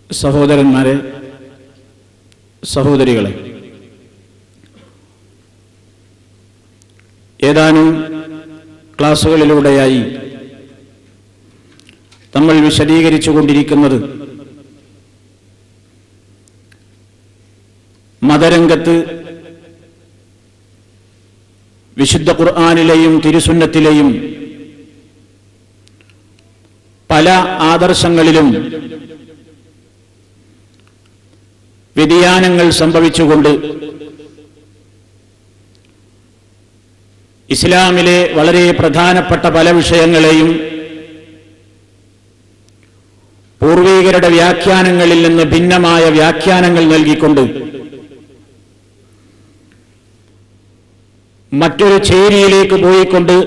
സഹോദരന്മാരെ സഹോദരികളെ ഏതാനും ക്ലാസ്സുകളിലൂടെയായി നമ്മൾ വിശദീകരിച്ചു കൊണ്ടിരിക്കുന്നത് മതരംഗത്ത് വിശുദ്ധ ഖുർആാനിലെയും തിരുസുന്നത്തിലെയും പല ആദർശങ്ങളിലും വ്യതിയാനങ്ങൾ സംഭവിച്ചുകൊണ്ട് ഇസ്ലാമിലെ വളരെ പ്രധാനപ്പെട്ട പല വിഷയങ്ങളെയും പൂർവീകരുടെ വ്യാഖ്യാനങ്ങളിൽ നിന്ന് ഭിന്നമായ വ്യാഖ്യാനങ്ങൾ നൽകിക്കൊണ്ട് മറ്റൊരു ചേരിയിലേക്ക് പോയിക്കൊണ്ട്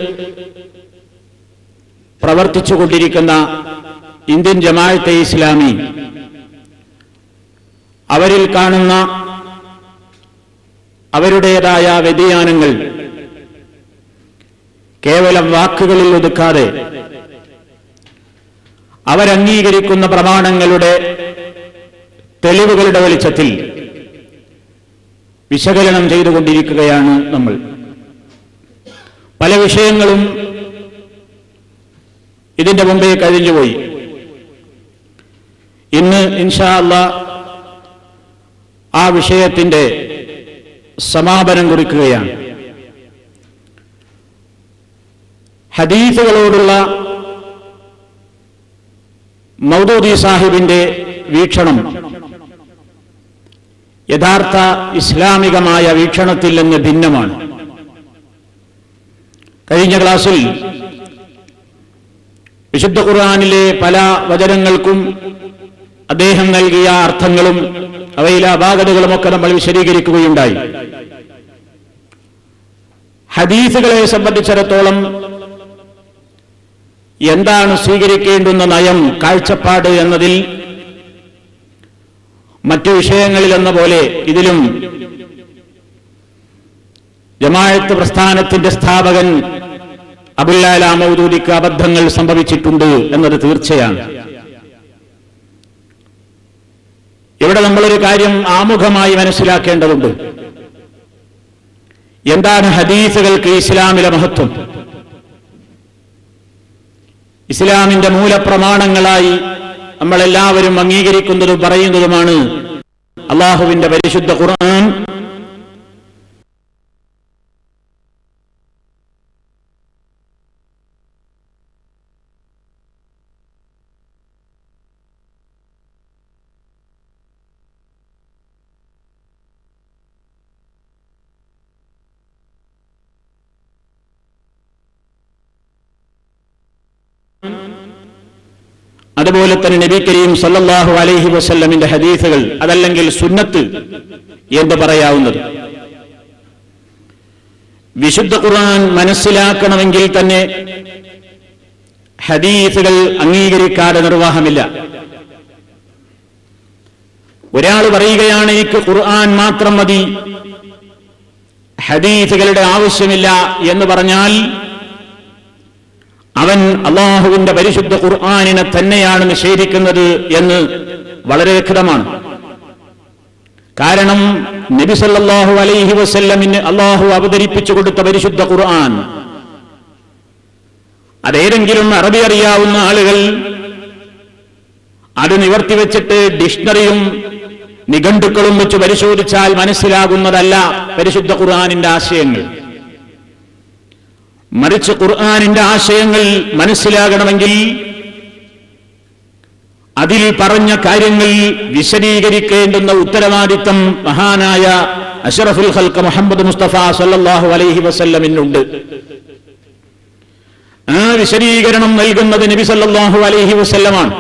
പ്രവർത്തിച്ചുകൊണ്ടിരിക്കുന്ന ഇന്ത്യൻ ജമാഅത്തെ ഇസ്ലാമി അവരിൽ കാണുന്ന അവരുടേതായ വ്യതിയാനങ്ങൾ കേവലം വാക്കുകളിൽ ഒതുക്കാതെ അവരംഗീകരിക്കുന്ന പ്രമാണങ്ങളുടെ തെളിവുകളുടെ വെളിച്ചത്തിൽ വിശകലനം ചെയ്തുകൊണ്ടിരിക്കുകയാണ് നമ്മൾ പല വിഷയങ്ങളും ഇതിന്റെ മുമ്പേ കഴിഞ്ഞുപോയി ഇന്ന് ഇൻഷാ അല്ലാ ആ വിഷയത്തിന്റെ സമാപനം കുറിക്കുകയാണ് ഹദീസുകളോടുള്ള മൗദൂദി സാഹിബിന്റെ വീക്ഷണം യഥാർത്ഥ ഇസ്ലാമികമായ വീക്ഷണത്തിൽ നിന്ന് ഭിന്നമാണ് കഴിഞ്ഞ ക്ലാസ്സിൽ വിശുദ്ധ ഖുർആാനിലെ പല വചനങ്ങൾക്കും അദ്ദേഹം നൽകിയ അർത്ഥങ്ങളും അവയിലെ അപാകതകളുമൊക്കെ നമ്മൾ വിശദീകരിക്കുകയുണ്ടായി ഹദീസുകളെ സംബന്ധിച്ചിടത്തോളം എന്താണ് സ്വീകരിക്കേണ്ടുന്ന നയം കാഴ്ചപ്പാട് എന്നതിൽ മറ്റു വിഷയങ്ങളിലെന്ന പോലെ ഇതിലും ജമാഅത്ത് പ്രസ്ഥാനത്തിന്റെ സ്ഥാപകൻ അബുല്ലാല മൗദൂദിക്ക് അബദ്ധങ്ങൾ സംഭവിച്ചിട്ടുണ്ട് എന്നത് തീർച്ചയാണ് ഇവിടെ നമ്മളൊരു കാര്യം ആമുഖമായി മനസ്സിലാക്കേണ്ടതുണ്ട് എന്താണ് ഹദീസുകൾക്ക് ഇസ്ലാമിലെ മഹത്വം ഇസ്ലാമിന്റെ മൂലപ്രമാണങ്ങളായി നമ്മളെല്ലാവരും അംഗീകരിക്കുന്നതും പറയുന്നതുമാണ് അള്ളാഹുവിന്റെ പരിശുദ്ധ ഖുർആൻ അതുപോലെ തന്നെ നബി കരീം സല്ലല്ലാഹു അലൈഹി വസല്ലമിന്റെ ഹദീസുകൾ അതല്ലെങ്കിൽ സുന്നത്ത് എന്ന് പറയാവുന്നത് വിശുദ്ധ ഖുർആൻ മനസ്സിലാക്കണമെങ്കിൽ തന്നെ ഹദീസുകൾ അംഗീകരിക്കാതെ നിർവാഹമില്ല ഒരാൾ പറയുകയാണ് എനിക്ക് ഖുർആൻ മാത്രം മതി ഹദീസുകളുടെ ആവശ്യമില്ല എന്ന് പറഞ്ഞാൽ അവൻ അള്ളാഹുവിന്റെ പരിശുദ്ധ ഖുർആാനിനെ തന്നെയാണ് നിഷേധിക്കുന്നത് എന്ന് വളരെ വ്യക്തമാണ് കാരണം നബി സല്ലല്ലാഹു അലൈഹി വസല്ലമിന് അള്ളാഹു അവതരിപ്പിച്ചു കൊടുത്ത പരിശുദ്ധ ഖുർആൻ അതേതെങ്കിലും അറബി അറിയാവുന്ന ആളുകൾ അത് നിവർത്തിവെച്ചിട്ട് ഡിക്ഷണറിയും നിഘണ്ടുക്കളും വെച്ച് പരിശോധിച്ചാൽ മനസ്സിലാകുന്നതല്ല പരിശുദ്ധ ഖുർആാനിന്റെ ആശയങ്ങൾ മറിച്ച് ഖുർആാനിന്റെ ആശയങ്ങൾ മനസ്സിലാകണമെങ്കിൽ അതിൽ പറഞ്ഞ കാര്യങ്ങൾ വിശദീകരിക്കേണ്ടുന്ന ഉത്തരവാദിത്തം മഹാനായ അഷറഫുൽ ഖൽക്ക് മുഹമ്മദ് മുസ്തഫ സല്ലല്ലാഹു അലൈഹി വസല്ലമിനുണ്ട് ആ വിശദീകരണം നൽകുന്നത് നബി സല്ലല്ലാഹു അലൈഹി വസല്ലമാണ്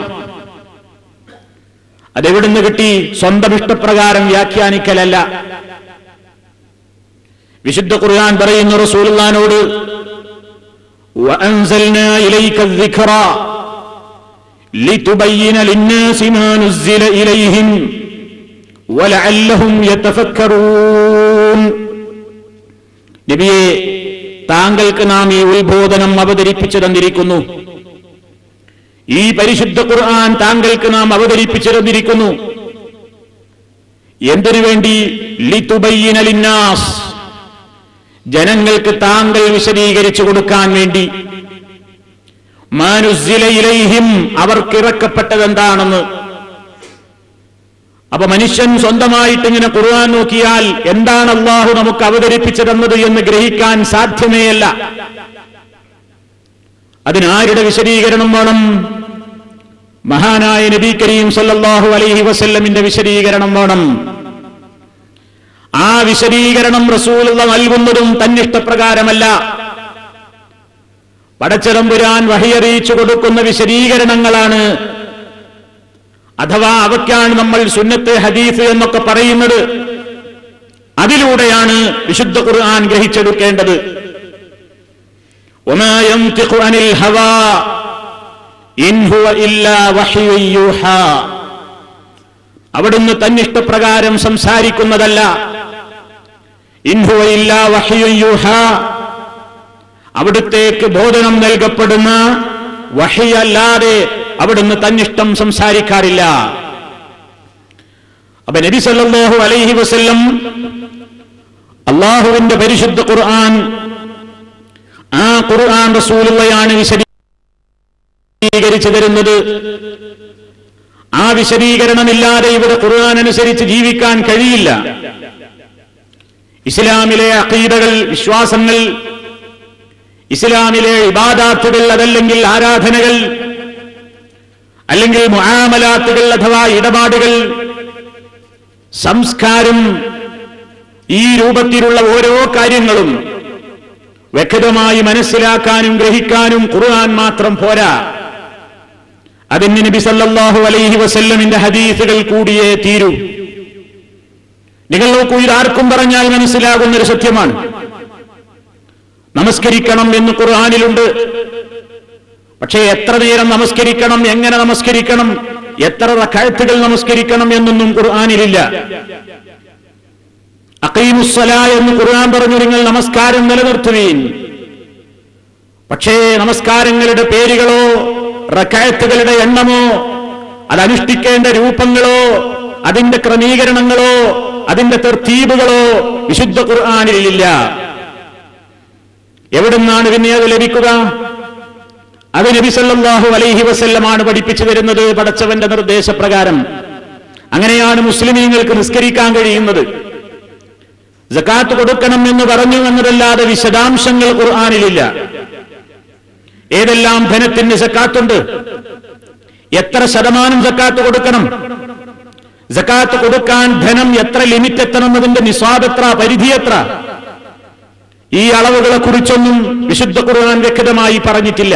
അതെവിടുന്ന് കിട്ടി സ്വന്തം ഇഷ്ടപ്രകാരം വ്യാഖ്യാനിക്കലല്ല വിശുദ്ധ ഖുർആൻ പറയുന്നു റസൂലുള്ളാനോട് وأنزلنا إليك الذكرى لتبين للناس ما نزل إليهم ولعلهم يتفكرون നബിയെ താങ്കൾക്ക് നാം ഈ ഉത്ബോധനം അവതരിപ്പിച്ചു തന്നിരിക്കുന്നു ഈ പരിശുദ്ധ ഖുർആൻ താങ്കൾക്ക് നാം അവതരിപ്പിച്ചിരുന്നിരിക്കുന്നു എന്തിനു വേണ്ടി ലിതുബയ്യിന ലിന്നാസ് ജനങ്ങൾക്ക് താങ്കൾ വിശദീകരിച്ചു കൊടുക്കാൻ വേണ്ടി മാനുസില ഇലൈഹിം അവർക്ക് ഇറക്കപ്പെട്ടത് എന്താണെന്ന് അപ്പൊ മനുഷ്യൻ സ്വന്തമായിട്ട് ഇങ്ങനെ ഖുർആൻ നോക്കിയാൽ എന്താണ് അള്ളാഹു നമുക്ക് അവതരിപ്പിച്ചതെന്നത് എന്ന് ഗ്രഹിക്കാൻ സാധ്യമേയല്ല അതിനാരുടെ വിശദീകരണം വേണം മഹാനായ നബി കരീം സല്ലല്ലാഹു അലൈഹി വസല്ലമിന്റെ വിശദീകരണം വേണം ആ വിശദീകരണം റസൂലുള്ള നൽകുന്നതും തന്നിഷ്ടപ്രകാരമല്ല പടച്ചതമ്പുരാൻ വഹിയറിയിച്ചു കൊടുക്കുന്ന വിശദീകരണങ്ങളാണ് അഥവാ അവയ്ക്കാണ് നമ്മൾ സുന്നത്ത് ഹദീസ് എന്നൊക്കെ പറയുന്നത് അതിലൂടെയാണ് വിശുദ്ധ ഖുർആൻ ഗ്രഹിച്ചെടുക്കേണ്ടത് وما ينطق عن الهوى إن هو إلا وحي يوحى അവിടുന്ന് തന്നിഷ്ടപ്രകാരം സംസാരിക്കുന്നതല്ല ഇൻഹുവ ഇല്ലാ വഹ്യുൻ യൂഹ അവിടുത്തേക്ക് ബോധനം നൽകപ്പെടുന്ന വഹിയല്ലാതെ അവിടുന്ന് തന്നിഷ്ടം സംസാരിക്കാറില്ല അപ്പൊ നബി സല്ലല്ലാഹു അലൈഹി വസല്ലം അള്ളാഹുവിന്റെ പരിശുദ്ധ ഖുർആൻ ആ ഖുർആൻ റസൂലുള്ളയാണ് വിശദീകരിച്ചു തരുന്നത് ആ വിശദീകരണമില്ലാതെ ഇവിടെ ഖുർആൻ അനുസരിച്ച് ജീവിക്കാൻ കഴിയില്ല ഇസ്ലാമിലെ അഖീദകൾ വിശ്വാസങ്ങൾ ഇസ്ലാമിലെ ഇബാദാത്തുകൾ അതല്ലെങ്കിൽ ആരാധനകൾ അല്ലെങ്കിൽ മുആമലാത്തുകൾ അഥവാ ഇടപാടുകൾ സംസ്കാരം ഈ രൂപത്തിലുള്ള ഓരോ കാര്യങ്ങളും വ്യക്തമായി മനസ്സിലാക്കാനും ഗ്രഹിക്കാനും ഖുർആൻ മാത്രം പോരാ അതിന് നബി സല്ലല്ലാഹു അലൈഹി വസല്ലമിന്റെ ഹദീസുകൾ കൂടിയേ തീരൂ നിങ്ങൾ നോക്കൂ ഇത് ആർക്കും പറഞ്ഞാൽ മനസ്സിലാകുന്ന ഒരു സത്യമാണ് നമസ്കരിക്കണം എന്ന് ഖുർആാനിലുണ്ട് പക്ഷേ എത്ര നേരം നമസ്കരിക്കണം എങ്ങനെ നമസ്കരിക്കണം എത്ര റക്കായത്തുകൾ നമസ്കരിക്കണം എന്നൊന്നും ഖുർആാനിലില്ല അക്കീമുസ്സല എന്ന് ഖുർആൻ പറഞ്ഞു നിങ്ങൾ നമസ്കാരം നിലനിർത്തുകയും പക്ഷേ നമസ്കാരങ്ങളുടെ പേരുകളോ റക്കായത്തുകളുടെ എണ്ണമോ അത് അനുഷ്ഠിക്കേണ്ട രൂപങ്ങളോ അതിന്റെ ക്രമീകരണങ്ങളോ അതിന്റെ തെർത്തീബുകളോ വിശുദ്ധ ഖുർആാനിലില്ല എവിടുന്നാണ് പിന്നെ അത് ലഭിക്കുക അത് നബി സല്ലല്ലാഹു അലൈഹി വസല്ലമാണ് പഠിപ്പിച്ചു തരുന്നത് പടച്ചവന്റെ നിർദ്ദേശപ്രകാരം അങ്ങനെയാണ് മുസ്ലിമീങ്ങൾക്ക് നിസ്കരിക്കാൻ കഴിയുന്നത് ജക്കാത്ത് കൊടുക്കണം എന്ന് പറഞ്ഞു എന്നതല്ലാതെ വിശദാംശങ്ങൾ ഖുർആാനിലില്ല ഏതെല്ലാം ധനത്തിന് സക്കാത്തുണ്ട് എത്ര ശതമാനം സക്കാത്ത് കൊടുക്കണം സക്കാത്ത് കൊടുക്കാൻ ധനം എത്ര ലിമിറ്റ് എത്തണം എന്നതിന്റെ നിസ്വാബ് എത്ര പരിധി എത്ര ഈ അളവുകളെ കുറിച്ചൊന്നും വിശുദ്ധ ഖുർആൻ വ്യക്തമായി പറഞ്ഞിട്ടില്ല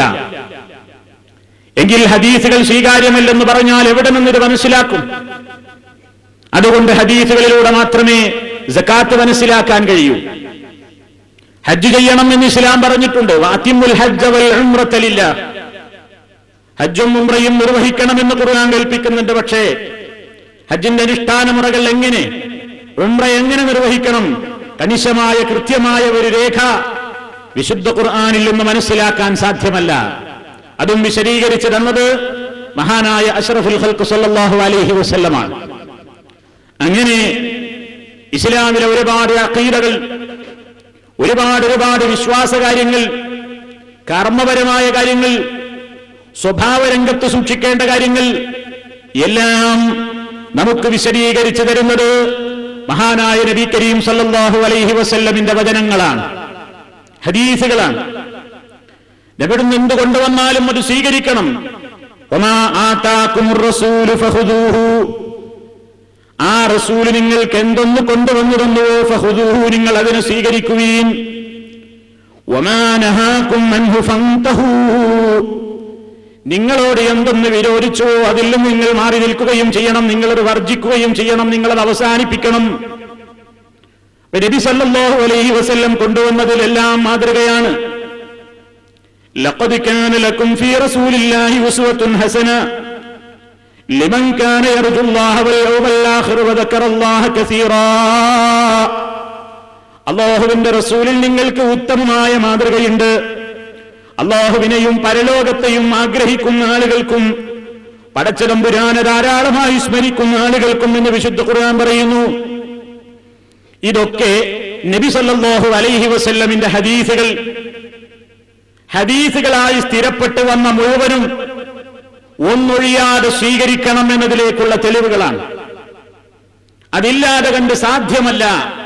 എങ്കിൽ ഹദീസുകൾ സ്വീകാര്യമല്ലെന്ന് പറഞ്ഞാൽ എവിടെ നിന്നിത് മനസ്സിലാക്കും അതുകൊണ്ട് ഹദീസുകളിലൂടെ മാത്രമേ ജക്കാത്ത് മനസ്സിലാക്കാൻ കഴിയൂ ഹജ്ജ് ചെയ്യണം എന്ന് ഇസ്ലാം പറഞ്ഞിട്ടുണ്ട് വാത്തിമുൽ ഹജ്ജ വൽ ഉംറത ലില്ലാഹ്. ഹജ്ജും ഉംറയും നിർവഹിക്കണമെന്ന് ഖുർആൻ കൽപ്പിക്കുന്നുണ്ട് പക്ഷേ ഹജ്ജിന്റെ അനുഷ്ഠാന മുറകൾ എങ്ങനെ ഉംറ എങ്ങനെ നിർവഹിക്കണം കണിശമായ കൃത്യമായ ഒരു രേഖ വിശുദ്ധ ഖുർആനിൽ നിന്ന് മനസ്സിലാക്കാൻ സാധ്യമല്ല അതും വിശദീകരിച്ചു തന്നത് മഹാനായ അഷ്റഫുൽ ഖൽഖ് സല്ലല്ലാഹു അലൈഹി വസല്ലമാണ് അങ്ങനെ ഇസ്ലാമിലെ ഒരുപാട് അഖീദകൾ ഒരുപാട് ഒരുപാട് വിശ്വാസകാര്യങ്ങൾ കർമ്മപരമായ കാര്യങ്ങൾ സ്വഭാവരംഗത്ത് സൂക്ഷിക്കേണ്ട കാര്യങ്ങൾ എല്ലാം നമുക്ക് വിശദീകരിച്ചു തരുന്നത് മഹാനായ നബി കരീം സല്ലല്ലാഹു അലൈഹി വസല്ലമിന്റെ വചനങ്ങളാണ് ഹദീസുകളാണ് എവിടുന്ന് എന്ത് കൊണ്ടുവന്നാലും അത് സ്വീകരിക്കണം വമാ ആതാക്കുമുർ റസൂലു ഫഖുദൂഹു ആ റസൂല് നിങ്ങൾക്ക് എന്തൊന്ന് കൊണ്ടുവന്നു തന്നുവോ ഫഹുദൂഹു നിങ്ങൾ അതിനെ സ്വീകരിക്കുകയും ഒമാനഹാക്കും അൻഹു ഫന്തഹൂ നിങ്ങളോട് എന്തൊന്ന് വിരോധിച്ചോ അതിൽ നിന്ന് നിങ്ങൾ മാറി നിൽക്കുകയും ചെയ്യണം നിങ്ങളത് വർജിക്കുകയും ചെയ്യണം നിങ്ങളത് അവസാനിപ്പിക്കണം നബി സല്ലല്ലാഹു അലൈഹി വസല്ലം കൊണ്ടുവന്നതിലെല്ലാം മാതൃകയാണ് ലഖദ് കാന ലക്കും ഫീ റസൂലില്ലാഹി ഉസ്വത്തുൻ ഹസന لمن كان يرجو الله واليوم الآخر وذكر الله كثيرا അള്ളാഹുവിന്റെ റസൂലിൽ നിങ്ങൾക്ക് ഉത്തമമായ മാതൃകയുണ്ട് അള്ളാഹുവിനെയും പരലോകത്തെയും ആഗ്രഹിക്കുന്ന ആളുകൾക്കും പടച്ചതമ്പുരാന ധാരാളമായി സ്മരിക്കുന്ന ആളുകൾക്കും എന്ന് വിശുദ്ധ ഖുർആൻ പറയുന്നു ഇതൊക്കെ നബി സല്ലല്ലാഹു അലൈഹി വസല്ലമിന്റെ ഹദീസുകൾ ഹദീസുകളായി സ്ഥിരപ്പെട്ടു വന്ന മുഴുവനും ഒന്നൊഴിയാതെ സ്വീകരിക്കണം എന്നതിലേക്കുള്ള തെളിവുകളാണ് അതില്ലാതെ കണ്ട് സാധ്യമല്ല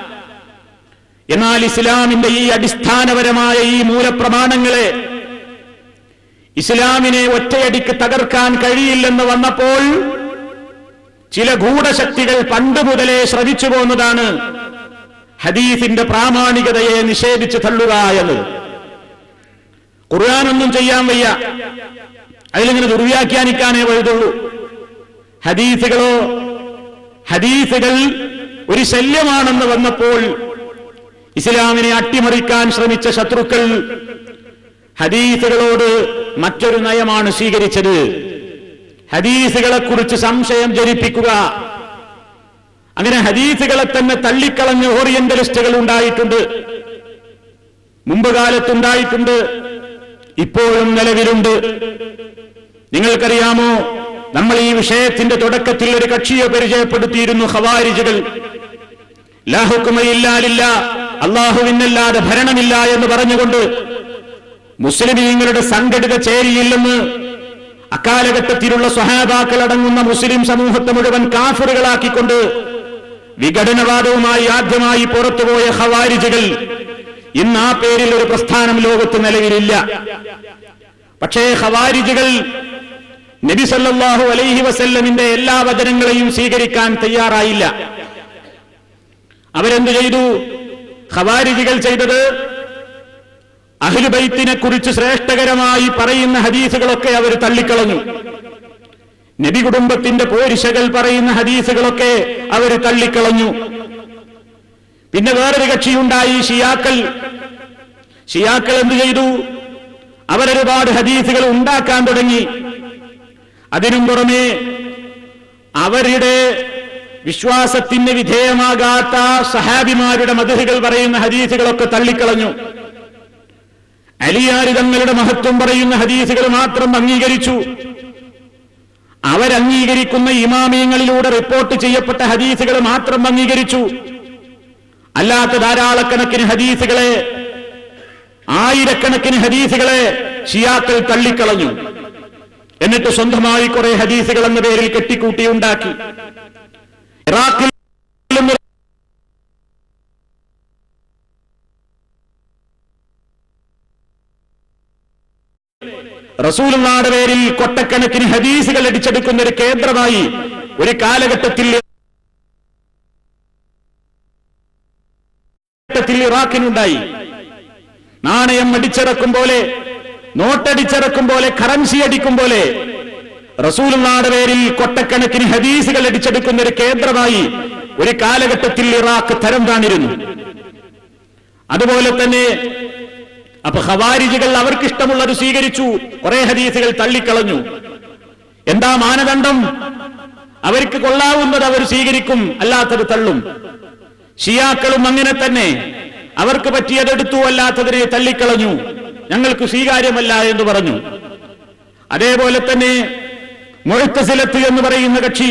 എന്നാൽ ഇസ്ലാമിന്റെ ഈ അടിസ്ഥാനപരമായ ഈ മൂലപ്രമാണങ്ങളെ ഇസ്ലാമിനെ ഒറ്റയടിക്ക് തകർക്കാൻ കഴിയില്ലെന്ന് വന്നപ്പോൾ ചില ഗൂഢശക്തികൾ പണ്ട് മുതലേ ശ്രമിച്ചു പോന്നതാണ് ഹദീസിന്റെ പ്രാമാണികതയെ നിഷേധിച്ച് തള്ളുക എന്നത് ഖുർആാനൊന്നും ചെയ്യാൻ വയ്യ അതിലിങ്ങനെ ദുർവ്യാഖ്യാനിക്കാനേ വഴുതുള്ളൂ ഹദീസുകളോ ഹദീസുകൾ ഒരു ശല്യമാണെന്ന് വന്നപ്പോൾ ഇസ്ലാമിനെ അട്ടിമറിക്കാൻ ശ്രമിച്ച ശത്രുക്കൾ ഹദീസുകളോട് മറ്റൊരു നയമാണ് സ്വീകരിച്ചത് ഹദീസുകളെ കുറിച്ച് സംശയം ജനിപ്പിക്കുക അങ്ങനെ ഹദീസുകളെ തന്നെ തള്ളിക്കളഞ്ഞ ഓറിയന്റലിസ്റ്റുകൾ ഉണ്ടായിട്ടുണ്ട് മുമ്പ് കാലത്തുണ്ടായിട്ടുണ്ട് ഇപ്പോഴും നിലവിലുണ്ട് നിങ്ങൾക്കറിയാമോ നമ്മൾ ഈ വിഷയത്തിന്റെ തുടക്കത്തിൽ ഒരു കക്ഷിയെ പരിചയപ്പെടുത്തിയിരുന്നു ഖവാരിജുകൾ ലാഹുക്കുമയില്ലാലില്ല അള്ളാഹുവിനല്ലാതെ ഭരണമില്ല എന്ന് പറഞ്ഞുകൊണ്ട് മുസ്ലിമീങ്ങളുടെ സംഘടിത ചേരിയില്ലെന്ന് അക്കാലഘട്ടത്തിലുള്ള സ്വഹാബാക്കൾ അടങ്ങുന്ന മുസ്ലിം സമൂഹത്തെ മുഴുവൻ കാഫറുകളാക്കിക്കൊണ്ട് വിഘടനവാദവുമായി ആദ്യമായി പുറത്തുപോയ ഖവാരിജുകൾ ഇന്ന് ആ പേരിൽ ഒരു പ്രസ്ഥാനം ലോകത്ത് നിലവിലില്ല പക്ഷേ ഖവാരിജുകൾ നബി സല്ലല്ലാഹു അലൈഹി വസല്ലമിന്റെ എല്ലാ വചനങ്ങളെയും സ്വീകരിക്കാൻ തയ്യാറായില്ല അവരെന്തു ചെയ്തു ഖവാരിജികൾ ചെയ്തത് അഹ്ലുബൈത്തിനെ കുറിച്ച് ശ്രേഷ്ഠകരമായി പറയുന്ന ഹദീസുകളൊക്കെ അവർ തള്ളിക്കളഞ്ഞു നബി കുടുംബത്തിന്റെ പോരിശകൾ പറയുന്ന ഹദീസുകളൊക്കെ അവർ തള്ളിക്കളഞ്ഞു പിന്നെ വേറൊരു കക്ഷിയുണ്ടായി ഷിയാക്കൾ ഷിയാക്കൾ എന്തു ചെയ്തു അവരൊരുപാട് ഹദീസുകൾ ഉണ്ടാക്കാൻ തുടങ്ങി അതിനും പുറമെ അവരുടെ വിശ്വാസത്തിന് വിധേയമാകാത്ത സഹാബിമാരുടെ മധുഹുകൾ പറയുന്ന ഹദീസുകളൊക്കെ തള്ളിക്കളഞ്ഞു അലിയാരി തങ്ങളുടെ മഹത്വം പറയുന്ന ഹദീസുകൾ മാത്രം അംഗീകരിച്ചു അവരംഗീകരിക്കുന്ന ഇമാമിയങ്ങളിലൂടെ റിപ്പോർട്ട് ചെയ്യപ്പെട്ട ഹദീസുകൾ മാത്രം അംഗീകരിച്ചു അല്ലാത്ത ധാരാളക്കണക്കിന് ഹദീസുകളെ ആയിരക്കണക്കിന് ഹദീസുകളെ ഷിയാക്കൾ തള്ളിക്കളഞ്ഞു എന്നിട്ട് സ്വന്തമായി കുറെ ഹദീസുകൾ എന്ന പേരിൽ കെട്ടിക്കൂട്ടിയുണ്ടാക്കി ഇറാഖിൽ നിന്ന് റസൂലുള്ളാടെ പേരിൽ കൊട്ടക്കണക്കിന് ഹദീസുകൾ അടിച്ചെടുക്കുന്ന ഒരു കേന്ദ്രമായി ഒരു കാലഘട്ടത്തിൽ ഘട്ടത്തിൽ ഇറാഖിനുണ്ടായി നാണയം അടിച്ചിറക്കും പോലെ നോട്ടടിച്ചിറക്കും പോലെ കറൻസി അടിക്കും പോലെ റസൂലുള്ളാടെ പേരിൽ കൊട്ടക്കണക്കിന് ഹദീസുകൾ അടിച്ചെടുക്കുന്ന ഒരു കേന്ദ്രമായി ഒരു കാലഘട്ടത്തിൽ ഇറാഖ് തരം താണിരുന്നു അതുപോലെ തന്നെ അപ്പൊ ഖവാരിജുകൾ അവർക്കിഷ്ടമുള്ളത് സ്വീകരിച്ചു കുറെ ഹദീസുകൾ തള്ളിക്കളഞ്ഞു എന്താ മാനദണ്ഡം അവർക്ക് കൊള്ളാവുന്നത് അവർ സ്വീകരിക്കും അല്ലാത്തത് തള്ളും ഷിയാക്കളും അങ്ങനെ തന്നെ അവർക്ക് പറ്റിയതെടുത്തു അല്ലാത്തതിനെ തള്ളിക്കളഞ്ഞു ഞങ്ങൾക്ക് സ്വീകാര്യമല്ല എന്ന് പറഞ്ഞു അതേപോലെ തന്നെ മുഴത്തസിലത്ത് എന്ന് പറയുന്ന കക്ഷി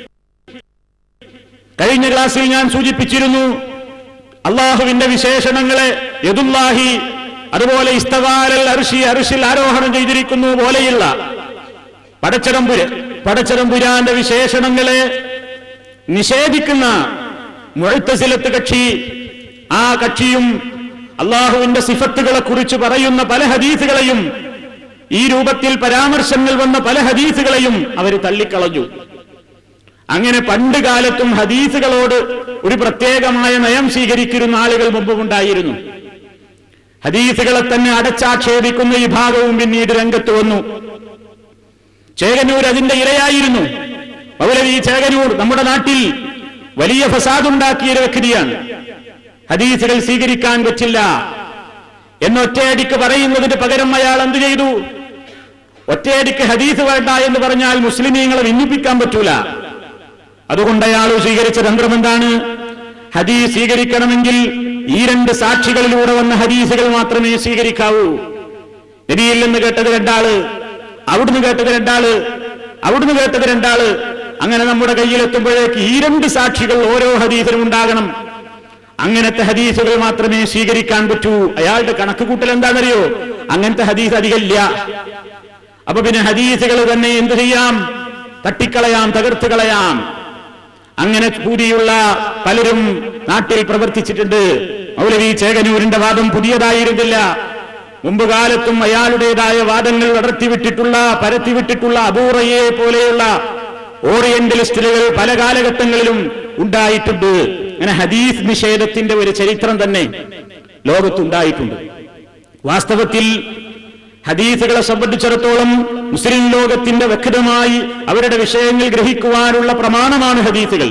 കഴിഞ്ഞ ക്ലാസ്സിൽ ഞാൻ സൂചിപ്പിച്ചിരുന്നു അള്ളാഹുവിന്റെ വിശേഷണങ്ങളെ യദുല്ലാഹി അതുപോലെ ഇസ്തകാലൽ അർഷി അർഷിൽ ആരോഹണം ചെയ്തിരിക്കുന്നു പോലെയുള്ള പടച്ചതമ്പുര പടച്ചതമ്പുരാന്റെ വിശേഷണങ്ങളെ നിഷേധിക്കുന്ന മുഴത്തസിലത്ത് കക്ഷി ആ കക്ഷിയും അള്ളാഹുവിന്റെ സിഫത്തുകളെ കുറിച്ച് പറയുന്ന പല ഹദീസുകളെയും ഈ രൂപത്തിൽ പരാമർശങ്ങൾ വന്ന പല ഹദീസുകളെയും അവർ തള്ളിക്കളഞ്ഞു അങ്ങനെ പണ്ട് കാലത്തും ഹദീസുകളോട് ഒരു പ്രത്യേകമായ നയം സ്വീകരിക്കുന്ന ആളുകൾ മുമ്പുണ്ടായിരുന്നു ഹദീസുകളെ തന്നെ അടച്ചാക്ഷേപിക്കുന്ന വിഭാഗവും പിന്നീട് രംഗത്ത് വന്നു ചേകനൂർ അതിന്റെ ഇരയായിരുന്നു മൗലവി ചേകനൂർ നമ്മുടെ നാട്ടിൽ വലിയ ഫസാദുണ്ടാക്കിയ ഒരു വ്യക്തിയാണ് ഹദീസുകൾ സ്വീകരിക്കാൻ പറ്റില്ല എന്നൊറ്റയടിക്ക് പറയുന്നതിന് പകരം അയാൾ എന്തു ചെയ്തു ഒറ്റയടിക്ക് ഹദീസ് വേണ്ട എന്ന് പറഞ്ഞാൽ മുസ്ലിമീങ്ങളെ ഭിന്നിപ്പിക്കാൻ പറ്റൂല അതുകൊണ്ട് അയാൾ സ്വീകരിച്ച തന്ത്രം എന്താണ് ഹദീസ് സ്വീകരിക്കണമെങ്കിൽ ഈ രണ്ട് സാക്ഷികളിലൂടെ വന്ന ഹദീസുകൾ മാത്രമേ സ്വീകരിക്കാവൂ നബിയിൽ നിന്ന് കേട്ടത് രണ്ടാള് അവിടുന്ന് കേട്ടത് രണ്ടാള് അവിടുന്ന് കേട്ടത് രണ്ടാള് അങ്ങനെ നമ്മുടെ കയ്യിലെത്തുമ്പോഴേക്ക് ഈ രണ്ട് സാക്ഷികൾ ഓരോ ഹദീസിനും ഉണ്ടാകണം അങ്ങനത്തെ ഹദീസുകൾ മാത്രമേ സ്വീകരിക്കാൻ പറ്റൂ അയാളുടെ കണക്ക് കൂട്ടൽ എന്താണെന്നറിയോ അങ്ങനത്തെ ഹദീസ് അധികമില്ല അപ്പൊ പിന്നെ ഹദീസുകൾ തന്നെ എന്ത് ചെയ്യാം തട്ടിക്കളയാം തകർത്ത് കളയാം അങ്ങനെ പൂതിയുള്ള പലരും നാട്ടിൽ പ്രവർത്തിച്ചിട്ടുണ്ട് മൗലവി ചേകനൂരിന്റെ വാദം പുതിയതായിരുന്നില്ല മുമ്പ് കാലത്തും അയാളുടേതായ വാദങ്ങൾ അടർത്തിവിട്ടിട്ടുള്ള പരത്തിവിട്ടിട്ടുള്ള അബൂറയെ പോലെയുള്ള ഓറിയന്റലിസ്റ്റുകൾ പല കാലഘട്ടങ്ങളിലും ഉണ്ടായിട്ടുണ്ട് അങ്ങനെ ഹദീസ് നിഷേധത്തിന്റെ ഒരു ചരിത്രം തന്നെ ലോകത്തുണ്ടായിട്ടുണ്ട് വാസ്തവത്തിൽ ഹദീസുകളെ സംബന്ധിച്ചിടത്തോളം മുസ്ലിം ലോകത്തിന്റെ വ്യക്തമായി അവരുടെ വിഷയങ്ങൾ ഗ്രഹിക്കുവാനുള്ള പ്രമാണമാണ് ഹദീസുകൾ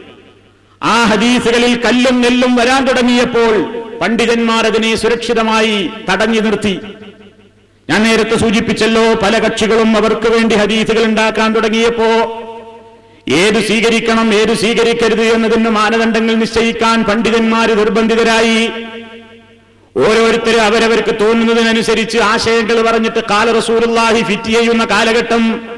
ആ ഹദീസുകളിൽ കല്ലും നെല്ലും വരാൻ തുടങ്ങിയപ്പോൾ പണ്ഡിതന്മാർ അതിനെ സുരക്ഷിതമായി തടഞ്ഞു നിർത്തി ഞാൻ നേരത്തെ സൂചിപ്പിച്ചല്ലോ പല കക്ഷികളും അവർക്ക് വേണ്ടി ഹദീസുകൾ ഉണ്ടാക്കാൻ തുടങ്ങിയപ്പോ ഏത് സ്വീകരിക്കണം ഏത് സ്വീകരിക്കരുത് എന്നതിന് മാനദണ്ഡങ്ങൾ നിശ്ചയിക്കാൻ പണ്ഡിതന്മാർ നിർബന്ധിതരായി ഓരോരുത്തരും അവരവർക്ക് തോന്നുന്നതിനനുസരിച്ച് ആശയങ്ങൾ പറഞ്ഞിട്ട് കാല റസൂലുള്ളാഹി ഫിറ്റ് ചെയ്യുന്ന കാലഘട്ടം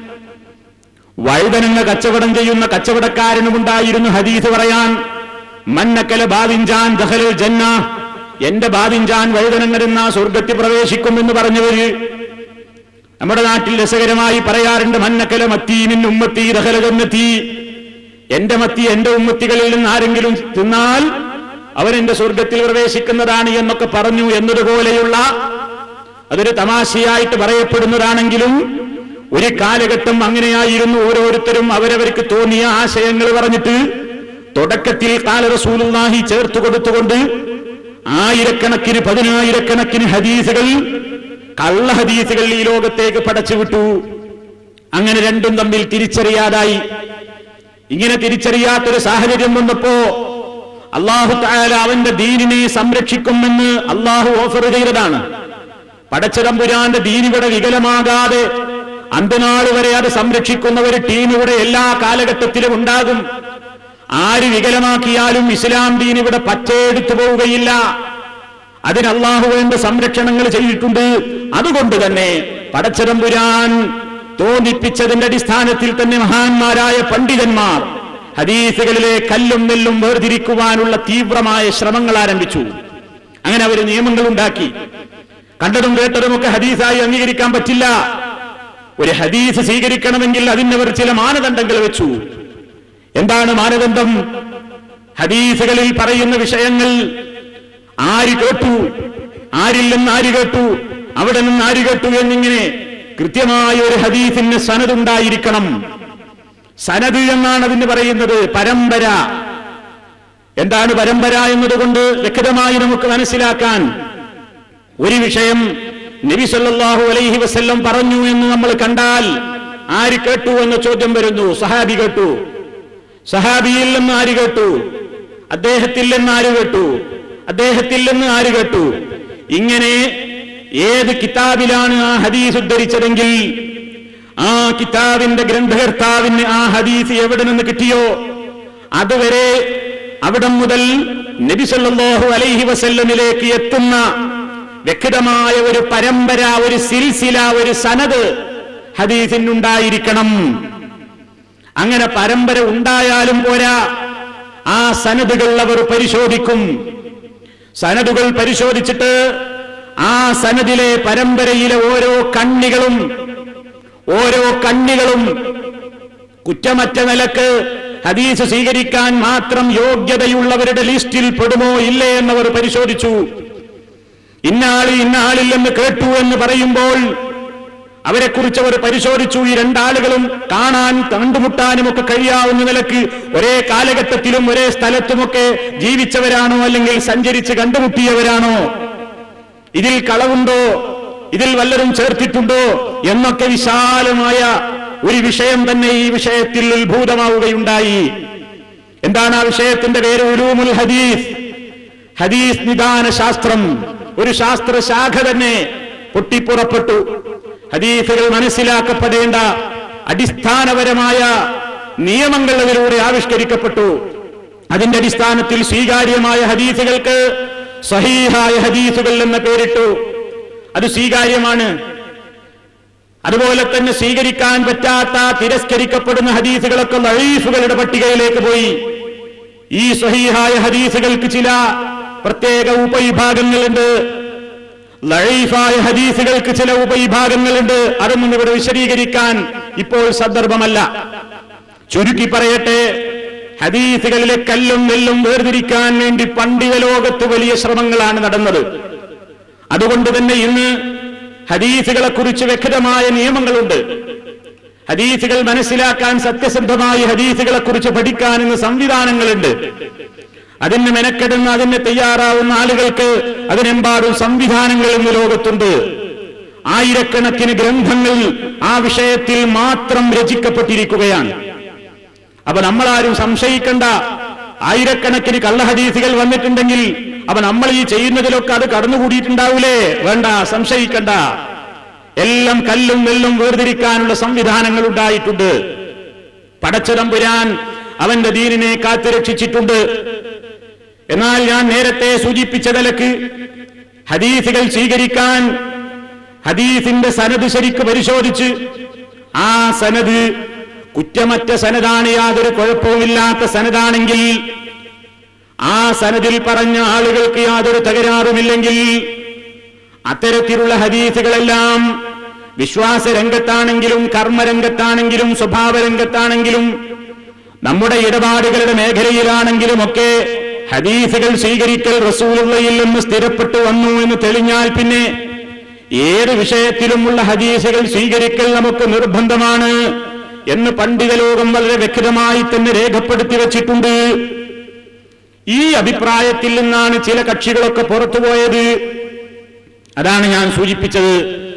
വഴുതനങ്ങ കച്ചവടം ചെയ്യുന്ന കച്ചവടക്കാരനുമുണ്ടായിരുന്നു ഹദീസ് പറയാൻ മന്നക്കല ബാദിഞ്ചാൻ ദഹലൽ ജന്ന എന്റെ ബാദിഞ്ചാൻ വഴുതനങ്ങരുന്ന സ്വർഗത്തിൽ പ്രവേശിക്കുമെന്ന് പറഞ്ഞവര് നമ്മുടെ നാട്ടിൽ രസകരമായി പറയാറുണ്ട് മന്നക്കല മത്തീമിൻ ഉമ്മത്തി ദഹല ജന്നത്തി എന്റെ മത്തി എന്റെ ഉമ്മത്തികളിൽ നിന്ന് ആരെങ്കിലും തിന്നാൽ അവൻ എന്റെ സ്വർഗത്തിൽ പ്രവേശിക്കുന്നതാണ് എന്നൊക്കെ പറഞ്ഞു എന്നതുപോലെയുള്ള അതൊരു തമാശയായിട്ട് പറയപ്പെടുന്നതാണെങ്കിലും ഒരു കാലഘട്ടം അങ്ങനെയായിരുന്നു ഓരോരുത്തരും അവരവർക്ക് തോന്നിയ ആശയങ്ങൾ പറഞ്ഞിട്ട് തുടക്കത്തിൽ കാല റസൂലുള്ളാഹി ചേർത്ത് കൊടുത്തുകൊണ്ട് ആയിരക്കണക്കിന് പതിനായിരക്കണക്കിന് ഹദീസുകൾ കള്ള ഹദീസുകൾ ഈ ലോകത്തേക്ക് പടച്ചുവിട്ടു അങ്ങനെ രണ്ടും തമ്മിൽ തിരിച്ചറിയാതായി ഇങ്ങനെ തിരിച്ചറിയാത്തൊരു സാഹചര്യം വന്നപ്പോ അള്ളാഹു തായാല അവന്റെ ദീനിനെ സംരക്ഷിക്കുമെന്ന് അള്ളാഹു ഓഫർ ചെയ്തതാണ് പടച്ചതമ്പുരാന്റെ ദീനിവിടെ വികലമാകാതെ അന്ത്യനാൾ വരെ അത് സംരക്ഷിക്കുന്ന ഒരു ടീം ഇവിടെ എല്ലാ കാലഘട്ടത്തിലും ഉണ്ടാകും ആര് വികലമാക്കിയാലും ഇസ്ലാം ദീൻ ഇവിടെ പച്ചയെടുത്തു പോവുകയില്ല അതിന് അള്ളാഹു വേണ്ട സംരക്ഷണങ്ങൾ ചെയ്തിട്ടുണ്ട് അതുകൊണ്ട് തന്നെ പടച്ചതമ്പുരാൻ തോന്നിപ്പിച്ചതിന്റെ അടിസ്ഥാനത്തിൽ തന്നെ മഹാന്മാരായ പണ്ഡിതന്മാർ ഹദീസുകളിലെ കല്ലും നെല്ലും വേർതിരിക്കുവാനുള്ള തീവ്രമായ ശ്രമങ്ങൾ ആരംഭിച്ചു അങ്ങനെ അവർ നിയമങ്ങൾ ഉണ്ടാക്കി കണ്ടതും കേട്ടതുമൊക്കെ ഹദീസായി അംഗീകരിക്കാൻ പറ്റില്ല ഒരു ഹദീസ് സ്വീകരിക്കണമെങ്കിൽ അതിനവർ ചില മാനദണ്ഡങ്ങൾ വെച്ചു എന്താണ് മാനദണ്ഡം ഹദീസുകളിൽ പറയുന്ന വിഷയങ്ങൾ ആര് കേട്ടു ആരിൽ നിന്ന് ആര് കേട്ടു അവിടെ നിന്ന് ആര് കേട്ടു എന്നിങ്ങനെ കൃത്യമായ ഒരു ഹദീസിന് സനതുണ്ടായിരിക്കണം സനത് എന്നാണ് അതിന് പറയുന്നത് പരമ്പര എന്താണ് പരമ്പര എന്നതുകൊണ്ട് വ്യക്തമായി നമുക്ക് മനസ്സിലാക്കാൻ ഒരു വിഷയം നബി സല്ലല്ലാഹു അലൈഹി വസല്ലം പറഞ്ഞു എന്ന് നമ്മൾ കണ്ടാൽ ആര് കേട്ടു എന്ന ചോദ്യം വരുന്നു സഹാബി കേട്ടു സഹാബിയിൽ നിന്ന് ആര് കേട്ടു അദ്ദേഹത്തിൽ നിന്ന് ആര് കേട്ടു അദ്ദേഹത്തിൽ നിന്ന് ആര് കേട്ടു ഇങ്ങനെ ഏത് കിതാബിലാണ് ആ ഹദീസ് ഉദ്ധരിച്ചതെങ്കിൽ ആ കിതാബിന്റെ ഗ്രന്ഥകർത്താവിന് ആ ഹദീസ് എവിടെ നിന്ന് കിട്ടിയോ അതുവരെ അവിടം മുതൽ നബി സല്ലല്ലാഹു അലൈഹി വസല്ലമിലേക്ക് എത്തുന്ന വ്യക്തമായ ഒരു പരമ്പര ഒരു സിൽസില ഒരു സനത് ഹദീസിനുണ്ടായിരിക്കണം അങ്ങനെ പരമ്പര ഉണ്ടായാലും പോരാ ആ സനതുകൾ അവർ പരിശോധിക്കും സനതുകൾ പരിശോധിച്ചിട്ട് ആ സനദിലെ പരമ്പരയിലെ ഓരോ കണ്ണികളും ഓരോ കണ്ണികളും കുറ്റമറ്റ നിലക്ക് ഹദീസ് സ്വീകരിക്കാൻ മാത്രം യോഗ്യതയുള്ളവരുടെ ലിസ്റ്റിൽ പെടുമോ ഇല്ലേ എന്നവർ പരിശോധിച്ചു ഇന്നാളി ഇന്നാളിൽ എന്ന് കേട്ടു എന്ന് പറയുമ്പോൾ അവരെക്കുറിച്ച് അവർ പരിശോധിച്ചു ഈ രണ്ടാളുകളും കാണാൻ കണ്ടുമുട്ടാനും ഒക്കെ കഴിയാവുന്ന നിലക്ക് ഒരേ കാലഘട്ടത്തിലും ഒരേ സ്ഥലത്തുമൊക്കെ ജീവിച്ചവരാണോ അല്ലെങ്കിൽ സഞ്ചരിച്ച് കണ്ടുമുട്ടിയവരാണോ ഇതിൽ കളവുണ്ടോ ഇതിൽ വല്ലതും ചേർത്തിട്ടുണ്ടോ എന്നൊക്കെ വിശാലമായ ഒരു വിഷയം തന്നെ ഈ വിഷയത്തിൽ ഉത്ഭൂതമാവുകയുണ്ടായി എന്താണ് ആ വിഷയത്തിന്റെ പേര് ഉലൂമുൽ ഹദീസ് ഹദീസ് നിദാന ശാസ്ത്രം ഒരു ശാസ്ത്ര ശാഖ തന്നെ പൊട്ടിപ്പുറപ്പെട്ടു ഹദീസുകൾ മനസ്സിലാക്കപ്പെടേണ്ട അടിസ്ഥാനപരമായ നിയമങ്ങൾ അതിലൂടെ ആവിഷ്കരിക്കപ്പെട്ടു അതിന്റെ അടിസ്ഥാനത്തിൽ സ്വീകാര്യമായ ഹദീസുകൾക്ക് സഹീഹായ ഹദീസുകൾ എന്ന പേരിട്ടു അത് സ്വീകാര്യമാണ് അതുപോലെ തന്നെ സ്വീകരിക്കാൻ പറ്റാത്ത തിരസ്കരിക്കപ്പെടുന്ന ഹദീസുകളൊക്കെ ലഴീഫുകളുടെ പട്ടികയിലേക്ക് പോയി ഈ സ്വഹീഹായ ഹദീസുകൾക്ക് ചില പ്രത്യേക ഉപവിഭാഗങ്ങളുണ്ട് ലഴീഫായ ഹദീസുകൾക്ക് ചില ഉപവിഭാഗങ്ങളുണ്ട് അതൊന്നും ഇവിടെ വിശദീകരിക്കാൻ ഇപ്പോൾ സന്ദർഭമല്ല ചുരുക്കി പറയട്ടെ ഹദീസുകളിലെ കല്ലും നെല്ലും വേർതിരിക്കാൻ വേണ്ടി പണ്ഡിത ലോകത്ത് വലിയ ശ്രമങ്ങളാണ് നടന്നത് അതുകൊണ്ട് തന്നെ ഇന്ന് ഹദീസുകളെ കുറിച്ച് വ്യക്തമായ നിയമങ്ങളുണ്ട് ഹദീസുകൾ മനസ്സിലാക്കാൻ സത്യസന്ധമായി ഹദീസുകളെ കുറിച്ച് പഠിക്കാൻ ഇന്ന് സംവിധാനങ്ങളുണ്ട് അതിന് മെനക്കെടുന്ന അതിന് തയ്യാറാവുന്ന ആളുകൾക്ക് അതിനെമ്പാടും സംവിധാനങ്ങൾ ഇന്ന് ലോകത്തുണ്ട് ആയിരക്കണക്കിന് ഗ്രന്ഥങ്ങൾ ആ വിഷയത്തിൽ മാത്രം രചിക്കപ്പെട്ടിരിക്കുകയാണ് അപ്പൊ നമ്മളാരും സംശയിക്കണ്ട ആയിരക്കണക്കിന് കള്ളഹദീസുകൾ വന്നിട്ടുണ്ടെങ്കിൽ അപ്പൊ നമ്മൾ ഈ ചെയ്യുന്നതിലൊക്കെ അത് കടന്നുകൂടിയിട്ടുണ്ടാവൂലേ വേണ്ട സംശയിക്കണ്ട എല്ലാം കല്ലും നെല്ലും വേർതിരിക്കാനുള്ള സംവിധാനങ്ങൾ ഉണ്ടായിട്ടുണ്ട് പടച്ചതമ്പുരാൻ അവന്റെ ദീനിനെ കാത്തുരക്ഷിച്ചിട്ടുണ്ട് എന്നാൽ ഞാൻ നേരത്തെ സൂചിപ്പിച്ച നിലക്ക് ഹദീസുകൾ സ്വീകരിക്കാൻ ഹദീസിന്റെ സനത് ശരിക്ക് പരിശോധിച്ച് ആ സനത് കുറ്റമറ്റ സനതാണ് യാതൊരു കുഴപ്പവുമില്ലാത്ത സനതാണെങ്കിൽ ആ സനദിൽ പറഞ്ഞ ആളുകൾക്ക് യാതൊരു തകരാറുമില്ലെങ്കിൽ അത്തരത്തിലുള്ള ഹദീസുകളെല്ലാം വിശ്വാസ രംഗത്താണെങ്കിലും കർമ്മരംഗത്താണെങ്കിലും സ്വഭാവ രംഗത്താണെങ്കിലും നമ്മുടെ ഇടപാടുകളുടെ മേഖലയിലാണെങ്കിലും ഒക്കെ ഹദീസുകൾ സ്വീകരിക്കൽ റസൂലുള്ളയിൽ നിന്ന് സ്ഥിരപ്പെട്ടു വന്നു എന്ന് തെളിഞ്ഞാൽ പിന്നെ ഏത് വിഷയത്തിലുമുള്ള ഹദീസുകൾ സ്വീകരിക്കൽ നമുക്ക് നിർബന്ധമാണ് എന്ന് പണ്ഡിത ലോകം വളരെ വ്യക്തമായി തന്നെ രേഖപ്പെടുത്തി വച്ചിട്ടുണ്ട് ഈ അഭിപ്രായത്തിൽ നിന്നാണ് ചില കക്ഷികളൊക്കെ പുറത്തുപോയത് അതാണ് ഞാൻ സൂചിപ്പിച്ചത്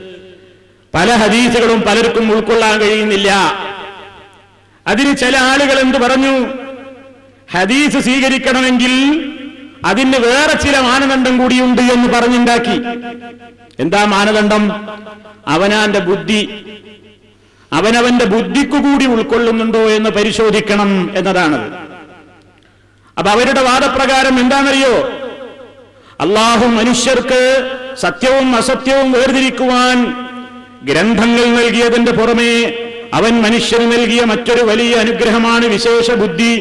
പല ഹദീസുകളും പലർക്കും ഉൾക്കൊള്ളാൻ കഴിയുന്നില്ല അതിന് ചില ആളുകൾ എന്ത് പറഞ്ഞു ഹദീസ് സ്വീകരിക്കണമെങ്കിൽ അതിന് വേറെ ചില മാനദണ്ഡം കൂടിയുണ്ട് എന്ന് പറഞ്ഞുണ്ടാക്കി എന്താ മാനദണ്ഡം അവനാന്റെ ബുദ്ധി അവനവന്റെ ബുദ്ധിക്കു കൂടി ഉൾക്കൊള്ളുന്നുണ്ടോ എന്ന് പരിശോധിക്കണം എന്നതാണ് അപ്പൊ അവരുടെ വാദപ്രകാരം എന്താണെന്നറിയോ അള്ളാഹു മനുഷ്യർക്ക് സത്യവും അസത്യവും വേർതിരിക്കുവാൻ ഗ്രന്ഥങ്ങൾ നൽകിയതിന്റെ പുറമെ അവൻ മനുഷ്യന് നൽകിയ മറ്റൊരു വലിയ അനുഗ്രഹമാണ് വിശേഷ ബുദ്ധി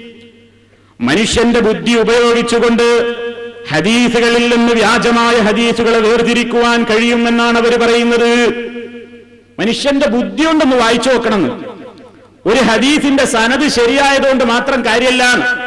മനുഷ്യന്റെ ബുദ്ധി ഉപയോഗിച്ചുകൊണ്ട് ഹദീസുകളിൽ നിന്ന് വ്യാജമായ ഹദീസുകളെ വേർതിരിക്കുവാൻ കഴിയുമെന്നാണ് അവർ പറയുന്നത് മനുഷ്യന്റെ ബുദ്ധി കൊണ്ടൊന്ന് വായിച്ചു നോക്കണം ഒരു ഹദീസിന്റെ സനത് ശരിയായതുകൊണ്ട് മാത്രം കാര്യമല്ല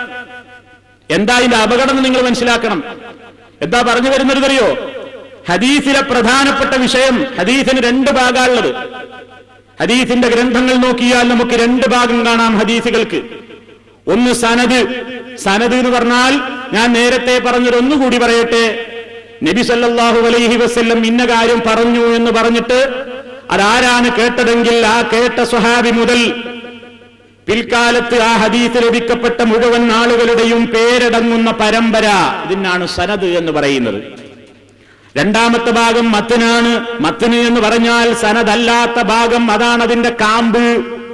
എന്താ ഇതിന്റെ അപകടം എന്ന് നിങ്ങൾ മനസ്സിലാക്കണം എന്താ പറഞ്ഞു വരുന്നത് അറിയോ ഹദീസിലെ പ്രധാനപ്പെട്ട വിഷയം ഹദീസിന് രണ്ട് ഭാഗമുള്ളത് ഹദീസിന്റെ ഗ്രന്ഥങ്ങൾ നോക്കിയാൽ നമുക്ക് രണ്ട് ഭാഗം കാണാം ഹദീസുകൾക്ക് ഒന്ന് സനത് സനത് എന്ന് പറഞ്ഞാൽ ഞാൻ നേരത്തെ പറഞ്ഞത് ഒന്നുകൂടി പറയട്ടെ നബി സല്ലല്ലാഹു അലൈഹി വസല്ലം ഇന്ന കാര്യം പറഞ്ഞു എന്ന് പറഞ്ഞിട്ട് അതാരാണ് കേട്ടതെങ്കിൽ ആ കേട്ട സ്വഹാബി മുതൽ പിൽക്കാലത്ത് ആ ഹദീസ് ലഭിക്കപ്പെട്ട മുഴുവൻ ആളുകളുടെയും പേരടങ്ങുന്ന പരമ്പര ഇതിനാണ് സനത് എന്ന് പറയുന്നത് രണ്ടാമത്തെ ഭാഗം മത്തിനാണ് മത്തിന് എന്ന് പറഞ്ഞാൽ സനതല്ലാത്ത ഭാഗം അതാണ് അതിന്റെ കാമ്പ്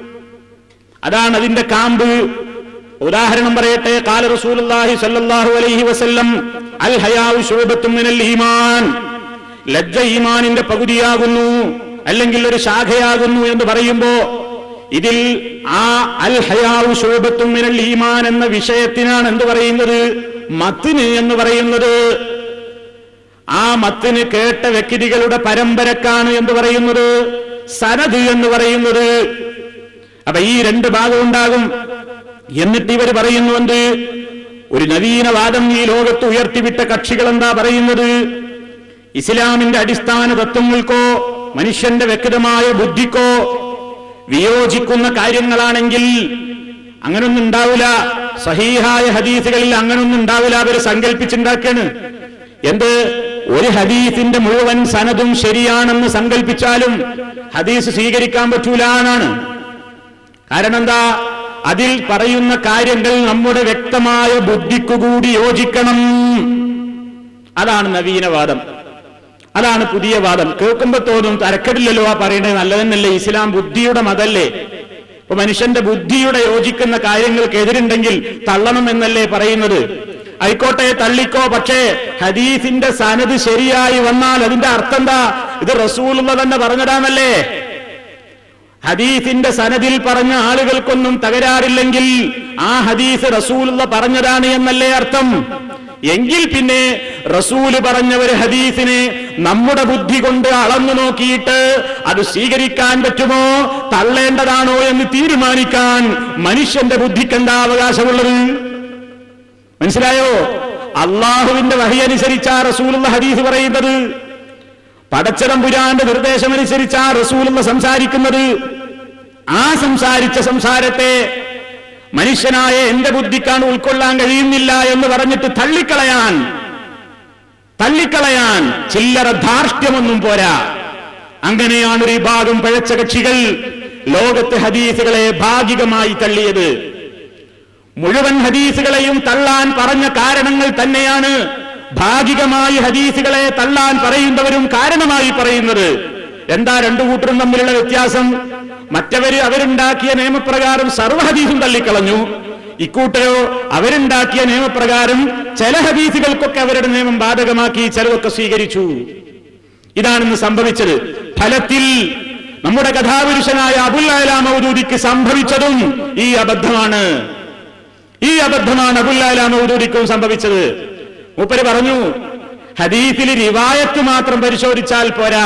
അതാണ് അതിന്റെ കാമ്പ് ഉദാഹരണം പറയട്ടെ കാല റസൂലുള്ളാഹി സ്വല്ലല്ലാഹു അലൈഹി വസല്ലം അൽ ഹയാഉ ശുഅബത്തും മിനൽ ഈമാൻ ലജ്ജ ഈമാനിന്റെ പകുതിയാകുന്നു അല്ലെങ്കിൽ ഒരു ശാഖയാകുന്നു എന്ന് പറയുമ്പോ ഇതിൽ ആ അൽ ഹയാഉ ശുഅബത്തും മിനൽ ഈമാൻ എന്ന വിഷയത്തിനാണ് എന്ത് പറയുന്നത് മത്തിന് എന്ന് പറയുന്നത് ആ മത്തിന് കേട്ട വ്യക്തികളുടെ പരമ്പരക്കാണ് എന്ന് പറയുന്നത് സനത് എന്ന് പറയുന്നത് അപ്പൊ ഈ രണ്ട് ഭാഗം ഉണ്ടാകും എന്നിട്ട് ഇവർ പറയുന്നുണ്ട് ഒരു നവീനവാദം ഈ ലോകത്ത് ഉയർത്തിവിട്ട കക്ഷികൾ എന്താ പറയുന്നത് ഇസ്ലാമിന്റെ അടിസ്ഥാന തത്വങ്ങൾക്കോ മനുഷ്യന്റെ വ്യക്തമായ ബുദ്ധിക്കോ വിയോജിക്കുന്ന കാര്യങ്ങളാണെങ്കിൽ അങ്ങനൊന്നും ഉണ്ടാവില്ല സഹീഹായ ഹദീസുകളിൽ അങ്ങനൊന്നും ഉണ്ടാവില്ല അവര് സങ്കല്പിച്ചുണ്ടാക്കാണ് എന്ത് ഒരു ഹദീസിന്റെ മുഴുവൻ സനതും ശരിയാണെന്ന് സങ്കല്പിച്ചാലും ഹദീസ് സ്വീകരിക്കാൻ പറ്റൂല എന്നാണ് കാരണം എന്താ അതിൽ പറയുന്ന കാര്യങ്ങൾ നമ്മുടെ വ്യക്തമായ ബുദ്ധിക്കുകൂടി യോജിക്കണം അതാണ് നവീനവാദം അതാണ് പുതിയ വാദം കേൾക്കുമ്പോ തോന്നും തരക്കടില്ലല്ലോ ആ പറയണത് നല്ലതെന്നല്ലേ ഇസ്ലാം ബുദ്ധിയുടെ മതല്ലേ ഇപ്പൊ മനുഷ്യന്റെ ബുദ്ധിയുടെ യോജിക്കുന്ന കാര്യങ്ങൾക്ക് എതിരുണ്ടെങ്കിൽ തള്ളണം എന്നല്ലേ പറയുന്നത് ആയിക്കോട്ടെ തള്ളിക്കോ പക്ഷേ ഹദീസിന്റെ സനത് ശരിയായി വന്നാൽ അതിന്റെ അർത്ഥം എന്താ ഇത് റസൂലുള്ള തന്നെ പറഞ്ഞിടാന്നല്ലേ ഹദീസിന്റെ സനദിൽ പറഞ്ഞ ആളുകൾക്കൊന്നും തകരാറില്ലെങ്കിൽ ആ ഹദീസ് റസൂലുള്ള പറഞ്ഞതാണ് എന്നല്ലേ അർത്ഥം എങ്കിൽ പിന്നെ റസൂല് പറഞ്ഞ ഒരു ഹദീസിനെ നമ്മുടെ ബുദ്ധി കൊണ്ട് അളന്നു നോക്കിയിട്ട് അത് സ്വീകരിക്കാൻ പറ്റുമോ തള്ളേണ്ടതാണോ എന്ന് തീരുമാനിക്കാൻ മനുഷ്യന്റെ ബുദ്ധിക്ക് എന്താ അവകാശമുള്ളത് മനസ്സിലായോ അള്ളാഹുവിന്റെ വഹി അനുസരിച്ച റസൂലുള്ള ഹദീസ് പറയുന്നത് പടച്ചതമ്പുരാന്റെ നിർദ്ദേശമനുസരിച്ച റസൂലുള്ള സംസാരിക്കുന്നത് ആ സംസാരിച്ച സംസാരത്തെ മനുഷ്യനായ എന്റെ ബുദ്ധിക്കാണ് ഉൾക്കൊള്ളാൻ കഴിയുന്നില്ല എന്ന് പറഞ്ഞിട്ട് തള്ളിക്കളയാൻ തള്ളിക്കളയാൻ ചില്ലറ ധാർഷ്ട്യമൊന്നും പോരാ അങ്ങനെയാണ് ഒരു വിഭാഗം പഴച്ച കക്ഷികൾ ലോകത്തെ ഹദീസുകളെ ഭാഗികമായി തള്ളിയത് മുഴുവൻ ഹദീസുകളെയും തള്ളാൻ പറഞ്ഞ കാരണങ്ങൾ തന്നെയാണ് ഭാഗികമായി ഹദീസുകളെ തള്ളാൻ പറയുന്നവരും കാരണമായി പറയുന്നത് എന്താ രണ്ടു കൂട്ടരും തമ്മിലുള്ള വ്യത്യാസം മറ്റവര് അവരുണ്ടാക്കിയ നിയമപ്രകാരം സർവ്വ ഹദീസും തള്ളിക്കളഞ്ഞു ഇക്കൂട്ടരോ അവരുണ്ടാക്കിയ നിയമപ്രകാരം ചില ഹദീസുകൾക്കൊക്കെ അവരുടെ നിയമം ബാധകമാക്കി ചിലതൊക്കെ സ്വീകരിച്ചു ഇതാണിന്ന് സംഭവിച്ചത് ഫലത്തിൽ നമ്മുടെ കഥാപുരുഷനായ അബുൽ അലാ മൗദൂദിക്ക് സംഭവിച്ചതും ഈ അബദ്ധമാണ് ഈ അബദ്ധമാണ് അബുൽ അലാ മൗദൂദിക്കും സംഭവിച്ചത് മൂപ്പര് പറഞ്ഞു ഹദീസിൽ റിവായത്ത് മാത്രം പരിശോധിച്ചാൽ പോരാ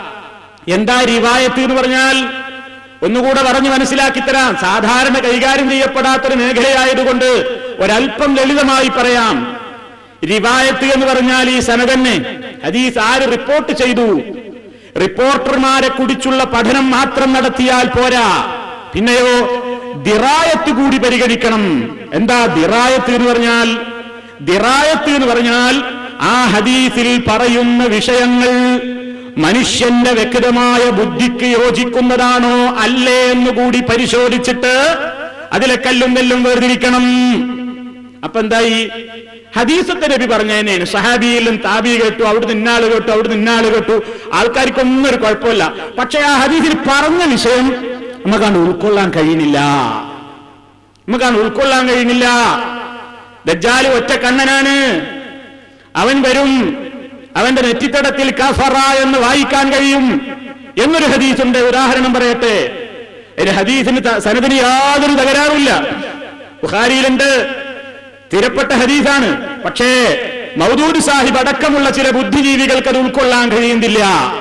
എന്താ റിവായത്ത് എന്ന് പറഞ്ഞാൽ ഒന്നുകൂടെ പറഞ്ഞു മനസ്സിലാക്കി തരാം സാധാരണ കൈകാര്യം ചെയ്യപ്പെടാത്തൊരു മേഖലയായതുകൊണ്ട് ഒരല്പം ലളിതമായി പറയാം റിവായത്ത് എന്ന് പറഞ്ഞാൽ ഈ സനതന്നെ ഹദീസ് ആര് റിപ്പോർട്ട് ചെയ്തു റിപ്പോർട്ടർമാരെ കുറിച്ചുള്ള പഠനം മാത്രം നടത്തിയാൽ പോരാ പിന്നെയോ ദിറായത്ത് കൂടി പരിഗണിക്കണം എന്താ ദിറായത്ത് എന്ന് പറഞ്ഞാൽ ദിറായത്ത് എന്ന് പറഞ്ഞാൽ ആ ഹദീസിൽ പറയുന്ന വിഷയങ്ങൾ മനുഷ്യന്റെ വ്യക്തമായ ബുദ്ധിക്ക് യോജിക്കുന്നതാണോ അല്ലേ എന്നുകൂടി പരിശോധിച്ചിട്ട് അതിലെ കല്ലും നെല്ലും വേർതിരിക്കണം അപ്പൊ എന്തായി ഹദീസത്തെ നബി പറഞ്ഞതിനേന് സഹാബിയിലും താബി കേട്ടു അവിടുന്ന് ഇന്നാള് കേട്ടു അവിടുന്ന് ഇന്നാള് കേട്ടു ആൾക്കാർക്കൊന്നും ഒരു കുഴപ്പമില്ല പക്ഷെ ആ ഹദീസിൽ പറഞ്ഞ വിഷയം നമുക്കാണ് ഉൾക്കൊള്ളാൻ കഴിയുന്നില്ല നമുക്കാണ് ഉൾക്കൊള്ളാൻ കഴിയുന്നില്ല ദജ്ജാല് ഒറ്റ കണ്ണനാണ് അവൻ വരും അവന്റെ നെറ്റിത്തടത്തിൽ കഫറ എന്ന് വായിക്കാൻ കഴിയും എന്നൊരു ഹദീസിന്റെ ഉദാഹരണം പറയട്ടെ ഒരു ഹദീസിന് ത- സനദിന് യാതൊരു തകരാറുമില്ല ബുഖാരിയിലുണ്ട് സ്ഥിരപ്പെട്ട ഹദീസാണ് പക്ഷേ മൗദൂദ് സാഹിബ് അടക്കമുള്ള ചില ബുദ്ധിജീവികൾക്ക് അത് ഉൾക്കൊള്ളാൻ കഴിയുന്നില്ല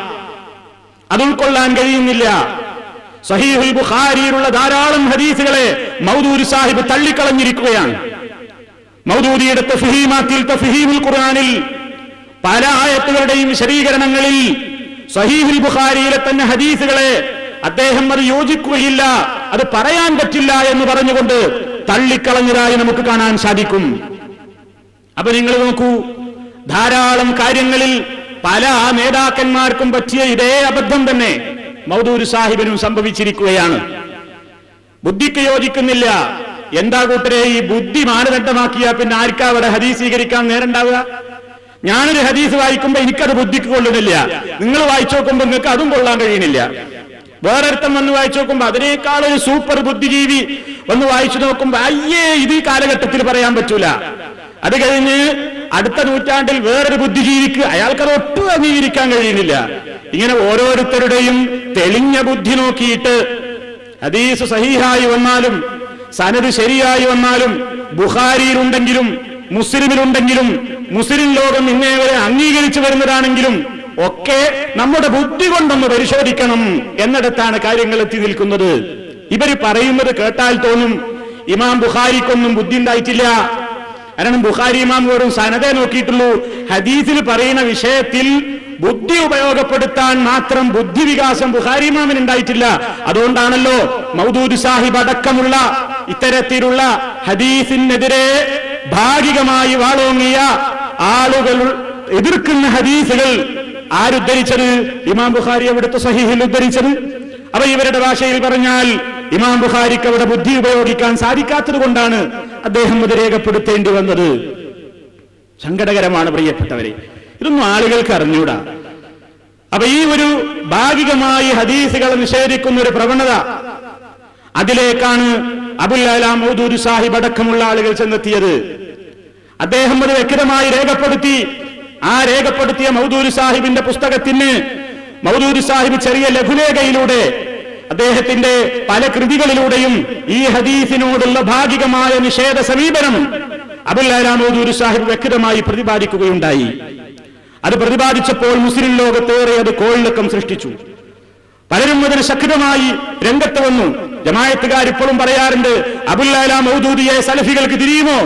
അത് ഉൾക്കൊള്ളാൻ കഴിയുന്നില്ല സഹീഹുൽ ബുഖാരിയിലുള്ള ധാരാളം ഹദീസുകളെ മൗദൂദ് സാഹിബ് തള്ളിക്കളഞ്ഞിരിക്കുകയാണ് മൗദൂദിയുടെ തഫ്ഹീമാത്തിൽ തഫ്ഹീമുൽ ഖുർആനിൽ പല ആയത്തുകളുടെയും വിശദീകരണങ്ങളിൽ സഹീഹുൽ ബുഖാരിയിലെ തന്നെ ഹദീസുകളെ അദ്ദേഹം അത് യോജിക്കുകയില്ല അത് പറയാൻ പറ്റില്ല എന്ന് പറഞ്ഞുകൊണ്ട് തള്ളിക്കളഞ്ഞതായി നമുക്ക് കാണാൻ സാധിക്കും അപ്പൊ നിങ്ങൾ നോക്കൂ ധാരാളം കാര്യങ്ങളിൽ പല നേതാക്കന്മാർക്കും പറ്റിയ ഇതേ അബദ്ധം തന്നെ മൗദൂര് സാഹിബിനും സംഭവിച്ചിരിക്കുകയാണ് ബുദ്ധിക്ക് യോജിക്കുന്നില്ല എന്താ കൂട്ടരെ ഈ ബുദ്ധി മാനദണ്ഡമാക്കിയാ പിന്നെ ആർക്കാ അവിടെ ഹദീസ് സ്വീകരിക്കാൻ നേരണ്ടാവുക ഞാനൊരു ഹദീസ് വായിക്കുമ്പോ എനിക്കത് ബുദ്ധിക്ക് കൊള്ളുന്നില്ല നിങ്ങൾ വായിച്ചു നോക്കുമ്പോ നിങ്ങൾക്ക് അതും കൊള്ളാൻ കഴിയുന്നില്ല വേറൊരുത്തം വന്ന് വായിച്ചു നോക്കുമ്പോ അതിനേക്കാൾ ഒരു സൂപ്പർ ബുദ്ധിജീവി വന്ന് വായിച്ചു നോക്കുമ്പോ അയ്യേ ഇത് ഈ കാലഘട്ടത്തിൽ പറയാൻ പറ്റൂല അത് കഴിഞ്ഞ് അടുത്ത നൂറ്റാണ്ടിൽ വേറൊരു ബുദ്ധിജീവിക്ക് അയാൾക്കത് ഒട്ടും അംഗീകരിക്കാൻ കഴിയുന്നില്ല ഇങ്ങനെ ഓരോരുത്തരുടെയും തെളിഞ്ഞ ബുദ്ധി നോക്കിയിട്ട് ഹദീസ് സഹീഹായി വന്നാലും സനത് ശരിയായി വന്നാലും ബുഖാരിയിലുണ്ടെങ്കിലും മുസ്ലിമിലുണ്ടെങ്കിലും മുസ്ലിം ലോകം ഇന്നേ വരെ അംഗീകരിച്ചു വരുന്നതാണെങ്കിലും ഒക്കെ നമ്മുടെ ബുദ്ധി കൊണ്ടൊന്ന് പരിശോധിക്കണം എന്നിടത്താണ് കാര്യങ്ങൾ എത്തി നിൽക്കുന്നത് ഇവര് പറയുന്നത് കേട്ടാൽ തോന്നും ഇമാം ബുഖാരിക്കൊന്നും ബുദ്ധി ഉണ്ടായിട്ടില്ല കാരണം ബുഖാരി ഇമാം വെറും സനതെ നോക്കിയിട്ടുള്ളൂ ഹദീസിൽ പറയുന്ന വിഷയത്തിൽ ബുദ്ധി ഉപയോഗപ്പെടുത്താൻ മാത്രം ബുദ്ധി വികാസം ബുഖാരി ഇമാമിന് ഉണ്ടായിട്ടില്ല അതുകൊണ്ടാണല്ലോ മൗദൂദ് സാഹിബ് അടക്കമുള്ള ഇത്തരത്തിലുള്ള ഹദീസിനെതിരെ ഭാഗികമായി വാളോങ്ങിയ ആളുകൾ എതിർക്കുന്ന ഹദീസുകൾ ആരുദ്ധരിച്ചത് ഇമാം ബുഖാരി അവിടുത്തെ സഹീഹിൽ ഉദ്ധരിച്ചത് അവ ഇവരുടെ ഭാഷയിൽ പറഞ്ഞാൽ ഇമാം ബുഖാരിക്ക് അവിടെ ബുദ്ധി ഉപയോഗിക്കാൻ സാധിക്കാത്തത് കൊണ്ടാണ് അദ്ദേഹം അത് രേഖപ്പെടുത്തേണ്ടി വന്നത് സങ്കടകരമാണ് പ്രിയപ്പെട്ടവരെ ഇതൊന്നും ആളുകൾക്ക് അറിഞ്ഞൂടാ അപ്പൊ ഈ ഒരു ഭാഗികമായി ഹദീസുകളെ നിഷേധിക്കുന്ന ഒരു പ്രവണത അതിലേക്കാണ് അബുൽ അലാം മൗദൂദ് സാഹിബ് അടക്കമുള്ള ആളുകൾ ചെന്നെത്തിയത് അദ്ദേഹം അത് വ്യക്തമായി രേഖപ്പെടുത്തി ആ രേഖപ്പെടുത്തിയ മൗദൂദ് സാഹിബിന്റെ പുസ്തകത്തിന് മൗദൂദ് സാഹിബ് ചെറിയ ലഘുലേഖയിലൂടെ അദ്ദേഹത്തിന്റെ പല കൃതികളിലൂടെയും ഈ ഹദീസിനോടുള്ള ഭാഗികമായ നിഷേധ സമീപനം അബുൽ അലാമൂദൂർ സാഹിബ് വ്യക്തമായി പ്രതിപാദിക്കുകയുണ്ടായി അത് പ്രതിപാദിച്ചപ്പോൾ മുസ്ലിം ലോകത്തേറെ അത് കോളിളക്കം സൃഷ്ടിച്ചു പലരും അതിന് ശക്തമായി രംഗത്ത് വന്നു ജമായത്തുകാർ ഇപ്പോഴും പറയാറുണ്ട് അബുല്ലാല മൗദൂദിയെ സലഫികൾക്ക് തിരിയുമോ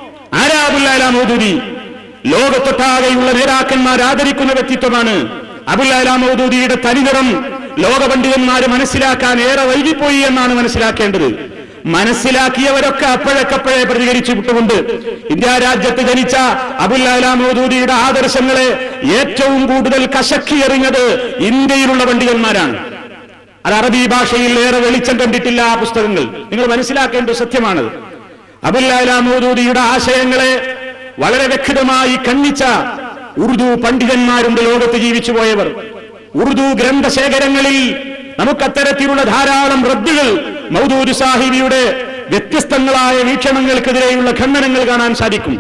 ആരാ അബുല്ലാല മൗദൂദി ലോകത്തൊട്ടാകെയുള്ള നേതാക്കന്മാർ ആദരിക്കുന്ന വ്യക്തിത്വമാണ് അബുല്ലാല മൗദൂദിയുടെ തനിനിറം ലോക പണ്ഡിതന്മാർ മനസ്സിലാക്കാൻ ഏറെ വൈകിപ്പോയി എന്നാണ് മനസ്സിലാക്കേണ്ടത് മനസ്സിലാക്കിയവരൊക്കെ അപ്പോഴേക്കപ്പോഴേ പ്രതികരിച്ചു വിട്ടുകൊണ്ട് ഇന്ത്യ രാജ്യത്ത് ജനിച്ച അബുല്ലാല മൗദൂദിയുടെ ആദർശങ്ങളെ ഏറ്റവും കൂടുതൽ കശക്കിയെറിഞ്ഞത് ഇന്ത്യയിലുള്ള പണ്ഡിതന്മാരാണ് അത് അറബി ഭാഷയിൽ ഏറെ വെളിച്ചം കണ്ടിട്ടില്ല ആ പുസ്തകങ്ങൾ നിങ്ങൾ മനസ്സിലാക്കേണ്ട സത്യമാണത് അബുല്ലാല മൗദൂദിയുടെ ആശയങ്ങളെ വളരെ വ്യക്തമായി ഖണ്ഡിച്ച ഉറുദു പണ്ഡിതന്മാരുണ്ട് ലോകത്ത് ജീവിച്ചു പോയവർ ഉറുദു ഗ്രന്ഥശേഖരങ്ങളിൽ നമുക്കത്തരത്തിലുള്ള ധാരാളം റദ്ദുകൾ മൗദൂദ് സാഹിബിയുടെ വ്യത്യസ്തങ്ങളായ വീക്ഷണങ്ങൾക്കെതിരെയുള്ള ഖണ്ഡനങ്ങൾ കാണാൻ സാധിക്കും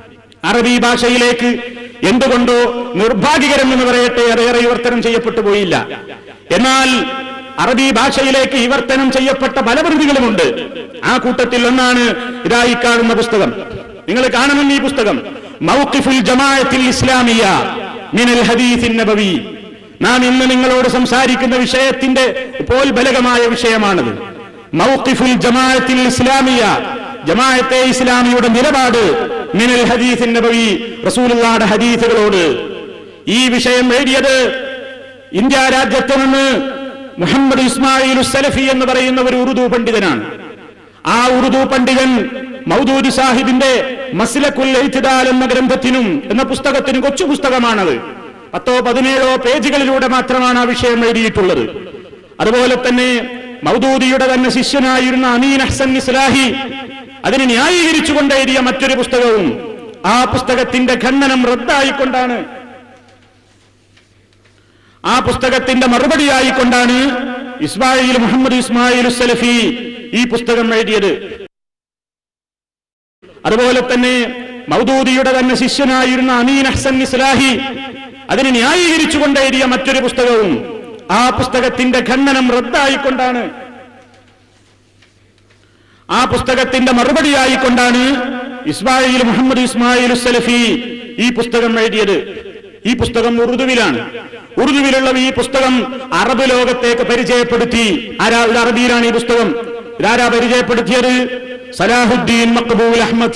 അറബി ഭാഷയിലേക്ക് എന്തുകൊണ്ടോ നിർഭാഗ്യകരം എന്ന് പറയട്ടെ അതേറെ വിവർത്തനം ചെയ്യപ്പെട്ടു പോയില്ല എന്നാൽ അറബി ഭാഷയിലേക്ക് വിവർത്തനം ചെയ്യപ്പെട്ട പല കൃതികളുമുണ്ട് ആ കൂട്ടത്തിൽ ഒന്നാണ് ഇതായി കാണുന്ന പുസ്തകം നിങ്ങൾ കാണണം ഈ പുസ്തകം മൗഖിഫുൽ ജമാഅത്തിൽ ഇസ്ലാമിയ മിനൽ ഹദീസിൻ നബവി നാം ഇന്ന് നിങ്ങളോട് സംസാരിക്കുന്ന വിഷയത്തിന്റെ പോൽബലകമായ വിഷയമാണത് മൗഖിഫുൽ ജമാഅത്തിൽ ഇസ്ലാമിയ ജമാഅത്തെ ഇസ്ലാമിയുടെ നിലപാട് മിനൽ ഹദീസിൻ നബവി റസൂലുള്ളാഹിയുടെ ഹദീസുകളോട് ഈ വിഷയം എഴുതിയത് ഇന്ത്യ രാജ്യത്ത് നിന്ന് മുഹമ്മദ് ഇസ്മായിൽ സലഫി എന്ന് പറയുന്ന ഒരു ഉറുദു പണ്ഡിതനാണ് ആ ഉറുദു പണ്ഡിതൻ മൗദൂദ് സാഹിബിന്റെ മസ്ലക്കുൽ എഴുത്തിദാൽ എന്ന ഗ്രന്ഥത്തിനും എന്ന പുസ്തകത്തിനും കൊച്ചു പുസ്തകമാണത് പത്തോ പതിനേഴോ പേജുകളിലൂടെ മാത്രമാണ് ആ വിഷയം എഴുതിയിട്ടുള്ളത് അതുപോലെ തന്നെ മൗദൂദിയുടെ തന്നെ ശിഷ്യനായിരുന്ന അമീൻ അഹ്സൻ ഇസ്ലാഹി അതിനെ ന്യായീകരിച്ചുകൊണ്ട് എഴുതിയ മറ്റൊരു പുസ്തകവും ആ പുസ്തകത്തിന്റെ ഖണ്ഡനം റദ്ദായിക്കൊണ്ടാണ് ആ പുസ്തകത്തിന്റെ മറുപടിയായിക്കൊണ്ടാണ് ഇസ്മായിൽ മുഹമ്മദ് ഇസ്മായിൽ സലഫി ഈ പുസ്തകം എഴുതിയത് അതുപോലെ തന്നെ മൗദൂദിയുടെ തന്നെ ശിഷ്യനായിരുന്ന അമീൻ അഹ്സൻ ഇസ്ലാഹി അതിനെ ന്യായീകരിച്ചുകൊണ്ട് എഴുതിയ മറ്റൊരു പുസ്തകവും ആ പുസ്തകത്തിന്റെ ഖണ്ഡനം റദ്ദായിക്കൊണ്ടാണ് ആ പുസ്തകത്തിന്റെ മറുപടിയായിക്കൊണ്ടാണ് ഇസ്മായിൽ മുഹമ്മദ് ഇസ്മായിൽ സലഫി ഈ പുസ്തകം എഴുതിയത് ഈ പുസ്തകം ഉറുദുവിലാണ് ഉറുദുവിലുള്ള ഈ പുസ്തകം അറബ് ലോകത്തേക്ക് പരിചയപ്പെടുത്തി ആരാ ഇത് അറബിയിലാണ് ഈ പുസ്തകം ഇതാരാ പരിചയപ്പെടുത്തിയത് സലാഹുദ്ദീൻ മക്ബൂൽ അഹമ്മദ്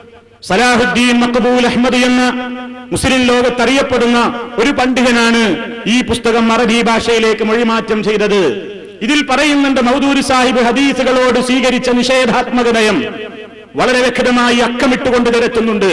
സലാഹുദ്ദീൻ മക്ബൂൽ അഹമ്മദ് എന്ന മുസ്ലിം ലോകത്ത് അറിയപ്പെടുന്ന ഒരു പണ്ഡിതനാണ് ഈ പുസ്തകം അറബി ഭാഷയിലേക്ക് മൊഴിമാറ്റം ചെയ്തത് ഇതിൽ പറയുന്നുണ്ട് മൗദൂരി സാഹിബ് ഹദീസുകളോട് സ്വീകരിച്ച നിഷേധാത്മക നയം വളരെ വ്യക്തമായി അക്കമിട്ടുകൊണ്ട് നിരത്തുന്നുണ്ട്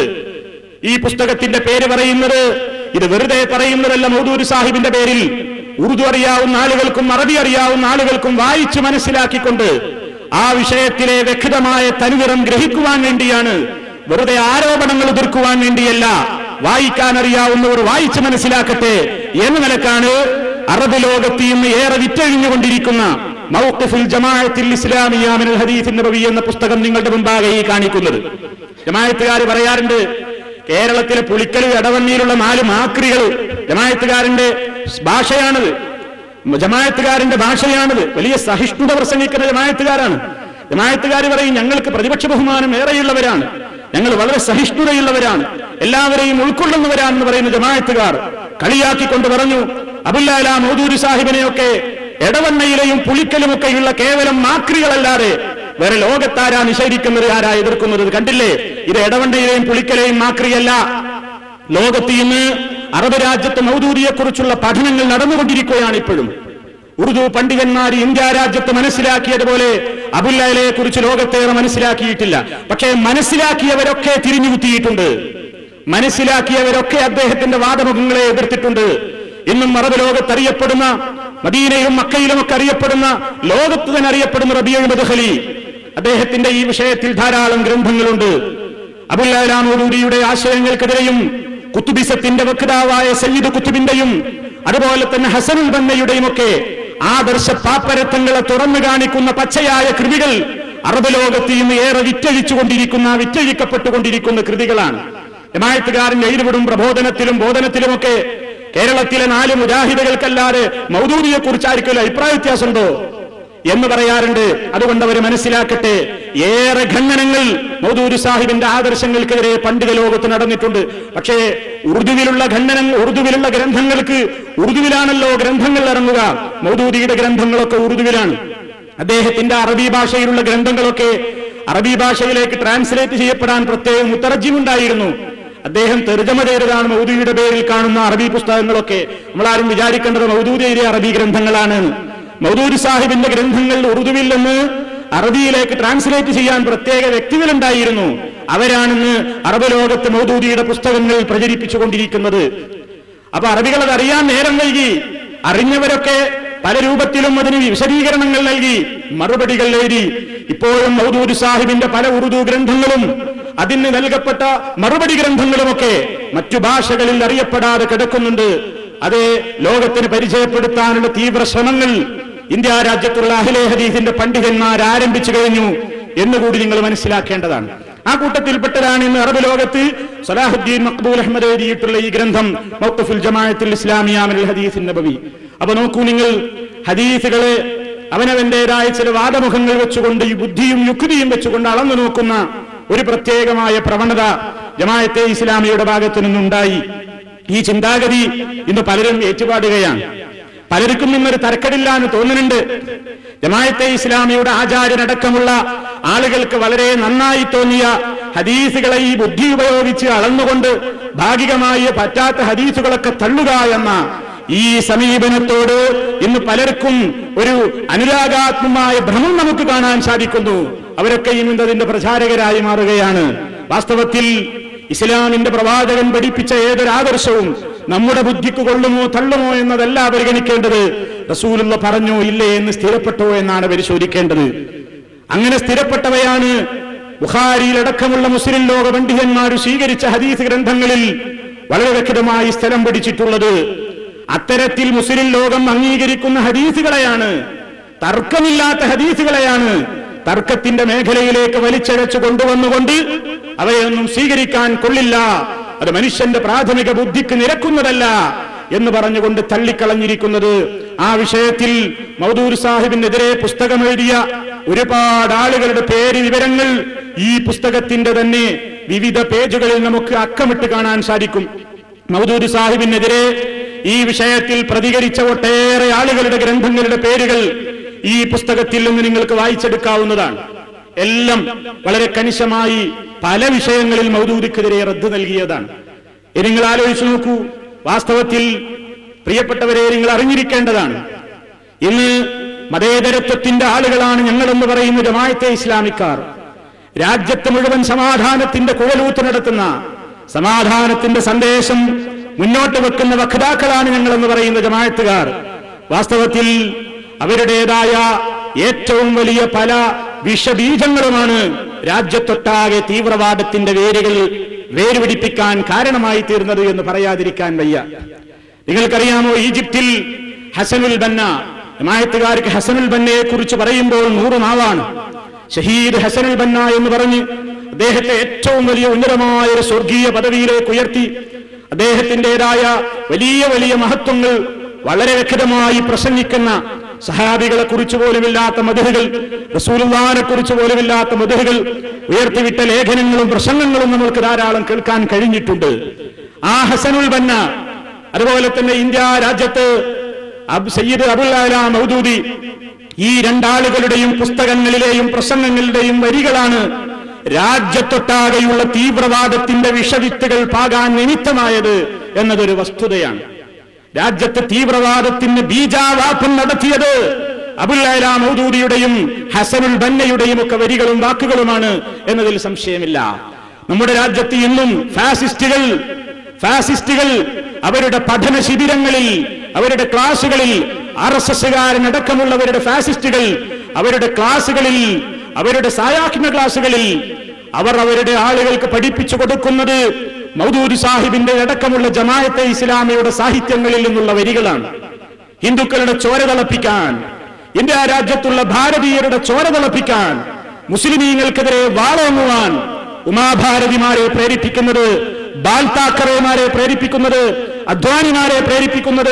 ഈ പുസ്തകത്തിന്റെ പേര് പറയുന്നത് ഇത് വെറുതെ പറയുന്നതല്ല മൗദൂരി സാഹിബിന്റെ പേരിൽ ഉറുദു അറിയാവുന്ന ആളുകൾക്കും അറബി അറിയാവുന്ന ആളുകൾക്കും വായിച്ചു മനസ്സിലാക്കിക്കൊണ്ട് ആ വിഷയത്തിലെ വ്യക്തമായ തനുനിറം ഗ്രഹിക്കുവാൻ വേണ്ടിയാണ് വെറുതെ ആരോപണങ്ങൾ എതിർക്കുവാൻ വേണ്ടിയല്ല വായിക്കാൻ അറിയാവുന്നവർ വായിച്ച് മനസ്സിലാക്കട്ടെ എന്ന നിലക്കാണ് അറബ് ലോകത്ത് ഇന്ന് ഏറെ വിറ്റഴിഞ്ഞുകൊണ്ടിരിക്കുന്ന മൗഖിഫുൽ ജമാഅത്തിൽ ഇസ്ലാമിയ മിനൽ ഹദീസ് നബവി എന്ന പുസ്തകം നിങ്ങളുടെ മുമ്പാകെ ഈ കാണിക്കുന്നത് ജമാഅത്തുകാർ പറയാറുണ്ട് കേരളത്തിലെ പുളിക്കൽ ഇടവണ്ണിയിലുള്ള നാല് മാക്രികൾ ജമാഅത്തുകാരന്റെ ഭാഷയാണത് ജമാഅത്തുകാരന്റെ ഭാഷയാണത് വലിയ സഹിഷ്ണുത പ്രസംഗിക്കുന്ന ജമാഅത്തുകാരാണ് ജമാഅത്തുകാർ പറയും ഞങ്ങൾക്ക് പ്രതിപക്ഷ ബഹുമാനം ഏറെയുള്ളവരാണ് ഞങ്ങൾ വളരെ സഹിഷ്ണുതയുള്ളവരാണ് എല്ലാവരെയും ഉൾക്കൊള്ളുന്നവരാണെന്ന് പറയുന്ന ജമാഅത്തുകാർ കളിയാക്കിക്കൊണ്ട് പറഞ്ഞു അബുല്ലാല മൗദൂരി സാഹിബിനെയൊക്കെ എടവണ്ണയിലെയും പുളിക്കലുമൊക്കെയുള്ള കേവലം മാക്രികളല്ലാതെ വേറെ ലോകത്താരാ നിഷേധിക്കുന്നത് ആരാ എതിർക്കുന്നത് ഇത് കണ്ടില്ലേ ഇത് എടവണ്ണയിലെയും പുളിക്കലെയും മാക്രിയല്ല ലോകത്ത് ഇന്ന് അറബ് രാജ്യത്ത് മൗദൂദിയെക്കുറിച്ചുള്ള പഠനങ്ങൾ നടന്നുകൊണ്ടിരിക്കുകയാണ് ഇപ്പോഴും ഉറുദു പണ്ഡിതന്മാർ ഇന്ത്യ രാജ്യത്ത് മനസ്സിലാക്കിയതുപോലെ അബുല്ലയെ കുറിച്ച് ലോകത്തേറെ മനസ്സിലാക്കിയിട്ടില്ല പക്ഷേ മനസ്സിലാക്കിയവരൊക്കെ തിരിഞ്ഞുകുത്തിയിട്ടുണ്ട് മനസ്സിലാക്കിയവരൊക്കെ അദ്ദേഹത്തിന്റെ വാദമുഖങ്ങളെ എതിർത്തിട്ടുണ്ട് ഇന്നും അറബ് ലോകത്ത് അറിയപ്പെടുന്ന മദീനയിലും മക്കയിലും ഒക്കെ അറിയപ്പെടുന്ന ലോകത്ത് തന്നെ അറിയപ്പെടുന്ന റബിയ മദഹലി അദ്ദേഹത്തിന്റെ ഈ വിഷയത്തിൽ ധാരാളം ഗ്രന്ഥങ്ങളുണ്ട് അബുല്ലാലാമൂദൂരിയുടെ ആശയങ്ങൾക്കെതിരെയും കുത്തുബിസത്തിന്റെ വക്താവായ സയ്യിദ് കുത്തുബിന്റെയും അതുപോലെ തന്നെ ഹസനുൽ ബന്നയുടെയും ഒക്കെ ആദർശ പാപ്പരത്വങ്ങളെ തുറന്നു കാണിക്കുന്ന പച്ചയായ കൃതികൾ അറബ് ലോകത്ത് ഇന്ന് ഏറെ വിറ്റഴിച്ചുകൊണ്ടിരിക്കുന്ന വിറ്റഴിക്കപ്പെട്ടുകൊണ്ടിരിക്കുന്ന കൃതികളാണ് ജമായത്തുകാരൻ എഴുതുവിടും പ്രബോധനത്തിലും ബോധനത്തിലുമൊക്കെ കേരളത്തിലെ നാല് മുജാഹിദുകൾക്കല്ലാതെ മൗദൂദിയെ കുറിച്ച് ആർക്കും അഭിപ്രായ വ്യത്യാസമുണ്ടോ എന്ന് പറയാറുണ്ട് അതുകൊണ്ട് അവർ മനസ്സിലാക്കട്ടെ ഏറെ ഖണ്ഡനങ്ങൾ മൗദൂദ് സാഹിബിന്റെ ആദർശങ്ങൾക്കെതിരെ പണ്ഡിത ലോകത്ത് നടന്നിട്ടുണ്ട് പക്ഷേ ഉറുദുവിലുള്ള ഖണ്ഡനം ഉറുദുവിലുള്ള ഗ്രന്ഥങ്ങൾക്ക് ഉറുദുവിലാണല്ലോ ഗ്രന്ഥങ്ങൾ ഇറങ്ങുക മൗദൂദിയുടെ ഗ്രന്ഥങ്ങളൊക്കെ ഉറുദുവിലാണ് അദ്ദേഹത്തിന്റെ അറബി ഭാഷയിലുള്ള ഗ്രന്ഥങ്ങളൊക്കെ അറബി ഭാഷയിലേക്ക് ട്രാൻസ്ലേറ്റ് ചെയ്യപ്പെടാൻ പ്രത്യേകം മുത്തറജിമുണ്ടായിരുന്നു അദ്ദേഹം തെർജമ ചെയ്തതാണ് മൗദൂദിയുടെ പേരിൽ കാണുന്ന അറബി പുസ്തകങ്ങളൊക്കെ നമ്മളാരും വിചാരിക്കേണ്ടത് മൗദൂദിയുടെ അറബി ഗ്രന്ഥങ്ങളാണ് മൗദൂദ് സാഹിബിന്റെ ഗ്രന്ഥങ്ങൾ ഉറുദുവിൽ നിന്ന് അറബിയിലേക്ക് ട്രാൻസ്ലേറ്റ് ചെയ്യാൻ പ്രത്യേക വ്യക്തികളുണ്ടായിരുന്നു അവരാണിന്ന് അറബ് ലോകത്ത് മൗദൂദിയുടെ പുസ്തകങ്ങൾ പ്രചരിപ്പിച്ചുകൊണ്ടിരിക്കുന്നത് അപ്പൊ അറബികൾ അത് അറിയാൻ നേരം നൽകി അറിഞ്ഞവരൊക്കെ പല രൂപത്തിലും അതിന് വിശദീകരണങ്ങൾ നൽകി മറുപടികൾ എഴുതി ഇപ്പോഴും മൗദൂദ് സാഹിബിന്റെ പല ഉറുദു ഗ്രന്ഥങ്ങളും അതിന് നൽകപ്പെട്ട മറുപടി ഗ്രന്ഥങ്ങളുമൊക്കെ മറ്റു ഭാഷകളിൽ അറിയപ്പെടാതെ കിടക്കുന്നുണ്ട് അത് ലോകത്തിന് പരിചയപ്പെടുത്താനുള്ള തീവ്ര ശ്രമങ്ങൾ ഇന്ത്യ രാജ്യത്തുള്ള അഖിലേ ഹദീസിന്റെ പണ്ഡിതന്മാർ ആരംഭിച്ചു കഴിഞ്ഞു എന്നുകൂടി നിങ്ങൾ മനസ്സിലാക്കേണ്ടതാണ് ആ കൂട്ടത്തിൽപ്പെട്ടതാണ് ഇന്ന് അറബ് ലോകത്ത് സലാഹുദ്ദീൻ മക്ബൂൽ അഹമ്മദ് എഴുതിയിട്ടുള്ള ഈ ഗ്രന്ഥം മൗഖഫുൽ ജമാഅത്തുൽ ഇസ്ലാമിയാമിൽ ഹദീസ് നബവി അപ്പൊ നോക്കൂ നിങ്ങൾ ഹദീസുകളെ അവനവന്റേതായ ചില വാദമുഖങ്ങൾ വെച്ചുകൊണ്ട് ഈ ബുദ്ധിയും യുക്തിയും വെച്ചുകൊണ്ട് അളന്നു നോക്കുന്ന ഒരു പ്രത്യേകമായ പ്രവണത ജമാഅത്തെ ഇസ്ലാമിയുടെ ഭാഗത്തു നിന്നുണ്ടായി ഈ ചിന്താഗതി ഇന്ന് പലരും ഏറ്റുപാടുകയാണ് പലർക്കും ഇന്നൊരു തരക്കടില്ല എന്ന് തോന്നുന്നുണ്ട് ജമായത്തെ ഇസ്ലാമിയുടെ ആചാര്യനടക്കമുള്ള ആളുകൾക്ക് വളരെ നന്നായി തോന്നിയ ഹദീസുകളെ ഈ ബുദ്ധി ഉപയോഗിച്ച് അളന്നുകൊണ്ട് ഭാഗികമായി പറ്റാത്ത ഹദീസുകളൊക്കെ തള്ളുക എന്ന ഈ സമീപനത്തോട് ഇന്ന് പലർക്കും ഒരു അനുരാഗാത്മമായ ഭ്രമം നമുക്ക് കാണാൻ സാധിക്കുന്നു അവരൊക്കെയും ഇന്ന് അതിന്റെ പ്രചാരകരായി മാറുകയാണ് വാസ്തവത്തിൽ ഇസ്ലാമിന്റെ പ്രവാചകൻ പഠിപ്പിച്ച ഏതൊരു ആദർശവും നമ്മുടെ ബുദ്ധിക്ക് കൊള്ളുമോ തള്ളുമോ എന്നതല്ല പരിഗണിക്കേണ്ടത് റസൂലുള്ള പറഞ്ഞോ ഇല്ലേ എന്ന് സ്ഥിരപ്പെട്ടോ എന്നാണ് പരിശോധിക്കേണ്ടത് അങ്ങനെ സ്ഥിരപ്പെട്ടവയാണ് ബുഖാരിയിലടക്കമുള്ള മുസ്ലിം ലോക പണ്ഡിതന്മാർ സ്വീകരിച്ച ഹദീസ് ഗ്രന്ഥങ്ങളിൽ വളരെ വ്യക്തമായി സ്ഥലം പിടിച്ചിട്ടുള്ളത് അത്തരത്തിൽ മുസ്ലിം ലോകം അംഗീകരിക്കുന്ന ഹദീസുകളെയാണ് തർക്കമില്ലാത്ത ഹദീസുകളെയാണ് തർക്കത്തിന്റെ മേഖലയിലേക്ക് വലിച്ചഴച്ചു കൊണ്ടുവന്നുകൊണ്ട് അവയൊന്നും സ്വീകരിക്കാൻ കൊള്ളില്ല അത് മനുഷ്യന്റെ പ്രാഥമിക ബുദ്ധിക്ക് നിരക്കുന്നതല്ല എന്ന് പറഞ്ഞുകൊണ്ട് തള്ളിക്കളഞ്ഞിരിക്കുന്നത് ആ വിഷയത്തിൽ മൗദൂർ സാഹിബിനെതിരെ പുസ്തകം എഴുതിയ ഒരുപാട് ആളുകളുടെ പേര് വിവരങ്ങൾ ഈ പുസ്തകത്തിന്റെ തന്നെ വിവിധ പേജുകളിൽ നമുക്ക് അക്കമിട്ട് കാണാൻ സാധിക്കും മൗദൂദ് സാഹിബിനെതിരെ ഈ വിഷയത്തിൽ പ്രതികരിച്ച ഒട്ടേറെ ആളുകളുടെ ഗ്രന്ഥങ്ങളുടെ പേരുകൾ ഈ പുസ്തകത്തിൽ നിന്ന് നിങ്ങൾക്ക് വായിച്ചെടുക്കാവുന്നതാണ് എല്ലാം വളരെ കണിശമായി പല വിഷയങ്ങളിൽ മൗദൂദിക്കെതിരെ റദ്ദ് നൽകിയതാണ് ഇനി നിങ്ങൾ ആലോചിച്ചു നോക്കൂ വാസ്തവത്തിൽ പ്രിയപ്പെട്ടവരെ നിങ്ങൾ അറിഞ്ഞിരിക്കേണ്ടതാണ് ഇന്ന് മതേതരത്വത്തിന്റെ ആളുകളാണ് ഞങ്ങളെന്ന് പറയുന്ന ജമായത്തെ ഇസ്ലാമിക്കാർ രാജ്യത്ത് മുഴുവൻ സമാധാനത്തിന്റെ കുഴലൂത്ത് നടത്തുന്ന സമാധാനത്തിന്റെ സന്ദേശം മുന്നോട്ട് വെക്കുന്ന വക്താക്കളാണ് ഞങ്ങളെന്ന് പറയുന്ന ജമായത്തുകാർ വാസ്തവത്തിൽ അവരുടേതായ ഏറ്റവും വലിയ പല വിഷബീജങ്ങളുമാണ് രാജ്യത്തൊട്ടാകെ തീവ്രവാദത്തിന്റെ വേരുകൾ വേരുപിടിപ്പിക്കാൻ കാരണമായി തീർന്നത് എന്ന് പറയാതിരിക്കാൻ വയ്യ നിങ്ങൾക്കറിയാമോ ഈജിപ്തിൽ ഹസനുൽ ബന്ന ജമായത്തുകാർക്ക് ഹസനുൽ ബന്നയെ കുറിച്ച് പറയുമ്പോൾ നൂറ് നാവാണ് ഷഹീദ് ഹസനുൽ ബന്ന എന്ന് പറഞ്ഞ് അദ്ദേഹത്തെ ഏറ്റവും വലിയ ഉന്നതമായ ഒരു സ്വർഗീയ പദവിയിലേക്ക് ഉയർത്തി അദ്ദേഹത്തിൻ്റെതായ വലിയ വലിയ മഹത്വങ്ങൾ വളരെ വ്യക്തമായി പ്രസംഗിക്കുന്ന സഹാബികളെ കുറിച്ച് പോലുമില്ലാത്ത മധുഹകൾ റസൂലുള്ളാനെ കുറിച്ച് പോലുമില്ലാത്ത മധുഹകൾ ഉയർത്തിവിട്ട ലേഖനങ്ങളും പ്രസംഗങ്ങളും നമ്മൾക്ക് ധാരാളം കേൾക്കാൻ കഴിഞ്ഞിട്ടുണ്ട് ആ ഹസനുൽ ബന്ന അതുപോലെ തന്നെ ഇന്ത്യ രാജ്യത്ത് അബ് സയ്യിദ് അബുൽ അല മൗദൂദി ഈ രണ്ടാളുകളുടെയും പുസ്തകങ്ങളിലെയും പ്രസംഗങ്ങളുടെയും വരികളാണ് രാജ്യത്തൊട്ടാകെയുള്ള തീവ്രവാദത്തിന്റെ വിഷവിത്തുകൾ പാകാൻ നിമിത്തമായത് എന്നതൊരു വസ്തുതയാണ് രാജ്യത്ത് തീവ്രവാദത്തിന് ബീജാവാപം നടത്തിയത് അബുല്ലൈല മൗദൂദിയുടെയും ഹസനുൽ ബന്നയുടെയും ഒക്കെ വരികളും വാക്കുകളുമാണ് എന്നതിൽ സംശയമില്ല നമ്മുടെ രാജ്യത്ത് ഇന്നും ഫാസിസ്റ്റുകൾ ഫാസിസ്റ്റുകൾ അവരുടെ പഠന ശിബിരങ്ങളിൽ അവരുടെ ക്ലാസുകളിൽ ആർ എസ് എസ്സുകാരനടക്കമുള്ളവരുടെ ഫാസിസ്റ്റുകൾ അവരുടെ ക്ലാസുകളിൽ അവരുടെ സായാഹ്ന ക്ലാസുകളിൽ അവർ അവരുടെ ആളുകൾക്ക് പഠിപ്പിച്ചു കൊടുക്കുന്നത് മൗദൂദ് സാഹിബിന്റെ അടക്കമുള്ള ജമായത്തെ ഇസ്ലാമിയുടെ സാഹിത്യങ്ങളിൽ നിന്നുള്ള വരികളാണ് ഹിന്ദുക്കളുടെ ചോര തിളപ്പിക്കാൻ ഇന്ത്യ രാജ്യത്തുള്ള ഭാരതീയരുടെ ചോര തിളപ്പിക്കാൻ മുസ്ലിമീങ്ങൾക്കെതിരെ വാളോങ്ങുവാൻ ഉമാഭാരതിമാരെ പ്രേരിപ്പിക്കുന്നത് ബാൽ താക്കറേമാരെ പ്രേരിപ്പിക്കുന്നത് അദ്വാനിമാരെ പ്രേരിപ്പിക്കുന്നത്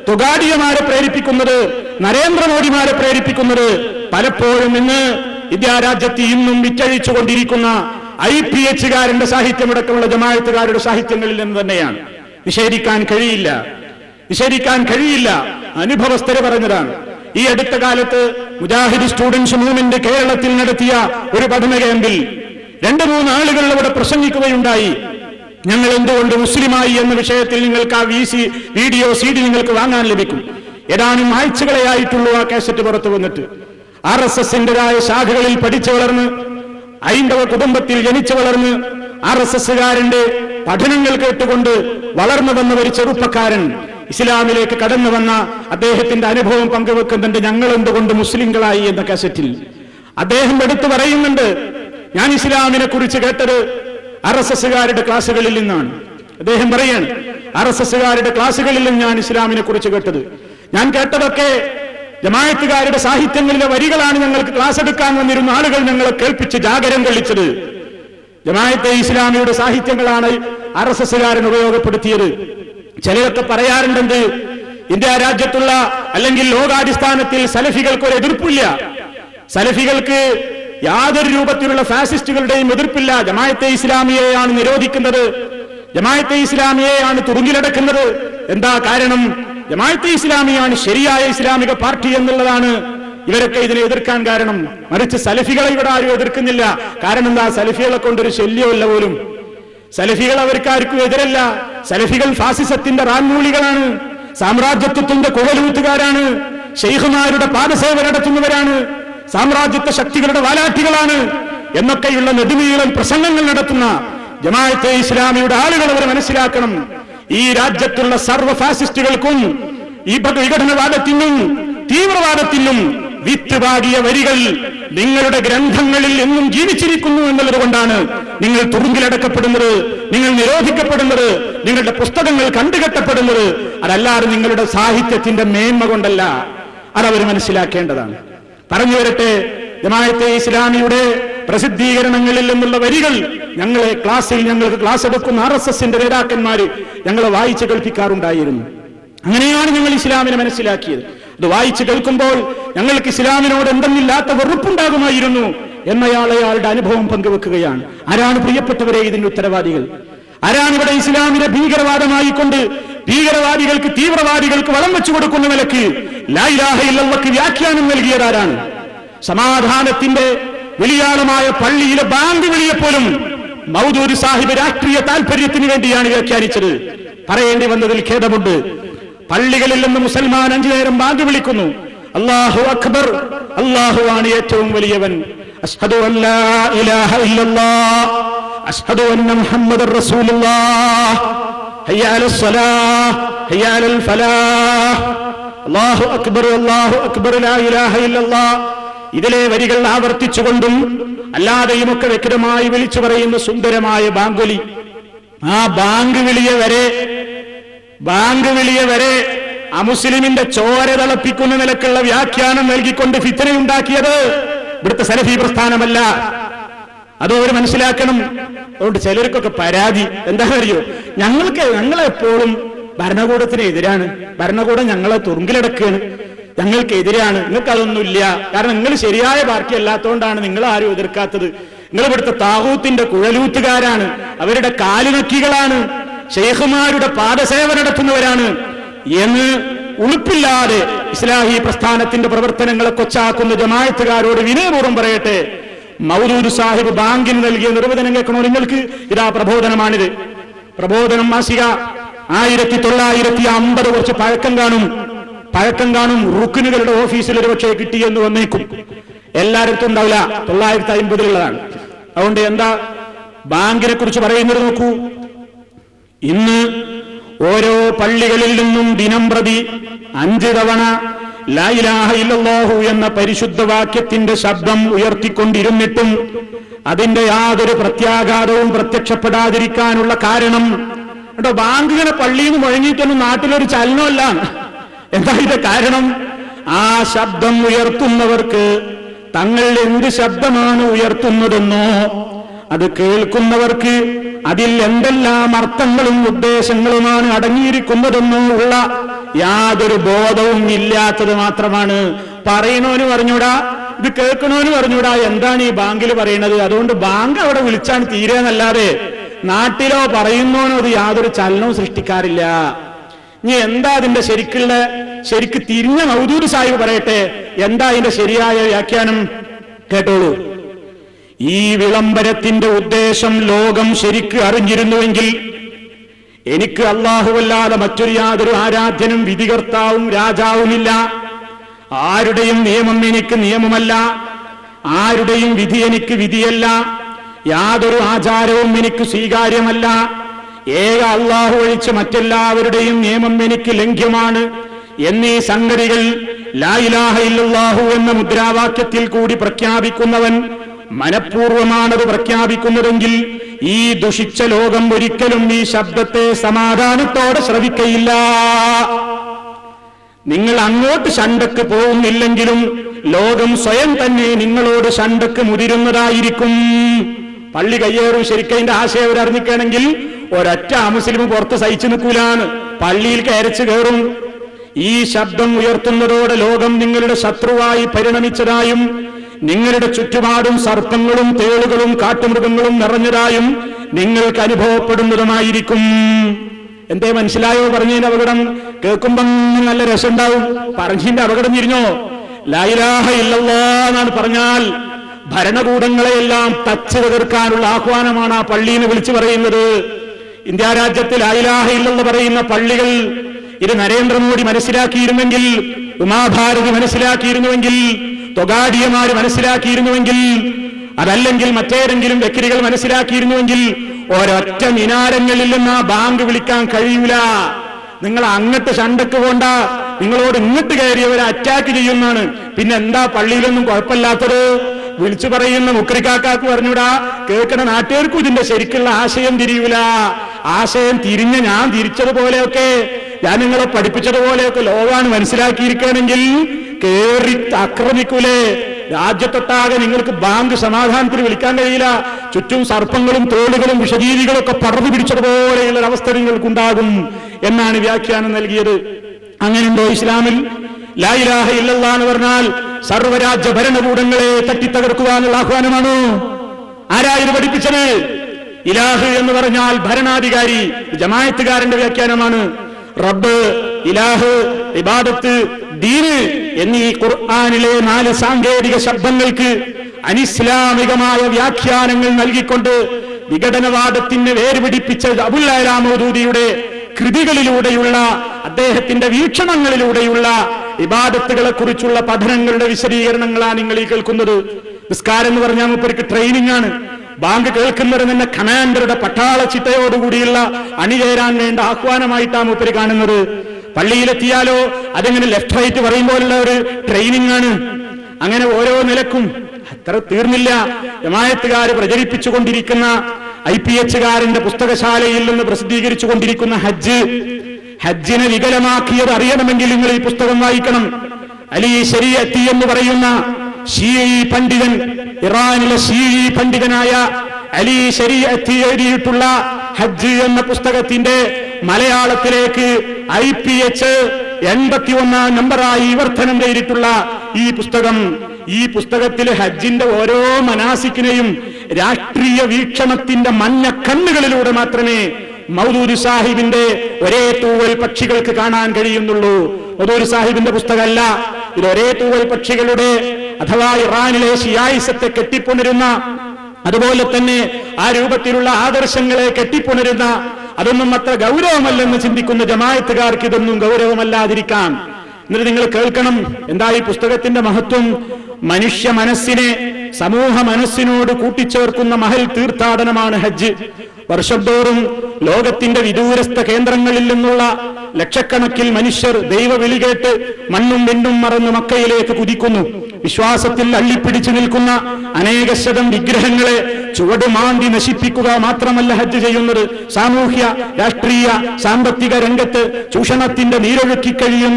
തുഗാഡിയമാരെ പ്രേരിപ്പിക്കുന്നത് നരേന്ദ്രമോദിമാരെ പ്രേരിപ്പിക്കുന്നത് പലപ്പോഴും ഇന്ന് വിദ്യാരാജ്യത്ത് ഇന്നും വിറ്റഴിച്ചുകൊണ്ടിരിക്കുന്ന ഐ പി എച്ചുകാരന്റെ സാഹിത്യമടക്കമുള്ള ജമായത്തുകാരുടെ സാഹിത്യങ്ങളിൽ നിന്ന് തന്നെയാണ് നിഷേധിക്കാൻ കഴിയില്ല നിഷേധിക്കാൻ കഴിയില്ല അനുഭവസ്ഥര് പറഞ്ഞതാണ് ഈ അടുത്ത കാലത്ത് മുജാഹിദ് സ്റ്റുഡൻസ് മൂവ്മെന്റ് കേരളത്തിൽ നടത്തിയ ഒരു പഠന ക്യാമ്പിൽ രണ്ട് മൂന്ന് ആളുകൾ അവിടെ പ്രസംഗിക്കുകയുണ്ടായി ഞങ്ങൾ എന്തുകൊണ്ട് മുസ്ലിമായി എന്ന വിഷയത്തിൽ നിങ്ങൾക്ക് ആ V C video C D നിങ്ങൾക്ക് വാങ്ങാൻ ലഭിക്കും ഏതാനും ആഴ്ചകളെ ആയിട്ടുള്ളൂ ആ കാസറ്റ് പുറത്തു വന്നിട്ട് ആർ എസ് എസിന്റേതായ ശാഖകളിൽ പഠിച്ചു വളർന്ന് ഹൈന്ദവ കുടുംബത്തിൽ ജനിച്ചു വളർന്ന് ആർ എസ് എസുകാരന്റെ പഠനങ്ങൾ കേട്ടുകൊണ്ട് വളർന്നു വന്ന ഒരു ചെറുപ്പക്കാരൻ ഇസ്ലാമിലേക്ക് കടന്നു വന്ന അദ്ദേഹത്തിന്റെ അനുഭവം പങ്കുവെക്കുന്നുണ്ട് ഞങ്ങൾ എന്തുകൊണ്ട് മുസ്ലിങ്ങളായി എന്ന കാസറ്റിൽ അദ്ദേഹം എടുത്തു പറയുന്നുണ്ട് ഞാൻ ഇസ്ലാമിനെ കുറിച്ച് കേട്ടത് ആർ എസ് എസുകാരുടെ ക്ലാസ്സുകളിൽ നിന്നാണ് അദ്ദേഹം പറയാണ് ആർ എസ് എസുകാരുടെ ക്ലാസ്സുകളിൽ നിന്ന് ഞാൻ ഇസ്ലാമിനെ കുറിച്ച് കേട്ടത് ഞാൻ കേട്ടതൊക്കെ ജമായത്തുകാരുടെ സാഹിത്യങ്ങളിലെ വരികളാണ് ഞങ്ങൾക്ക് ക്ലാസ് എടുക്കാൻ വന്നിരുന്ന ആളുകൾ ഞങ്ങളെ കേൾപ്പിച്ച് ജാഗരം കൊള്ളിച്ചത് ജമായത്തെ ഇസ്ലാമിയുടെ സാഹിത്യങ്ങളാണ് ആർ എസ് എസുകാരൻ ഉപയോഗപ്പെടുത്തിയത് ചിലരൊക്കെ പറയാറുണ്ടെന്ന് ഇന്ത്യ രാജ്യത്തുള്ള അല്ലെങ്കിൽ ലോകാടിസ്ഥാനത്തിൽ സലഫികൾക്ക് ഒരു എതിർപ്പില്ല സലഫികൾക്ക് യാതൊരു രൂപത്തിലുള്ള ഫാസിസ്റ്റുകളുടെയും എതിർപ്പില്ല ജമായത്തെ ഇസ്ലാമിയെയാണ് നിരോധിക്കുന്നത് ജമായത്തെ ഇസ്ലാമിയെയാണ് തുറുങ്കിലടക്കുന്നത് എന്താ കാരണം ജമായത്തെ ഇസ്ലാമിയാണ് ശരിയായ ഇസ്ലാമിക പാർട്ടി എന്നുള്ളതാണ് ഇവരൊക്കെ ഇതിനെ എതിർക്കാൻ കാരണം മറിച്ച് സലഫികളെ ഇവിടെ ആരും എതിർക്കുന്നില്ല കാരണം എന്താ സലഫികളെ കൊണ്ടൊരു ശല്യമല്ല പോലും സലഫികൾ അവർക്കാർക്കും എതിരല്ല സലഫികൾ ഫാസിസത്തിന്റെ റാൻമൂളികളാണ് സാമ്രാജ്യത്വത്തിന്റെ കുഴലൂത്തുകാരാണ് ഷെയ്ഖുമാരുടെ പാദസേവ നടത്തുന്നവരാണ് സാമ്രാജ്യത്വ ശക്തികളുടെ വാലാട്ടികളാണ് എന്നൊക്കെയുള്ള നെടുനീളം പ്രസംഗങ്ങൾ നടത്തുന്ന ജമാഅത്തെ ഇസ്ലാമിയുടെ ആളുകൾ അവർ മനസ്സിലാക്കണം ഈ രാജ്യത്തുള്ള സർവ്വ ഫാസിസ്റ്റുകൾക്കും ഈ വിഘടനവാദത്തിനും തീവ്രവാദത്തിനും വിത്ത് പാകിയ വരികൾ നിങ്ങളുടെ ഗ്രന്ഥങ്ങളിൽ എന്നും ജീവിച്ചിരിക്കുന്നു എന്നുള്ളത് കൊണ്ടാണ് നിങ്ങൾ തുറുങ്കിലടക്കപ്പെടുന്നത് നിങ്ങൾ നിരോധിക്കപ്പെടുന്നത് നിങ്ങളുടെ പുസ്തകങ്ങൾ കണ്ടുകെട്ടപ്പെടുന്നത് അതല്ലാതെ നിങ്ങളുടെ സാഹിത്യത്തിന്റെ മേന്മ കൊണ്ടല്ല അതവർ മനസ്സിലാക്കേണ്ടതാണ് പറഞ്ഞു വരട്ടെ ജമായത്തെ ഇസ്ലാമിയുടെ പ്രസിദ്ധീകരണങ്ങളിൽ നിന്നുള്ള വരികൾ ഞങ്ങളെ ക്ലാസ്സിൽ ഞങ്ങൾക്ക് ക്ലാസ് എടുക്കുന്ന ആർ എസ് എസിന്റെ നേതാക്കന്മാര് ഞങ്ങളെ വായിച്ച് കേൾപ്പിക്കാറുണ്ടായിരുന്നു അങ്ങനെയാണ് ഞങ്ങൾ ഇസ്ലാമിനെ മനസ്സിലാക്കിയത് അത് വായിച്ച് കേൾക്കുമ്പോൾ ഞങ്ങൾക്ക് ഇസ്ലാമിനോട് എന്തെന്നില്ലാത്ത വെറുപ്പുണ്ടാകുമായിരുന്നു എന്നയാൾ അയാളുടെ അനുഭവം പങ്കുവെക്കുകയാണ് ആരാണ് പ്രിയപ്പെട്ടവരെ ഇതിന്റെ ഉത്തരവാദികൾ ആരാണ് ഇവിടെ ഇസ്ലാമിനെ ഭീകരവാദമായിക്കൊണ്ട് ഭീകരവാദികൾക്ക് തീവ്രവാദികൾക്ക് വളം വെച്ചു കൊടുക്കുന്ന നിലക്ക് ലായിലാഹയില്ലവർക്ക് വ്യാഖ്യാനം നൽകിയതാരാണ് സമാധാനത്തിന്റെ വെളിയാളമായ പള്ളിയിലെ ബാങ്ക് വിളിയെപ്പോലും മൗദൂദ് സാഹിബ് രാഷ്ട്രീയ താല്പര്യത്തിന് വേണ്ടിയാണ് വ്യാഖ്യാനിച്ചത് പറയേണ്ടി വന്നതിൽ ഖേദമുണ്ട് പള്ളികളിൽ നിന്ന് മുസൽമാൻ അഞ്ചു നേരം ബാങ്ക് വിളിക്കുന്നു അള്ളാഹു അക്ബർ അള്ളാഹു ആണ് ഏറ്റവും വലിയവൻ അഷ്ഹദു അല്ലാ ഇലാഹ ഇല്ലല്ലാഹ് അഷ്ഹദു അന്ന മുഹമ്മദർ റസൂലുള്ളാഹ് ഹയ്യ അലസ് സ്വലാഹ് ഹയ്യ അലൽ ഫലാഹ് അല്ലാഹു അക്ബർ അല്ലാഹു അക്ബർ ലാ ഇലാഹ ഇല്ലല്ലാഹ് ഇതിലെ വരികൾ ആവർത്തിച്ചുകൊണ്ടും അല്ലാതെയുമൊക്കെ വ്യക്തമായി വിളിച്ചു പറയുന്ന സുന്ദരമായ ബാങ്കുലി ആ ബാങ്ക് വിളിയെ വരെ ബാങ്ക് വിളിയെ വരെ അമുസ്ലിമിന്റെ ചോര തിളപ്പിക്കുന്ന നിലക്കുള്ള വ്യാഖ്യാനം നൽകിക്കൊണ്ട് ഫിത്തനയുണ്ടാക്കിയത് ഇവിടുത്തെ സലഫി പ്രസ്ഥാനമല്ല അത് അവർ മനസ്സിലാക്കണം അതുകൊണ്ട് ചിലർക്കൊക്കെ പരാതി എന്താ അറിയോ ഞങ്ങൾക്ക് ഞങ്ങളെപ്പോഴും ഭരണകൂടത്തിന് എതിരാണ് ഭരണകൂടം ഞങ്ങളെ തുറുങ്കിലടക്കുകയാണ് ഞങ്ങൾക്ക് എതിരാണ് നിങ്ങൾക്ക് അതൊന്നുമില്ല കാരണം നിങ്ങൾ ശരിയായ പാർട്ടി അല്ലാത്തതുകൊണ്ടാണ് നിങ്ങൾ ആരും എതിർക്കാത്തത് നിങ്ങൾ ഇവിടുത്തെ താഹൂത്തിന്റെ കുഴലൂത്തുകാരാണ് അവരുടെ കാലുനക്കികളാണ് ഷെയ്ഖുമാരുടെ പാദസേവ നടത്തുന്നവരാണ് എന്ന് ഉളുപ്പില്ലാതെ ഇസ്ലാഹി പ്രസ്ഥാനത്തിന്റെ പ്രവർത്തനങ്ങളെ കൊച്ചാക്കുന്ന ജമായത്തുകാരോട് വിനയപൂർവ്വം പറയട്ടെ മൗദൂദ് സാഹിബ് ബാങ്കിന് നൽകിയ നിർവചനം കേൾക്കണോ നിങ്ങൾക്ക് ഇതാ പ്രബോധനമാണിത് പ്രബോധനം മാസിക ആയിരത്തി തൊള്ളായിരത്തി അമ്പത് കുറച്ച് പഴക്കം കാണും പഴക്കം കാണും റുക്കിനുകളുടെ ഓഫീസിൽ ഒരു പക്ഷേ കിട്ടിയെന്ന് വന്നേക്കും എല്ലായിടത്തും ഉണ്ടാവില്ല തൊള്ളായിരത്തി അമ്പതിലുള്ളതാണ് അതുകൊണ്ട് എന്താ ബാങ്കിനെ കുറിച്ച് പറയുന്നത് നോക്കൂ ഇന്ന് ഓരോ പള്ളികളിൽ നിന്നും ദിനം പ്രതി അഞ്ച് തവണ ലായിലാഹ ഇല്ലല്ലാഹു എന്ന പരിശുദ്ധ വാക്യത്തിന്റെ ശബ്ദം ഉയർത്തിക്കൊണ്ടിരുന്നിട്ടും അതിന്റെ യാതൊരു പ്രത്യാഘാതവും പ്രത്യക്ഷപ്പെടാതിരിക്കാനുള്ള കാരണം കേട്ടോ ബാങ്ക് ഇങ്ങനെ പള്ളിയിൽ നിന്ന് മുഴങ്ങിയിട്ടൊന്നും നാട്ടിലൊരു ചലനമല്ല എന്താ ഇത് കാരണം ആ ശബ്ദം ഉയർത്തുന്നവർക്ക് തങ്ങൾ എന്ത് ശബ്ദമാണ് ഉയർത്തുന്നതെന്നോ അത് കേൾക്കുന്നവർക്ക് അതിൽ എന്തെല്ലാം അർത്ഥങ്ങളും ഉദ്ദേശങ്ങളുമാണ് അടങ്ങിയിരിക്കുന്നതെന്നോ ഉള്ള യാതൊരു ബോധവും ഇല്ലാത്തത് മാത്രമാണ് പറയണോന് പറഞ്ഞൂടാ ഇത് കേൾക്കണോന് പറഞ്ഞൂടാ എന്താണ് ഈ ബാങ്കിൽ പറയുന്നത് അതുകൊണ്ട് ബാങ്ക് അവിടെ വിളിച്ചാണ് തീരെന്നല്ലാതെ നാട്ടിലോ പറയുന്നോനോ അത് യാതൊരു ചലനവും സൃഷ്ടിക്കാറില്ല ഇനി എന്താ അതിന്റെ ശരിക്കുള്ള ശരിക്ക് തിരിഞ്ഞ മൗദൂദ് സാഹിബ് പറയട്ടെ എന്താ അതിന്റെ ശരിയായ വ്യാഖ്യാനം കേട്ടോളൂ ഈ വിളംബരത്തിന്റെ ഉദ്ദേശം ലോകം ശരിക്ക് അറിഞ്ഞിരുന്നുവെങ്കിൽ എനിക്ക് അള്ളാഹുവല്ലാതെ മറ്റൊരു യാതൊരു ആരാധ്യനും വിധികർത്താവും രാജാവുമില്ല ആരുടെയും നിയമം എനിക്ക് നിയമമല്ല ആരുടെയും വിധി എനിക്ക് വിധിയല്ല യാതൊരു ആചാരവും എനിക്ക് സ്വീകാര്യമല്ല ഏക അള്ളാഹു ഒഴിച്ച് മറ്റെല്ലാവരുടെയും നിയമം എനിക്ക് ലംഘ്യമാണ് എന്നീ സംഗതികൾ ലായിലാഹ ഇല്ലല്ലാഹു എന്ന മുദ്രാവാക്യത്തിൽ കൂടി പ്രഖ്യാപിക്കുന്നവൻ മനഃപൂർവമാണത് പ്രഖ്യാപിക്കുന്നതെങ്കിൽ ഈ ദുഷിച്ച ലോകം ഒരിക്കലും ഈ ശബ്ദത്തെ സമാധാനത്തോടെ ശ്രവിക്കയില്ല നിങ്ങൾ അങ്ങോട്ട് ശണ്ടക്ക് പോകുന്നില്ലെങ്കിലും ലോകം സ്വയം തന്നെ നിങ്ങളോട് ശണ്ടക്ക് മുതിരുന്നതായിരിക്കും പള്ളി കയ്യേറും ശരിക്കതിന്റെ ആശയം അവരറിഞ്ഞിക്കുകയാണെങ്കിൽ ഒരൊറ്റ മുസ്ലിം പുറത്ത് സഹിച്ചു നിൽക്കൂലാണ് പള്ളിയിൽ കയരച്ച് കയറും ഈ ശബ്ദം ഉയർത്തുന്നതോടെ ലോകം നിങ്ങളുടെ ശത്രുവായി പരിണമിച്ചതായും നിങ്ങളുടെ ചുറ്റുപാടും സർപ്പങ്ങളും തേളുകളും കാട്ടുമൃഗങ്ങളും നിറഞ്ഞതായും നിങ്ങൾക്ക് അനുഭവപ്പെടുന്നതുമായിരിക്കും എന്തേ മനസ്സിലായോ പറഞ്ഞതിന്റെ അപകടം കേൾക്കുമ്പം നല്ല രസമുണ്ടാവും പറഞ്ഞതിന്റെ അപകടം തിരിഞ്ഞോ ലൈലാഹ ഇല്ലല്ലാ എന്നാണ് പറഞ്ഞാൽ ഭരണകൂടങ്ങളെയെല്ലാം തച്ച് തകർക്കാനുള്ള ആഹ്വാനമാണ് ആ പള്ളിന്ന് വിളിച്ചു പറയുന്നത് ഇന്ത്യ രാജ്യത്തിൽ ലൈലാഹ ഇല്ലെന്ന് പറയുന്ന പള്ളികൾ ഇത് നരേന്ദ്രമോദി മനസ്സിലാക്കിയിരുന്നെങ്കിൽ ഉമാഭാരതി മനസ്സിലാക്കിയിരുന്നുവെങ്കിൽ തൊഗാഡിയമാര് മനസ്സിലാക്കിയിരുന്നുവെങ്കിൽ അതല്ലെങ്കിൽ മറ്റേതെങ്കിലും വ്യക്തികൾ മനസ്സിലാക്കിയിരുന്നുവെങ്കിൽ ഒരൊറ്റ മിനാരങ്ങളിൽ നിന്ന് ആ ബാങ്ക് വിളിക്കാൻ കഴിയൂല നിങ്ങൾ അങ്ങട്ട് ശണ്ടക്ക് പോണ്ട നിങ്ങളോട് ഇങ്ങോട്ട് കയറിയവരെ അറ്റാക്ക് ചെയ്യുന്നതാണ് പിന്നെ എന്താ പള്ളിയിലൊന്നും കുഴപ്പമില്ലാത്തത് വിളിച്ചു പറയുന്ന മുക്രിക്കാക്കാക്ക് പറഞ്ഞൂടാ കേൾക്കണ നാട്ടുകാർക്കും ഇതിന്റെ ശരിക്കുള്ള ആശയം തിരിയൂല ആശയം തിരിഞ്ഞ ഞാൻ തിരിച്ചതുപോലെയൊക്കെ ഞാൻ നിങ്ങളെ പഠിപ്പിച്ചതുപോലെയൊക്കെ ലോകാണ് മനസ്സിലാക്കിയിരിക്കുകയാണെങ്കിൽ കേറി ആക്രമിക്കൂലേ രാജ്യത്തൊട്ടാകെ നിങ്ങൾക്ക് ബാങ്ക് സമാധാനത്തിൽ വിളിക്കാൻ കഴിയില്ല ചുറ്റും സർപ്പങ്ങളും തോളുകളും വിഷജീവികളും ഒക്കെ പടർന്നു പിടിച്ചതുപോലെയുള്ള ഒരു അവസ്ഥ നിങ്ങൾക്കുണ്ടാകും എന്നാണ് വ്യാഖ്യാനം നൽകിയത് അങ്ങനെയുണ്ടോ ഇസ്ലാമിൽ ലായിലാഹ ഇല്ലല്ലാ എന്ന് പറഞ്ഞാൽ സർവരാജ്യ ഭരണകൂടങ്ങളെ തട്ടിത്തകർക്കുക എന്നുള്ള ആഹ്വാനമാണോ ആരാ ഇത് പഠിപ്പിച്ചത് ഇലാഹ് എന്ന് പറഞ്ഞാൽ ഭരണാധികാരി ജമായത്തുകാരന്റെ വ്യാഖ്യാനമാണ് റബ്ബ് ഇലാഹ് ഇബാദത്ത് ദീന് എന്നീ ഖുർആാനിലെ നാല് സാങ്കേതിക ശബ്ദങ്ങൾക്ക് അനിസ്ലാമികമായ വ്യാഖ്യാനങ്ങൾ നൽകിക്കൊണ്ട് വിഘടനവാദത്തിന് വേർപിടിപ്പിച്ച അബുല്ലാമോദൂദിയുടെ കൃതികളിലൂടെയുള്ള അദ്ദേഹത്തിന്റെ വീക്ഷണങ്ങളിലൂടെയുള്ള ഇബാദത്തുകളെ കുറിച്ചുള്ള പഠനങ്ങളുടെ വിശദീകരണങ്ങളാണ് നിങ്ങൾ ഈ കേൾക്കുന്നത് നിസ്കാരം എന്ന് പറഞ്ഞാൽ മുപ്പർക്ക് ട്രെയിനിങ് ആണ് ബാങ്ക് കേൾക്കുന്നവർ തന്നെ കമാൻഡറുടെ പട്ടാള ചിട്ടയോടുകൂടിയുള്ള അണിചേരാൻ വേണ്ട ആഹ്വാനമായിട്ടാണ് മുപ്പര് കാണുന്നത് പള്ളിയിലെത്തിയാലോ അതെങ്ങനെ ലെഫ്റ്റ് റൈറ്റ് പറയും പോലുള്ള ഒരു ട്രെയിനിങ് ആണ് അങ്ങനെ ഓരോ നിലക്കും അത്ര തീർന്നില്ല ജമായത്തുകാർ പ്രചരിപ്പിച്ചുകൊണ്ടിരിക്കുന്ന ഐ പി എച്ചുകാരന്റെ പുസ്തകശാലയിൽ നിന്ന് പ്രസിദ്ധീകരിച്ചു കൊണ്ടിരിക്കുന്ന ഹജ്ജ് ഹജ്ജിനെ വികലമാക്കിയത് അറിയണമെങ്കിൽ നിങ്ങൾ ഈ പുസ്തകം വായിക്കണം അലി ശരീഅത്തി എന്ന് പറയുന്ന ഷീയി പണ്ഡിതൻ ഇറാനിലെ ഷീയി പണ്ഡിതനായ അലി ശരീഅത്തി എഴുതിയിട്ടുള്ള ഹജ്ജ് എന്ന പുസ്തകത്തിന്റെ മലയാളത്തിലേക്ക് ഐ പി എച്ച് എൺപത്തി ഒന്നാം നമ്പറായി വിവർത്തനം ചെയ്തിട്ടുള്ള ഈ പുസ്തകം ഈ പുസ്തകത്തിൽ ഹജ്ജിന്റെ ഓരോ മനാസിക്കിനെയും രാഷ്ട്രീയ വീക്ഷണത്തിന്റെ മഞ്ഞ കണ്ണുകളിലൂടെ മാത്രമേ മൗദൂദ് സാഹിബിന്റെ ഒരേ തൂവൽ പക്ഷികൾക്ക് കാണാൻ കഴിയുന്നുള്ളൂ മൗദൂദ് സാഹിബിന്റെ പുസ്തകമല്ല ഇത് ഒരേ തൂവൽ പക്ഷികളുടെ അഥവാ ഇറാനിലെ ഷിയായിസത്തെ കെട്ടിപ്പുണരുന്ന അതുപോലെ തന്നെ ആ രൂപത്തിലുള്ള ആദർശങ്ങളെ കെട്ടിപ്പുണരുന്ന അതൊന്നും അത്ര ഗൗരവമല്ലെന്ന് ചിന്തിക്കുന്ന ജമായത്തുകാർക്ക് ഇതൊന്നും ഗൗരവമല്ലാതിരിക്കാം എന്നിട്ട് നിങ്ങൾ കേൾക്കണം എന്താ ഈ പുസ്തകത്തിന്റെ മഹത്വം മനുഷ്യ മനസ്സിനെ സമൂഹ മനസ്സിനോട് കൂട്ടിച്ചേർക്കുന്ന മഹൽ തീർത്ഥാടനമാണ് ഹജ്ജ് വർഷം തോറും ലോകത്തിന്റെ വിദൂരസ്ഥ കേന്ദ്രങ്ങളിൽ നിന്നുള്ള ലക്ഷക്കണക്കിൽ മനുഷ്യർ ദൈവവിളി കേട്ട് മണ്ണും വിണ്ണും മറന്ന് മക്കയിലേക്ക് കുതിക്കുന്നു വിശ്വാസത്തിൽ അള്ളിപ്പിടിച്ചു നിൽക്കുന്ന അനേകശതം വിഗ്രഹങ്ങളെ ചുവട് മാന്തി നശിപ്പിക്കുക മാത്രമല്ല ഹജ്ജ് ചെയ്യുന്നത് സാമൂഹ്യ രാഷ്ട്രീയ സാമ്പത്തിക രംഗത്ത് ചൂഷണത്തിന്റെ നീരൊഴുക്കി കഴിയുന്ന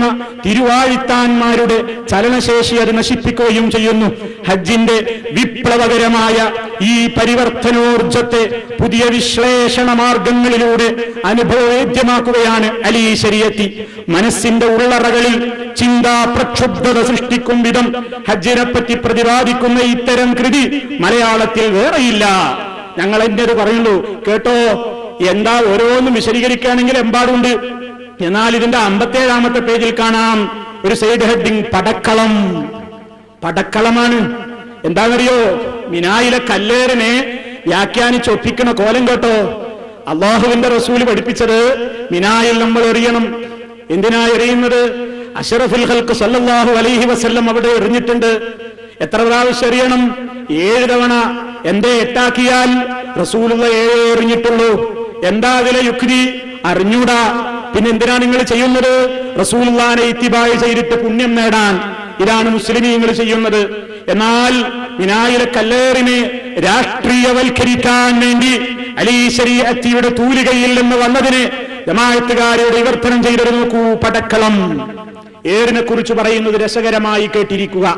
തിരുവാഴിത്താന്മാരുടെ ചലനശേഷി അത് നശിപ്പിക്കുകയും ചെയ്യുന്നു ഹജ്ജിന്റെ വിപ്ലവകരമായ ഈ പരിവർത്തനോർജത്തെ പുതിയ വിശ്ലേഷണ മാർഗങ്ങളിലൂടെ അനുഭവവേദ്യമാക്കുകയാണ് അലി ശരിയത്തി മനസ്സിന്റെ ഉള്ളറകളിൽ ചിന്താ പ്രക്ഷുബ്ധത സൃഷ്ടിക്കും വിധം ഹജ്ജിനെ പറ്റി പ്രതിപാദിക്കുന്ന ഇത്തരം കൃതി മലയാളത്തിൽ വേറെയില്ല ഞങ്ങൾ എന്റെ പറയുള്ളൂ കേട്ടോ എന്താ ഓരോന്നും വിശദീകരിക്കുകയാണെങ്കിൽ എമ്പാടുണ്ട് എന്നാൽ ഇതിന്റെ അമ്പത്തേഴാമത്തെ പേജിൽ കാണാം ഒരു സൈഡ് ഹെഡിങ് പടക്കളം പടക്കളമാണ് എന്താണെന്നറിയോ മിനായിലെ കല്ലേറിനെ വ്യാഖ്യാനിച്ച് ഒപ്പിക്കണ കോലം കേട്ടോ അള്ളാഹുവിന്റെ റസൂല് പഠിപ്പിച്ചത് മിനായിൽ നമ്മൾ എറിയണം എന്തിനാ എറിയുന്നത് അഷറഫുൽ ഹൽക്ക് സല്ലല്ലാഹു അലൈഹി വസല്ലം അവിടെ എറിഞ്ഞിട്ടുണ്ട് എത്ര പ്രാവശ്യം എറിയണം ഏഴ് തവണ എന്തേ എട്ടാക്കിയാൽ റസൂലുള്ള ഏഴ് എറിഞ്ഞിട്ടുള്ളൂ എന്താ അതിലെ യുക്തി അറിഞ്ഞൂടാ പിന്നെ എന്തിനാ നിങ്ങൾ ചെയ്യുന്നത് റസൂലുള്ളാനെ ഇത്തിബായ് ചെയ്തിട്ട് പുണ്യം നേടാൻ ഇതാണ് മുസ്ലിമീങ്ങൾ ചെയ്യുന്നത് എന്നാൽ മിനായിലെ കല്ലേറിനെ രാഷ്ട്രീയവൽക്കരിക്കാൻ വേണ്ടി അലി ശരീഅത്തിയുടെ തൂലികയിൽ നിന്ന് വന്നതിന് ജമാഅത്തുകാരോട് വിവർത്തനം ചെയ്തത് നോക്കൂ പടക്കളം ഏറിനെ കുറിച്ച് പറയുന്നത് രസകരമായി കേട്ടിരിക്കുക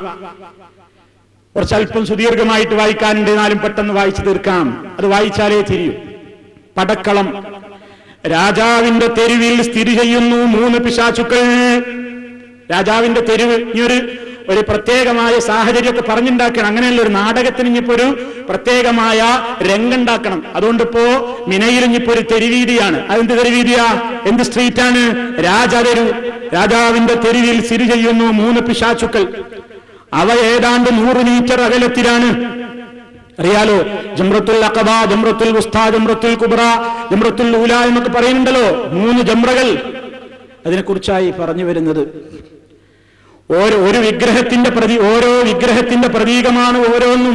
കുറച്ചല്പം സുദീർഘമായിട്ട് വായിക്കാനുണ്ട് എന്നാലും പെട്ടെന്ന് വായിച്ചു തീർക്കാം അത് വായിച്ചാലേ തിരിയൂ പടക്കളം രാജാവിന്റെ തെരുവിൽ സ്ഥിതി ചെയ്യുന്നു മൂന്ന് പിശാചുക്കൾ രാജാവിന്റെ തെരുവ് ഈ ഒരു ഒരു പ്രത്യേകമായ സാഹചര്യമൊക്കെ പറഞ്ഞുണ്ടാക്കണം അങ്ങനെയല്ല ഒരു നാടകത്തിന് ഇനിയിപ്പോ ഒരു പ്രത്യേകമായ രംഗുണ്ടാക്കണം അതുകൊണ്ട് ഇപ്പോ മിനയിൽ ഇനിയിപ്പോ ഒരു തെരുവീതിയാണ് അതെന്ത് തെരുവീതിയാ എന്ത് സ്ട്രീറ്റാണ് രാജാതെരു രാജാവിന്റെ തെരുവിൽ സ്ഥിതി ചെയ്യുന്നു മൂന്ന് പിശാചുക്കൾ അവ ഏതാണ്ട് നൂറ് മീറ്റർ അകലത്തിലാണ് അറിയാലോ ജംറത്തുൽ അഖബ ജംറത്തുൽ ഉസ്താ ജംറത്തുൽ കുബ്ര ജംറത്തുൽ ഊല എന്നൊക്കെ പറയുന്നുണ്ടല്ലോ മൂന്ന് ജംറകൾ അതിനെക്കുറിച്ചായി പറഞ്ഞു വരുന്നത് ഓരോ ഒരു വിഗ്രഹത്തിന്റെ പ്രതി ഓരോ വിഗ്രഹത്തിന്റെ പ്രതീകമാണ് ഓരോന്നും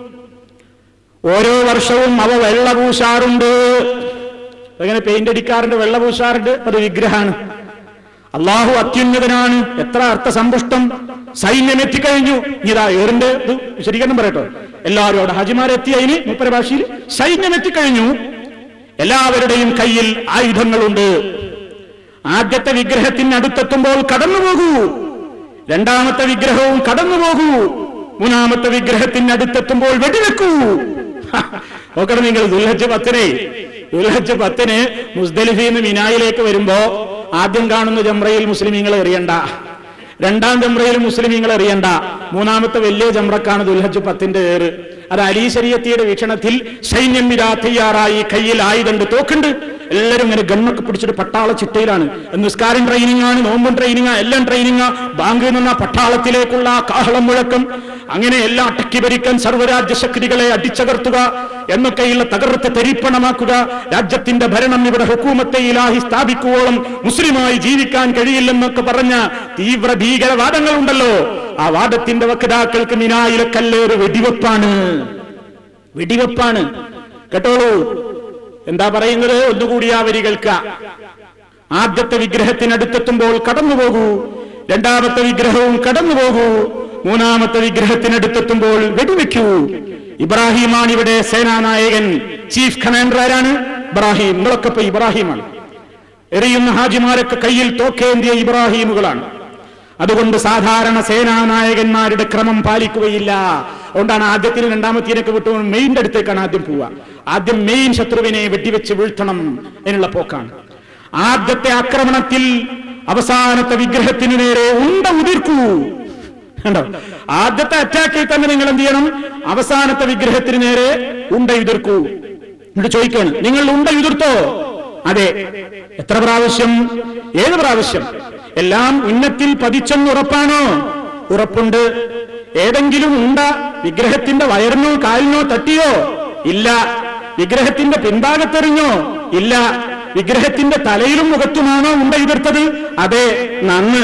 ഓരോ വർഷവും അവ വെള്ള പൂശാറുണ്ട് അങ്ങനെ പെയിന്റ് അടിക്കാറുണ്ട് വെള്ള പൂശാറുണ്ട് അത് വിഗ്രഹമാണ് അള്ളാഹു അത്യുന്നതനാണ് എത്ര അർത്ഥസമ്പുഷ്ടം സൈന്യം എത്തിക്കഴിഞ്ഞു ഇതാ ഏറിന്റെ ഇത് വിശദീകരണം പറയട്ടോ എല്ലാവരും അവിടെ ഹജിമാരെത്തി അതിന് മുപ്പര ഭാഷയിൽ സൈന്യം എത്തിക്കഴിഞ്ഞു എല്ലാവരുടെയും കയ്യിൽ ആയുധങ്ങളുണ്ട് ആദ്യത്തെ വിഗ്രഹത്തിന് അടുത്തെത്തുമ്പോൾ കടന്നു പോകൂ രണ്ടാമത്തെ വിഗ്രഹവും കടന്നു പോകൂ മൂന്നാമത്തെ വിഗ്രഹത്തിന് അടുത്തെത്തുമ്പോൾ വെടിവെക്കൂ നോക്കണം നിങ്ങൾ ദുൽഹജ് പത്തിനെ ദുൽഹജ് പത്തിന് മുസ്ദലിഫിൽ നിന്ന് മിനായിലേക്ക് വരുമ്പോ ആദ്യം കാണുന്ന ജംറയിൽ മുസ്ലിമീങ്ങൾ എറിയണ്ട രണ്ടാം ജംറയിൽ മുസ്ലിമീങ്ങൾ എറിയണ്ട മൂന്നാമത്തെ വലിയ ജംറക്കാണ് ദുൽഹജ് പത്തിന്റെ ഏറ് അത് അലി ശരീയത്തിയുടെ വീക്ഷണത്തിൽ സൈന്യം ഇതാ തയ്യാറായി കയ്യിൽ ആയുധണ്ട് തോക്കുണ്ട് എല്ലാവരും ഇങ്ങനെ ഗണ്ണൊക്കെ പിടിച്ചിട്ട് പട്ടാള ചിട്ടയിലാണ് നിസ്കാരം ട്രെയിനിങ് ആണ് നോമ്പും ട്രെയിനിങ് എല്ലാം ട്രെയിനിങ് ബാങ്കിൽ നിന്ന് പട്ടാളത്തിലേക്കുള്ള ആ കാഹളം മുഴക്കം അങ്ങനെ എല്ലാം അടക്കി ഭരിക്കാൻ സർവ്വരാജ്യ ശക്തികളെ അടിച്ചകർത്തുക എന്നൊക്കെയുള്ള തകർത്ത് തരിപ്പണമാക്കുക രാജ്യത്തിന്റെ ഭരണം ഇവിടെ ഹുക്കൂമത്തെ ഇലാഹി സ്ഥാപിക്കുവോളം മുസ്ലിമായി ജീവിക്കാൻ കഴിയില്ലെന്നൊക്കെ പറഞ്ഞ തീവ്ര ഭീകരവാദങ്ങളുണ്ടല്ലോ ആ വാദത്തിന്റെ വക്താക്കൾക്ക് മിനായിലെ കല്ലേറ് വെടിവെപ്പാണ് വെടിവെപ്പാണ് കേട്ടോളൂ എന്താ പറയുന്നത് ഒന്നുകൂടി ആ വരി കേൾക്കുക ആദ്യത്തെ വിഗ്രഹത്തിനടുത്തെത്തുമ്പോൾ കടന്നുപോകൂ രണ്ടാമത്തെ വിഗ്രഹവും കടന്നുപോകൂ മൂന്നാമത്തെ വിഗ്രഹത്തിനടുത്തെത്തുമ്പോൾ വെടിവെക്കൂ ഇബ്രാഹിമാണ് ഇവിടെ സേനാനായകൻ ചീഫ് കമാൻഡർ ആരാണ് ഇബ്രാഹിം നിങ്ങളൊക്കെ ഇപ്പൊ ഇബ്രാഹിമാണ് എറിയുന്ന ഹാജിമാരൊക്കെ കയ്യിൽ തോക്കേന്തിയ ഇബ്രാഹിമുകളാണ് അതുകൊണ്ട് സാധാരണ സേനാനായകന്മാരുടെ ക്രമം പാലിക്കുകയില്ല അതുകൊണ്ടാണ് ആദ്യത്തിന് രണ്ടാമത്തേനൊക്കെ വിട്ടു മെയിൻ്റെ അടുത്തേക്കാണ് ആദ്യം പോവുക ആദ്യം മെയിൻ ശത്രുവിനെ വെട്ടിവെച്ച് വീഴ്ത്തണം എന്നുള്ള പോക്കാണ് ആദ്യത്തെ ആക്രമണത്തിൽ അവസാനത്തെ വിഗ്രഹത്തിന് നേരെ ഉണ്ട ഉതിർക്കൂ കണ്ടോ ആദ്യത്തെ അറ്റാക്കിൽ തന്നെ നിങ്ങൾ എന്ത് ചെയ്യണം അവസാനത്തെ വിഗ്രഹത്തിന് നേരെ ഉണ്ട ഉതിർക്കൂ എന്നിട്ട് ചോദിക്കാണ് നിങ്ങൾ ഉണ്ട ഉതിർത്തോ അതെ എത്ര പ്രാവശ്യം ഏത് പ്രാവശ്യം എല്ലാം ഉന്നത്തിൽ പതിച്ചെന്ന് ഉറപ്പാണോ ഉറപ്പുണ്ട് ഏതെങ്കിലും ഉണ്ട വിഗ്രഹത്തിന്റെ വയറിനോ കാലിനോ തട്ടിയോ ഇല്ല വിഗ്രഹത്തിന്റെ പിൻഭാഗത്തെറിഞ്ഞോ ഇല്ല വിഗ്രഹത്തിന്റെ തലയിലും മുഖത്തുമാണോ ഉണ്ട ഉതിർത്തത് അതെ നന്ന്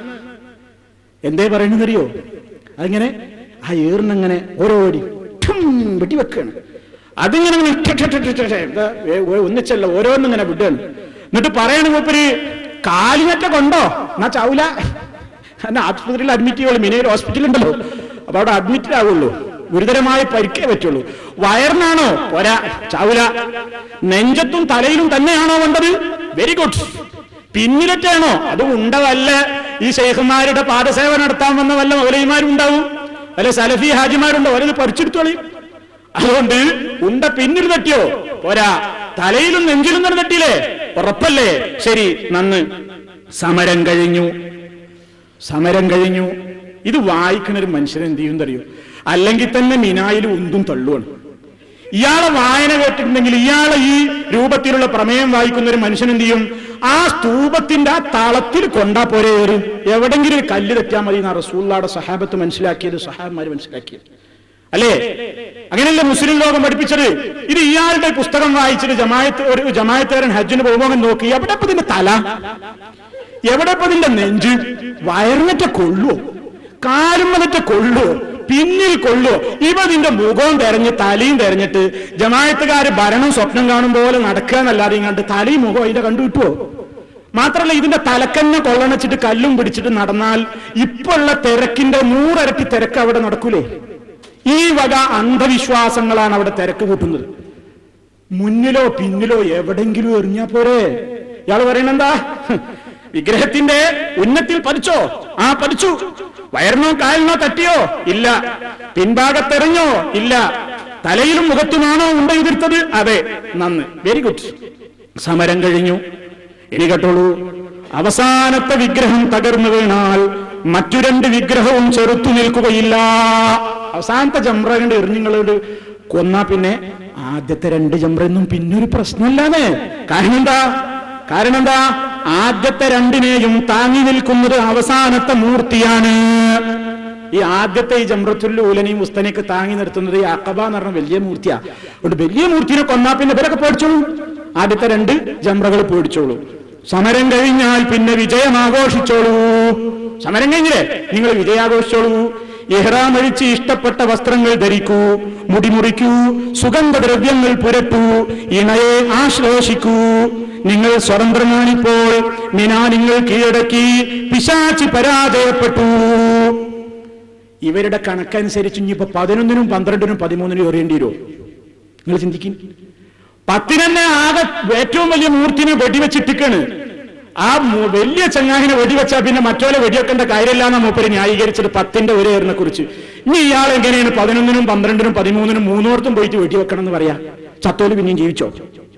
എന്തേ പറയണെന്നറിയോ അതിങ്ങനെ ആ ഏറിനങ്ങനെ ഓരോ അടി ഠും വെട്ടിവെക്കാണ് അതിങ്ങനെ ഇങ്ങനെ ഠ ഠ ഠ ഠ ഠ ഠ എന്താ വേ- വേ- ഒന്നിച്ചല്ല ഓരോന്നിങ്ങനെ വിടുകയാണ് എന്നിട്ട് പറയണ മൂപ്പര് കാലിനറ്റ കൊണ്ടോ എന്നാ ചാവൂല എന്നാ ആശുപത്രിയിൽ അഡ്മിറ്റ് ചെയ്യുള്ളൂ മിനയിൽ ഹോസ്പിറ്റൽ ഉണ്ടല്ലോ അപ്പൊ അവിടെ അഡ്മിറ്റ് ആവുള്ളൂ ഗുരുതരമായ പരിക്കേ പറ്റുള്ളൂ വയറിനാണോ പോരാ ചാവൂല നെഞ്ചത്തും തലയിലും തന്നെയാണോ വേണ്ടത് വെരി ഗുഡ് പിന്നിലറ്റാണോ അത് ഉണ്ടവല്ല ഈ ശേഖന്മാരുടെ പാദസേവ നടത്താൻ വന്ന വല്ല മൗലൈമാരും ഉണ്ടാവും വല്ല സലഫി ഹാജിമാരുണ്ടോ വല്ലത് പറിച്ചെടുത്തോളി അതുകൊണ്ട് ഉണ്ട പിന്നിൽ തട്ടിയോ പോരാ തലയിലും നെഞ്ചിലും തന്നെ തട്ടിയില്ലേ ഉറപ്പല്ലേ ശരി നന്ന് സമരം കഴിഞ്ഞു സമരം കഴിഞ്ഞു ഇത് വായിക്കണ ഒരു മനുഷ്യൻ എന്ത് ചെയ്യും അറിയോ അല്ലെങ്കിൽ തന്നെ മിനായിൽ ഉന്തും തള്ളുവാണ് ഇയാളെ വായന കേട്ടിട്ടുണ്ടെങ്കിൽ ഇയാളെ ഈ രൂപത്തിലുള്ള പ്രമേയം വായിക്കുന്ന ഒരു മനുഷ്യൻ എന്ത് ചെയ്യും ആ സ്തൂപത്തിന്റെ ആ തളത്തിൽ കൊണ്ടാ പോരെ ഒരു എവിടെങ്കിലും ഒരു കല്ല് തെറ്റാൽ മതി എന്നാ റസൂള്ളാടെ സഹാബത്ത് മനസ്സിലാക്കിയത് സഹാബന്മാര് മനസ്സിലാക്കിയത് അല്ലേ അങ്ങനെയല്ലേ മുസ്ലിം ലോകം പഠിപ്പിച്ചത് ഇത് ഇയാളുടെ പുസ്തകം വായിച്ചിട്ട് ജമായത്ത് ഒരു ജമായത്തുകാരൻ ഹജ്ജിന് പോകുമ്പോൾ അങ്ങ് നോക്കി എവിടെ ഇപ്പൊ ഇതിന്റെ തല എവിടെ ഇപ്പൊ ഇതിന്റെ നെഞ്ച് വയറിനറ്റ കൊള്ളുവോ കാലും വന്നിട്ട് കൊള്ളുവോ പിന്നിൽ കൊള്ളുവോ ഇവ നിന്റെ മുഖവും തെരഞ്ഞ് തലയും തെരഞ്ഞിട്ട് ജമായത്തുകാര് ഭരണം സ്വപ്നം കാണും പോലെ നടക്കുക എന്നല്ലാതെ കണ്ട് തലയും മുഖവും അതിന്റെ കണ്ടു കിട്ടുവോ മാത്രല്ല ഇതിന്റെ തലക്കന്നെ കൊള്ളണച്ചിട്ട് കല്ലും പിടിച്ചിട്ട് നടന്നാൽ ഇപ്പോഴുള്ള തിരക്കിന്റെ നൂറരട്ടി തിരക്ക് അവിടെ നടക്കൂലേ ഈ വക അന്ധവിശ്വാസങ്ങളാണ് അവിടെ തിരക്ക് കൂട്ടുന്നത് മുന്നിലോ പിന്നിലോ എവിടെങ്കിലും എറിഞ്ഞാ പോരെ ഇയാൾ പറയണെന്താ വിഗ്രഹത്തിന്റെ ഉന്നത്തിൽ പതിച്ചോ ആ പതിച്ചു വയറിനോ കാലിനോ തട്ടിയോ ഇല്ല പിൻഭാഗത്തെറിഞ്ഞോ ഇല്ല തലയിലും മുഖത്തുമാണോ ഉണ്ട എതിർത്തത് അതെ നന്ന് വെരി ഗുഡ് സമരം കഴിഞ്ഞു ഇനി കേട്ടോളൂ അവസാനത്തെ വിഗ്രഹം തകർന്നു വീണാൽ മറ്റു രണ്ട് വിഗ്രഹവും ചെറുത്തു നിൽക്കുകയില്ല അവസാനത്തെ ജംറ കണ്ട് എറിഞ്ഞുങ്ങളോട് കൊന്നാ പിന്നെ ആദ്യത്തെ രണ്ട് ജംറയൊന്നും പിന്നെ ഒരു പ്രശ്നമില്ലാതെ കാരണം എന്താ കാരണം എന്താ ആദ്യത്തെ രണ്ടിനെയും താങ്ങി നിൽക്കുന്നത് അവസാനത്തെ മൂർത്തിയാണ് ഈ ആദ്യത്തെ ഈ ജംറത്തുൽ ഊലനെയും മുസ്തനെയൊക്കെ താങ്ങി നിർത്തുന്നത് ഈ അക്കബ എന്ന് പറഞ്ഞ വലിയ മൂർത്തിയാ അതുകൊണ്ട് വലിയ മൂർത്തിനെ കൊന്നാ പിന്നെ ഇവരൊക്കെ പേടിച്ചോളൂ ആദ്യത്തെ രണ്ട് ജംറകൾ പേടിച്ചോളൂ സമരം കഴിഞ്ഞാൽ പിന്നെ വിജയം ആഘോഷിച്ചോളൂ സമരം കഴിഞ്ഞില്ലേ നിങ്ങൾ വിജയാഘോഷിച്ചോളൂ ഇഹ്റാം അഴിച്ച് ഇഷ്ടപ്പെട്ട വസ്ത്രങ്ങൾ ധരിക്കൂ മുടിമുറിക്കൂ സുഗന്ധദ്രവ്യങ്ങൾ പുരട്ടൂ ഇണയെ ആശ്ലേഷിക്കൂ നിങ്ങൾ സ്വതന്ത്രമാണിപ്പോൾ മിനാ നിങ്ങൾ കീഴടക്കി പിശാച്ച് പരാജയപ്പെട്ടു ഇവരുടെ കണക്കനുസരിച്ച് ഇനിയിപ്പോ പതിനൊന്നിനും പന്ത്രണ്ടിനും പതിമൂന്നിനും എറിയേണ്ടി വരുമോ നിങ്ങൾ ചിന്തിക്കും പത്തിനെന്നെ ആകെ ഏറ്റവും വലിയ മൂർത്തിനെ വെടിവെച്ചിട്ടിക്കാണ് ആ മു- വലിയ ചങ്ങാഹിനെ വെടിവെച്ചാൽ പിന്നെ മറ്റോലെ വെടിവെക്കേണ്ട കാര്യമില്ലാന്ന മൂപ്പര് ന്യായീകരിച്ചത് പത്തിന്റെ ഒരു ഏറിനെ കുറിച്ച് ഇനി ഇയാൾ എങ്ങനെയാണ് പതിനൊന്നിനും പന്ത്രണ്ടിനും പതിമൂന്നിനും മൂന്നോർത്തും പോയിട്ട് വെടിവെക്കണം എന്ന് പറയാ ചത്തോല് പിന്നെയും ജീവിച്ചോ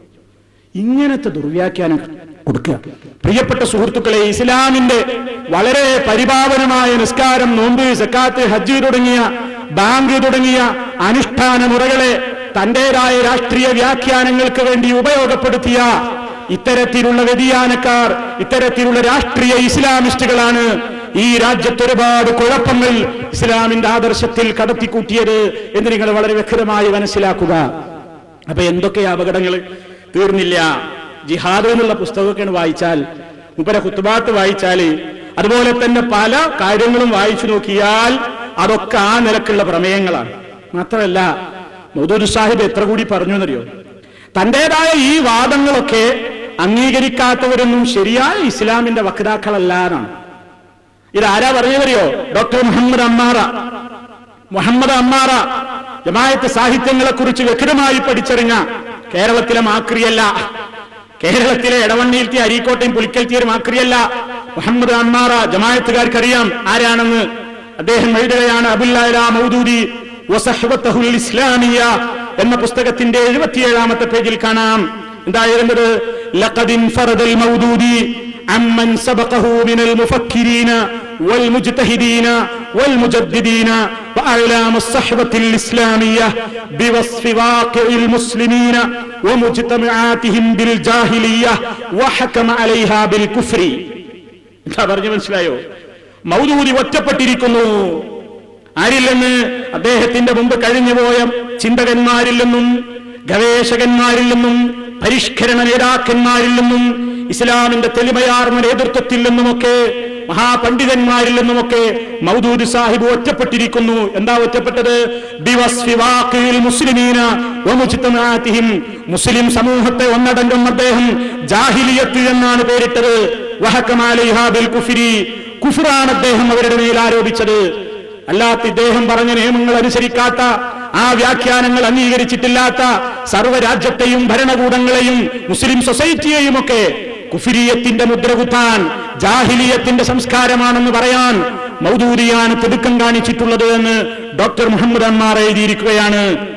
ഇങ്ങനത്തെ ദുർവ്യാഖ്യാനം കൊടുക്കുക പ്രിയപ്പെട്ട സുഹൃത്തുക്കളെ ഇസ്ലാമിന്റെ വളരെ പരിപാവനമായ നിസ്കാരം നോമ്പ് സക്കാത്ത് ഹജ്ജ് തുടങ്ങിയ ബാങ്ക് തുടങ്ങിയ അനുഷ്ഠാന മുറകളെ തന്റേതായ രാഷ്ട്രീയ വ്യാഖ്യാനങ്ങൾക്ക് വേണ്ടി ഉപയോഗപ്പെടുത്തിയ ഇത്തരത്തിലുള്ള വ്യതിയാനക്കാർ ഇത്തരത്തിലുള്ള രാഷ്ട്രീയ ഇസ്ലാമിസ്റ്റുകളാണ് ഈ രാജ്യത്ത് ഒരുപാട് കുഴപ്പങ്ങൾ ഇസ്ലാമിന്റെ ആദർശത്തിൽ കടത്തിക്കൂട്ടിയത് എന്ന് നിങ്ങൾ വളരെ വ്യക്തമായി മനസ്സിലാക്കുക അപ്പൊ എന്തൊക്കെയാ അപകടങ്ങൾ തീർന്നില്ല ജിഹാദ് എന്നുള്ള പുസ്തകമൊക്കെയാണ് വായിച്ചാൽ മുപ്പര കുത്തുബാത്ത് വായിച്ചാൽ അതുപോലെ തന്നെ പല കാര്യങ്ങളും വായിച്ചു നോക്കിയാൽ അതൊക്കെ ആ നിലക്കുള്ള പ്രമേയങ്ങളാണ് മാത്രമല്ല മൗദൂദ് സാഹിബ് എത്ര കൂടി പറഞ്ഞു എന്നറിയോ തന്റേതായ ഈ വാദങ്ങളൊക്കെ അംഗീകരിക്കാത്തവരൊന്നും ശരിയായ ഇസ്ലാമിന്റെ വക്താക്കളല്ല എന്നാണ് ഇതാരാ പറഞ്ഞതറിയോ doctor Muhammad Ammara Muhammad Ammara Jamaat സാഹിത്യങ്ങളെ കുറിച്ച് വ്യക്തമായി പഠിച്ചറിഞ്ഞ കേരളത്തിലെ മാക്രിയല്ല കേരളത്തിലെ എടവണ്ണീർത്തി അരീക്കോട്ടയും പുലിക്കൽത്തിയൊരു മാക്രിയല്ല മുഹമ്മദ് അമ്മാറ ജമായത്തുകാർക്കറിയാം ആരാണെന്ന് അദ്ദേഹം എഴുതുകയാണ് അബുല്ലാല മൗദൂദി വസഹ്വത്തഹുൽ ഇസ്ലാമിയ എന്ന പുസ്തകത്തിന്റെ എഴുപത്തിയേഴാമത്തെ പേജിൽ കാണാം എന്താ എഴുതുന്നത് ലഖദിൻ ഫറദൽ മൗദൂദി عمن سبقه من المفكرين والمجتهدين والمجددين وأعلام الصحبة الإسلامية بوصف واقع المسلمين ومجتمعاتهم بالجاهلية وحكم عليها بالكفر എന്താ പറഞ്ഞു മനസ്സിലായോ മൗദൂദി ഒറ്റപ്പെട്ടിരിക്കുന്നു ആരിൽ നിന്ന് അദ്ദേഹത്തിന്റെ മുമ്പ് കഴിഞ്ഞുപോയ ചിന്തകന്മാരിൽ നിന്നും ഗവേഷകന്മാരിൽ നിന്നും പരിഷ്കരണ നേതാക്കന്മാരിൽ നിന്നും ഇസ്ലാമിന്റെ തെളിമയാർന്ന നേതൃത്വത്തിൽ നിന്നുമൊക്കെ മഹാപണ്ഡിതന്മാരിൽ നിന്നുമൊക്കെ മൗദൂദ് സാഹിബ് ഒറ്റപ്പെട്ടിരിക്കുന്നു എന്താ ഒറ്റപ്പെട്ടത് ബിവസ്ഫി വാഖിൽ മുസ്ലിമീന വമുജ്തമാഅതിഹിം. മുസ്ലിം സമൂഹത്തെ ഒന്നടങ്കം അദ്ദേഹം ജാഹിലിയത്ത് എന്നാണ് പേരിട്ടത് വഹക്കമാലിഹാ ബിൽ കുഫ്രി കുഫ്റാണ് അദ്ദേഹം അവരുടെ മേൽ ആരോപിച്ചത് അല്ലാത്ത ഇദ്ദേഹം പറഞ്ഞ നിയമങ്ങൾ അനുസരിക്കാത്ത ആ വ്യാഖ്യാനങ്ങൾ അംഗീകരിച്ചിട്ടില്ലാത്ത സർവ്വരാജ്യത്തെയും ഭരണകൂടങ്ങളെയും മുസ്ലിം സൊസൈറ്റിയെയും ഒക്കെ കുഫിരിയത്തിന്റെ മുദ്ര കുത്താൻ ജാഹിലിയത്തിന്റെ സംസ്കാരമാണെന്ന് പറയാൻ മൗദൂദിയാണ് തിടുക്കം കാണിച്ചിട്ടുള്ളത് എന്ന് ഡോക്ടർ മുഹമ്മദ് അമ്മാർ എഴുതിയിരിക്കുകയാണ്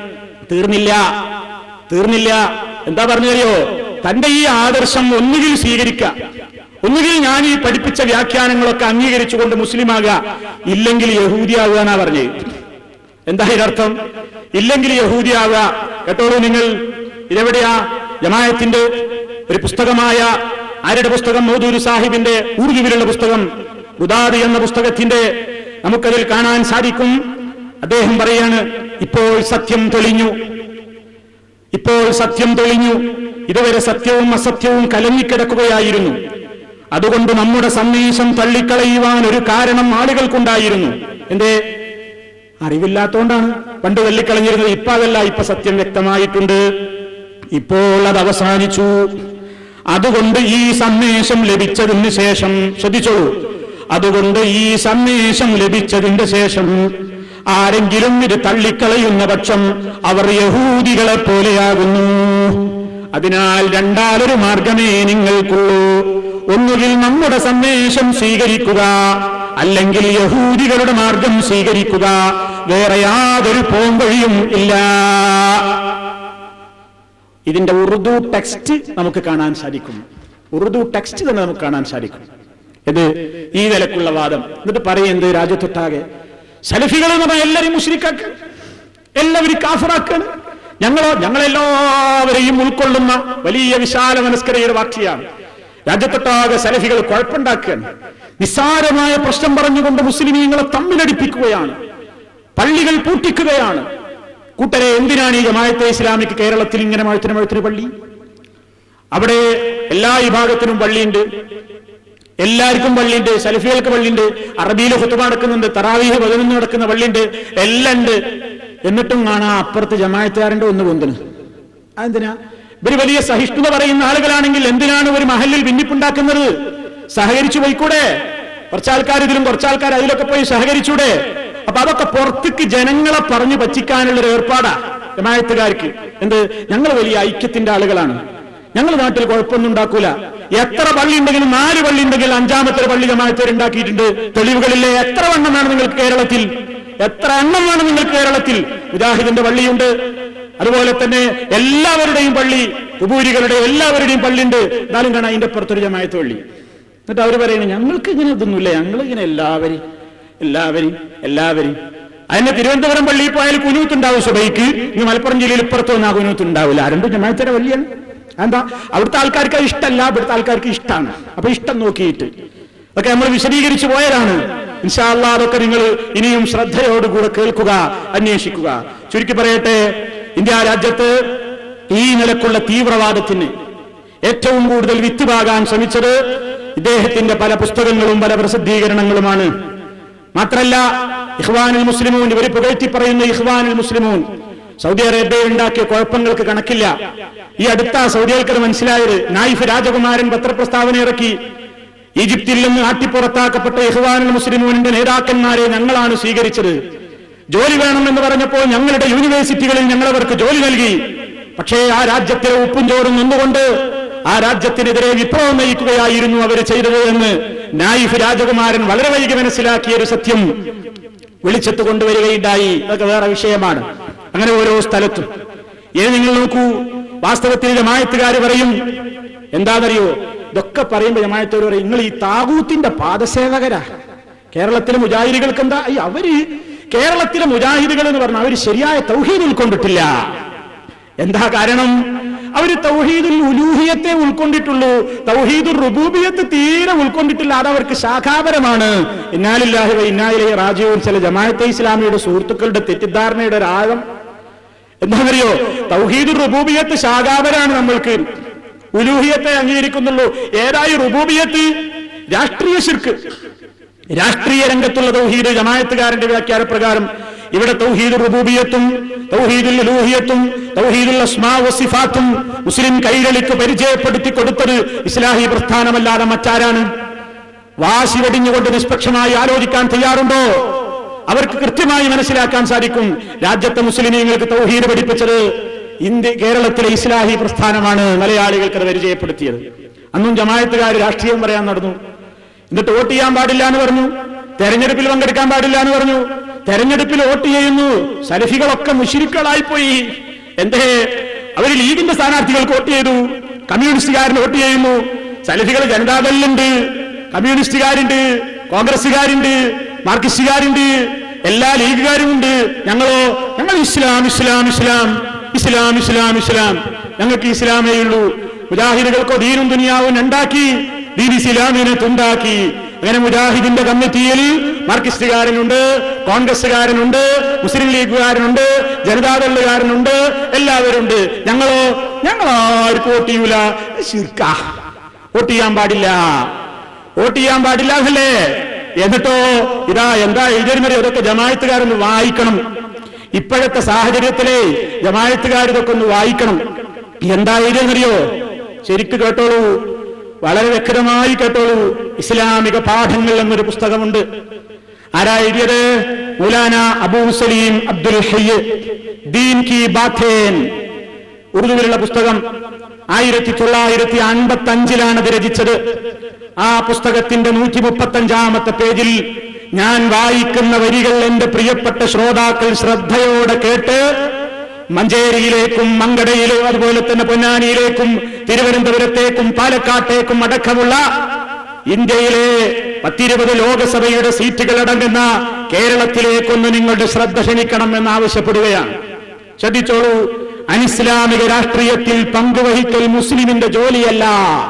തീർന്നില്ല തീർന്നില്ല എന്താ പറഞ്ഞറിയോ തന്റെ ഈ ആദർശം ഒന്നുകിൽ സ്വീകരിക്കുക ഒന്നുകിൽ ഞാൻ ഈ പഠിപ്പിച്ച വ്യാഖ്യാനങ്ങളൊക്കെ അംഗീകരിച്ചുകൊണ്ട് മുസ്ലിമാകുക ഇല്ലെങ്കിൽ യഹൂദിയാകുക എന്നാ പറഞ്ഞത് എന്താ ഇതിനർത്ഥം ഇല്ലെങ്കിൽ യഹൂദിയാവുക കേട്ടോളൂ നിങ്ങൾ ഇതെവിടെയാ ജമായത്തിന്റെ ഒരു പുസ്തകമായ ആരുടെ പുസ്തകം മൗദൂരി സാഹിബിന്റെ ഊർജുവിലുള്ള പുസ്തകം ഉദാദി എന്ന പുസ്തകത്തിന്റെ നമുക്കതിൽ കാണാൻ സാധിക്കും അദ്ദേഹം പറയാണ് ഇപ്പോൾ സത്യം തെളിഞ്ഞു ഇപ്പോൾ സത്യം തെളിഞ്ഞു ഇതുവരെ സത്യവും അസത്യവും കലങ്ങിക്കിടക്കുകയായിരുന്നു അതുകൊണ്ട് നമ്മുടെ സന്ദേശം തള്ളിക്കളയുവാൻ ഒരു കാരണം ആളുകൾക്കുണ്ടായിരുന്നു എന്തേ അറിവില്ലാത്തോണ്ടാണ് പണ്ട് തള്ളിക്കളഞ്ഞിരുന്നത് ഇപ്പൊ അതല്ല ഇപ്പൊ സത്യം വ്യക്തമായിട്ടുണ്ട് ഇപ്പോൾ അത് അവസാനിച്ചു അതുകൊണ്ട് ഈ സന്ദേശം ലഭിച്ചതിന് ശേഷം ശ്രദ്ധിച്ചോളൂ അതുകൊണ്ട് ഈ സന്ദേശം ലഭിച്ചതിന് ശേഷം ആരെങ്കിലും ഇത് തള്ളിക്കളയുന്ന പക്ഷം അവർ യഹൂദികളെ പോലെയാകുന്നു അതിനാൽ രണ്ടാലൊരു മാർഗമേ നിങ്ങൾക്കുള്ളൂ ഒന്നുകിൽ നമ്മുടെ സന്ദേശം സ്വീകരിക്കുക അല്ലെങ്കിൽ യഹൂദികളുടെ മാർഗം സ്വീകരിക്കുക വേറെ യാതൊരു പോംവഴിയും ഇല്ല ഇതിന്റെ ഉറുദു ടെക്സ്റ്റ് നമുക്ക് കാണാൻ സാധിക്കും ഉറുദു ടെക്സ്റ്റ് തന്നെ നമുക്ക് കാണാൻ സാധിക്കും ഇത് ഈ നിലക്കുള്ള വാദം എന്നിട്ട് പറയുന്നത് രാജ്യത്തൊട്ടാകെ സലഫികൾ എന്ന് പറഞ്ഞാൽ എല്ലാവരും മുസ്ലിക്കാക്ക് എല്ലാവരും കാഫറാക്കാണ് ഞങ്ങളോ ഞങ്ങളെല്ലാവരെയും ഉൾക്കൊള്ളുന്ന വലിയ വിശാല മനസ്കരയുടെ വാക്യാണ് രാജ്യത്തൊട്ടാകെ സലഫികൾ കുഴപ്പമുണ്ടാക്കുകയാണ് നിസ്സാരമായ പ്രശ്നം പറഞ്ഞുകൊണ്ട് മുസ്ലിമീങ്ങളെ തമ്മിലടിപ്പിക്കുകയാണ് പള്ളികൾ പൂട്ടിക്കുകയാണ് കൂട്ടരെ എന്തിനാണ് ഈ ജമായത്തെ ഇസ്ലാമിക്ക് കേരളത്തിൽ ഇങ്ങനെ മഴത്തിന് മഴത്തിന് പള്ളി അവിടെ എല്ലാ വിഭാഗത്തിനും പള്ളിയുണ്ട് എല്ലാവർക്കും പള്ളിയുണ്ട് സലഫികൾക്ക് പള്ളിയുണ്ട് അറബിയിൽ ഹുത്തുമ നടക്കുന്നുണ്ട് തറാവീഹ് പതിനൊന്ന് നടക്കുന്ന പള്ളിയുണ്ട് എല്ലാം ഉണ്ട് എന്നിട്ടും കാണാം അപ്പുറത്ത് ജമായത്തുകാരന്റെ ഒന്ന് പൊന്തിന് അതെന്തിനാ ഇവര് വലിയ സഹിഷ്ണുത പറയുന്ന ആളുകളാണെങ്കിൽ എന്തിനാണ് ഒരു മഹലിൽ ഭിന്നിപ്പുണ്ടാക്കുന്നത് സഹകരിച്ചു പോയിക്കൂടെ കുറച്ചാൾക്കാർ ഇതിലും കുറച്ചാൾക്കാർ അതിലൊക്കെ പോയി സഹകരിച്ചൂടെ അപ്പൊ അതൊക്കെ പുറത്തേക്ക് ജനങ്ങളെ പറഞ്ഞു പറ്റിക്കാനുള്ള ഒരു ഏർപ്പാടാ ജമായത്തുകാർക്ക് എന്ത് ഞങ്ങൾ വലിയ ഐക്യത്തിന്റെ ആളുകളാണ് ഞങ്ങൾ നാട്ടിൽ കുഴപ്പമൊന്നും ഉണ്ടാക്കൂല എത്ര പള്ളി ഉണ്ടെങ്കിലും നാല് പള്ളി ഉണ്ടെങ്കിൽ അഞ്ചാമത്തെ പള്ളി ജമാഅത്തേർ ഉണ്ടാക്കിയിട്ടുണ്ട് തെളിവുകളില്ലേ എത്ര എണ്ണം വേണം നിങ്ങൾക്ക് കേരളത്തിൽ എത്ര എണ്ണം വേണം നിങ്ങൾക്ക് കേരളത്തിൽ മുജാഹിദിന്റെ പള്ളിയുണ്ട് അതുപോലെ തന്നെ എല്ലാവരുടെയും പള്ളി കുബൂരികളുടെ എല്ലാവരുടെയും പള്ളിയുണ്ട് എന്നാലും കാണാം അതിന്റെ പുറത്തൊരു ജമായത്ത് പള്ളി എന്നിട്ട് അവർ പറയുന്നത് ഞങ്ങൾക്ക് ഇങ്ങനെ ഇതൊന്നുമില്ല ഞങ്ങൾ ഇങ്ങനെ എല്ലാവരും എല്ലാവരും എല്ലാവരും അതിന് തിരുവനന്തപുരം പള്ളിയിൽ പോയാൽ കുനൂത്തുണ്ടാവും സുബൈക്ക് ഇനി മലപ്പുറം ജില്ലയിൽ ഇപ്പുറത്ത് വന്നാൽ കുനൂത്തുണ്ടാവില്ല രണ്ടും ജമാഅത്തിന്റെ വല്യാണ് എന്താ അവിടുത്തെ ആൾക്കാർക്ക് അത് ഇഷ്ടമല്ല ഇവിടുത്തെ ആൾക്കാർക്ക് ഇഷ്ടമാണ് അപ്പൊ ഇഷ്ടം നോക്കിയിട്ട് അതൊക്കെ നമ്മൾ വിശദീകരിച്ചു പോയതാണ് ഇൻഷാല്ല അതൊക്കെ നിങ്ങൾ ഇനിയും ശ്രദ്ധയോടുകൂടെ കേൾക്കുക അന്വേഷിക്കുക ചുരുക്കി പറയട്ടെ ഇന്ത്യ രാജ്യത്ത് ഈ നിലക്കുള്ള തീവ്രവാദത്തിന് ഏറ്റവും കൂടുതൽ വിത്തുപാകാൻ ശ്രമിച്ചത് ഇദ്ദേഹത്തിന്റെ പല പുസ്തകങ്ങളും പല പ്രസിദ്ധീകരണങ്ങളുമാണ് മാത്രല്ല ഇഹ്വാനുൽ മുസ്ലിമൂൻ ഇവർ പുകഴ്ത്തി പറയുന്ന ഇഹ്വാനുൽ മുസ്ലിമൂൻ സൗദി അറേബ്യ ഉണ്ടാക്കിയ കുഴപ്പങ്ങൾക്ക് കണക്കില്ല ഈ അടുത്ത സൗദികൾക്ക് മനസ്സിലായത് നായിഫ് രാജകുമാരൻ പത്രപ്രസ്താവന ഇറക്കി ഈജിപ്തിൽ നിന്ന് ആട്ടിപ്പുറത്താക്കപ്പെട്ട ഇഹ്വാനുൽ മുസ്ലിമൂനിന്റെ നേതാക്കന്മാരെ ഞങ്ങളാണ് സ്വീകരിച്ചത് ജോലി വേണമെന്ന് പറഞ്ഞപ്പോൾ ഞങ്ങളുടെ യൂണിവേഴ്സിറ്റികളിൽ ഞങ്ങളവർക്ക് ജോലി നൽകി പക്ഷേ ആ രാജ്യത്തിലെ ഉപ്പും ചോറും നിന്നുകൊണ്ട് ആ രാജ്യത്തിനെതിരെ വിപ്ലവം നയിക്കുകയായിരുന്നു അവർ ചെയ്തത് എന്ന് നായിഫ് രാജകുമാരൻ വളരെ വൈകി മനസ്സിലാക്കിയ ഒരു സത്യം വെളിച്ചത്ത് കൊണ്ടുവരികയുണ്ടായി അതൊക്കെ വേറെ വിഷയമാണ് അങ്ങനെ ഓരോ സ്ഥലത്തും ഇനി നിങ്ങൾ നോക്കൂ വാസ്തവത്തിൽ ജമായത്തുകാർ പറയും എന്താണെന്നറിയോ ഇതൊക്കെ പറയുമ്പോൾ ജമായത്തോട് പറയും നിങ്ങൾ ഈ താകൂത്തിന്റെ പാദസേവകരാ കേരളത്തിലെ മുജാഹിദികൾക്ക് എന്താ ഈ അവര് കേരളത്തിലെ മുജാഹിദുകൾ എന്ന് പറഞ്ഞാൽ അവർ ശരിയായ തൗഹീദ് ഉൾക്കൊണ്ടിട്ടില്ല എന്താ കാരണം അവര് തൗഹീദുൽ ഉലൂഹിയത്തെ ഉൾക്കൊണ്ടിട്ടുള്ളൂ തൗഹീദുൽ റുബൂബിയത്ത് തീരെ ഉൾക്കൊണ്ടിട്ടില്ല അത് അവർക്ക് ശാഖാപരമാണ് ഇന്നാലില്ലാഹി വ ഇന്നായിലെ റാജീവും ചില ജമാഅത്തെ ഇസ്ലാമിയുടെ സുഹൃത്തുക്കളുടെ തെറ്റിദ്ധാരണയുടെ ഒരു ആഴം എന്താണെന്നറിയോ തൗഹീദുൽ റുബൂബിയത്ത് ശാഖാപരാണ് നമ്മൾക്ക് ഉലൂഹിയത്തെ അംഗീകരിക്കുന്നുള്ളൂ ഏതായി റുബൂബിയത്ത് രാഷ്ട്രീയ ശിർക്ക് രാഷ്ട്രീയ രംഗത്തുള്ള തൗഹീദ് ജമായത്തുകാരന്റെ വ്യാഖ്യാന പ്രകാരം ഇവിടെ തൗഹീദ് റുബൂബിയത്തും തൗഹീദുൽ ഉലൂഹിയത്തും തൗഹീദുൽ അസ്മാ വസിഫാത്തും മുസ്ലിം കൈരളിക്ക് പരിചയപ്പെടുത്തി കൊടുത്തത് ഇസ്ലാഹി പ്രസ്ഥാനമല്ലാതെ മറ്റാരാണ് വാശി വെടിഞ്ഞുകൊണ്ട് നിഷ്പക്ഷമായി ആലോചിക്കാൻ തയ്യാറുണ്ടോ അവർക്ക് കൃത്യമായി മനസ്സിലാക്കാൻ സാധിക്കും രാജ്യത്തെ മുസ്ലിമീങ്ങൾക്ക് തൗഹീദ് പഠിപ്പിച്ചത് ഇന്ത്യ കേരളത്തിലെ ഇസ്ലാഹി പ്രസ്ഥാനമാണ് മലയാളികൾക്ക് അത് പരിചയപ്പെടുത്തിയത് അന്നും ജമായത്തുകാർ രാഷ്ട്രീയം പറയാൻ നടന്നു എന്നിട്ട് വോട്ട് ചെയ്യാൻ പാടില്ല എന്ന് പറഞ്ഞു തെരഞ്ഞെടുപ്പിൽ പങ്കെടുക്കാൻ പാടില്ല എന്ന് പറഞ്ഞു തെരഞ്ഞെടുപ്പിൽ വോട്ട് ചെയ്യുന്നു സലഫികളൊക്കെ മുഷിരിക്കളായി പോയി എന്തേ അവർ ലീഗിന്റെ സ്ഥാനാർത്ഥികൾക്ക് വോട്ട് ചെയ്തു കമ്മ്യൂണിസ്റ്റുകാരന് വോട്ട് ചെയ്യുന്നു സലഫികൾ ജനതാദളിലുണ്ട് കമ്മ്യൂണിസ്റ്റുകാരുണ്ട് കോൺഗ്രസ്സുകാരുണ്ട് മാർക്സിസ്റ്റുകാരുണ്ട് എല്ലാ ലീഗുകാരുമുണ്ട് ഞങ്ങളോ ഞങ്ങൾ ഇസ്ലാം ഇസ്ലാം ഇസ്ലാം ഇസ്ലാം ഇസ്ലാം ഇസ്ലാം ഞങ്ങൾക്ക് ഇസ്ലാമേ ഉള്ളൂ മുജാഹിദുകൾക്കോ ദീനും ദുനിയാവും ഉണ്ടാക്കി ദീൻ ഇസ്ലാമിനെ തുണ്ടാക്കി അങ്ങനെ മുജാഹിദിന്റെ കമ്മിറ്റിയിൽ മാർക്സിസ്റ്റുകാരനുണ്ട് കോൺഗ്രസ്സുകാരനുണ്ട് മുസ്ലിം ലീഗുകാരനുണ്ട് ജനതാദളുകാരനുണ്ട് എല്ലാവരും ഉണ്ട് ഞങ്ങളോ ഞങ്ങൾ ആർക്കും വോട്ട് ചെയ്യൂല ശിർക്ക വോട്ട് ചെയ്യാൻ പാടില്ല വോട്ട് ചെയ്യാൻ പാടില്ല എന്നല്ലേ എന്നിട്ടോ ഇതാ എന്താ എഴുതിയിരുന്നത് ഇതൊക്കെ ജമായത്തുകാരൊന്ന് വായിക്കണം ഇപ്പോഴത്തെ സാഹചര്യത്തിലെ ജമായത്തുകാർ ഇതൊക്കെ ഒന്ന് വായിക്കണം എന്താ എഴുതിയെന്നറിയോ ശരിക്ക് കേട്ടോളൂ വളരെ വ്യക്തമായി കേട്ടോളൂ ഇസ്ലാമിക പാഠങ്ങൾ എന്നൊരു പുസ്തകമുണ്ട് ആരാ എഴുതിയത് മൗലാന അബൂ സലീം അബ്ദുൽ ഹയ്യ് ദീൻ കി ബാഥേൻ ഉറുദുവിലുള്ള പുസ്തകം ആയിരത്തി തൊള്ളായിരത്തി അൻപത്തി അഞ്ചിലാണ് അത് രചിച്ചത് ആ പുസ്തകത്തിന്റെ നൂറ്റി മുപ്പത്തി അഞ്ചാമത്തെ പേജിൽ ഞാൻ വായിക്കുന്ന വരികൾ എന്റെ പ്രിയപ്പെട്ട ശ്രോതാക്കൾ ശ്രദ്ധയോടെ കേട്ട് മഞ്ചേരിയിലേക്കും മങ്കടയിലും അതുപോലെ തന്നെ പൊന്നാനിയിലേക്കും തിരുവനന്തപുരത്തേക്കും പാലക്കാട്ടേക്കും അടക്കമുള്ള ഇന്ത്യയിലെ പത്തിരുപത് ലോകസഭയുടെ സീറ്റുകൾ അടങ്ങുന്ന കേരളത്തിലേക്കൊന്ന് നിങ്ങളുടെ ശ്രദ്ധ ക്ഷണിക്കണം എന്ന് ആവശ്യപ്പെടുകയാണ് ശ്രദ്ധിച്ചോളൂ അനിസ്ലാമിക രാഷ്ട്രീയത്തിൽ പങ്കുവഹിക്കൽ മുസ്ലിമിന്റെ ജോലിയല്ല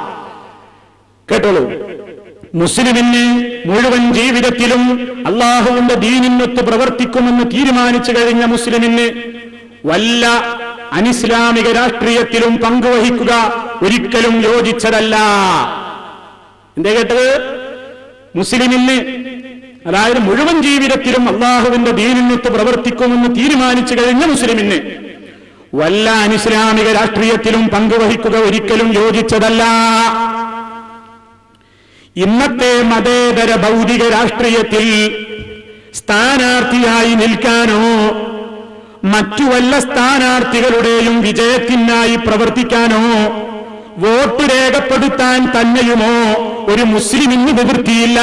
കേട്ടോളൂ മുസ്ലിമിന് മുഴുവൻ ജീവിതത്തിലും അള്ളാഹുവിന്റെ ദീനിനൊത്ത് പ്രവർത്തിക്കുമെന്ന് തീരുമാനിച്ചു കഴിഞ്ഞ മുസ്ലിമിന് വല്ല അനിസ്ലാമിക രാഷ്ട്രീയത്തിലും പങ്കുവഹിക്കുക ഒരിക്കലും യോജിച്ചതല്ല എന്തേ കേട്ടത് മുസ്ലിമിന് അതായത് മുഴുവൻ ജീവിതത്തിലും അള്ളാഹുവിന്റെ ദീനിനൊത്ത് പ്രവർത്തിക്കുമെന്ന് തീരുമാനിച്ചു കഴിഞ്ഞ മുസ്ലിമിന് വല്ല അനിസ്ലാമിക രാഷ്ട്രീയത്തിലും പങ്കുവഹിക്കുക ഒരിക്കലും യോജിച്ചതല്ല ഇന്നത്തെ മതേതര ഭൗതിക രാഷ്ട്രീയത്തിൽ സ്ഥാനാർത്ഥിയായി നിൽക്കാനോ മറ്റു വല്ല സ്ഥാനാർത്ഥികളുടെയും വിജയത്തിനായി പ്രവർത്തിക്കാനോ വോട്ട് രേഖപ്പെടുത്താൻ തന്നെയുമോ ഒരു മുസ്ലിമിന് നിവൃത്തിയില്ല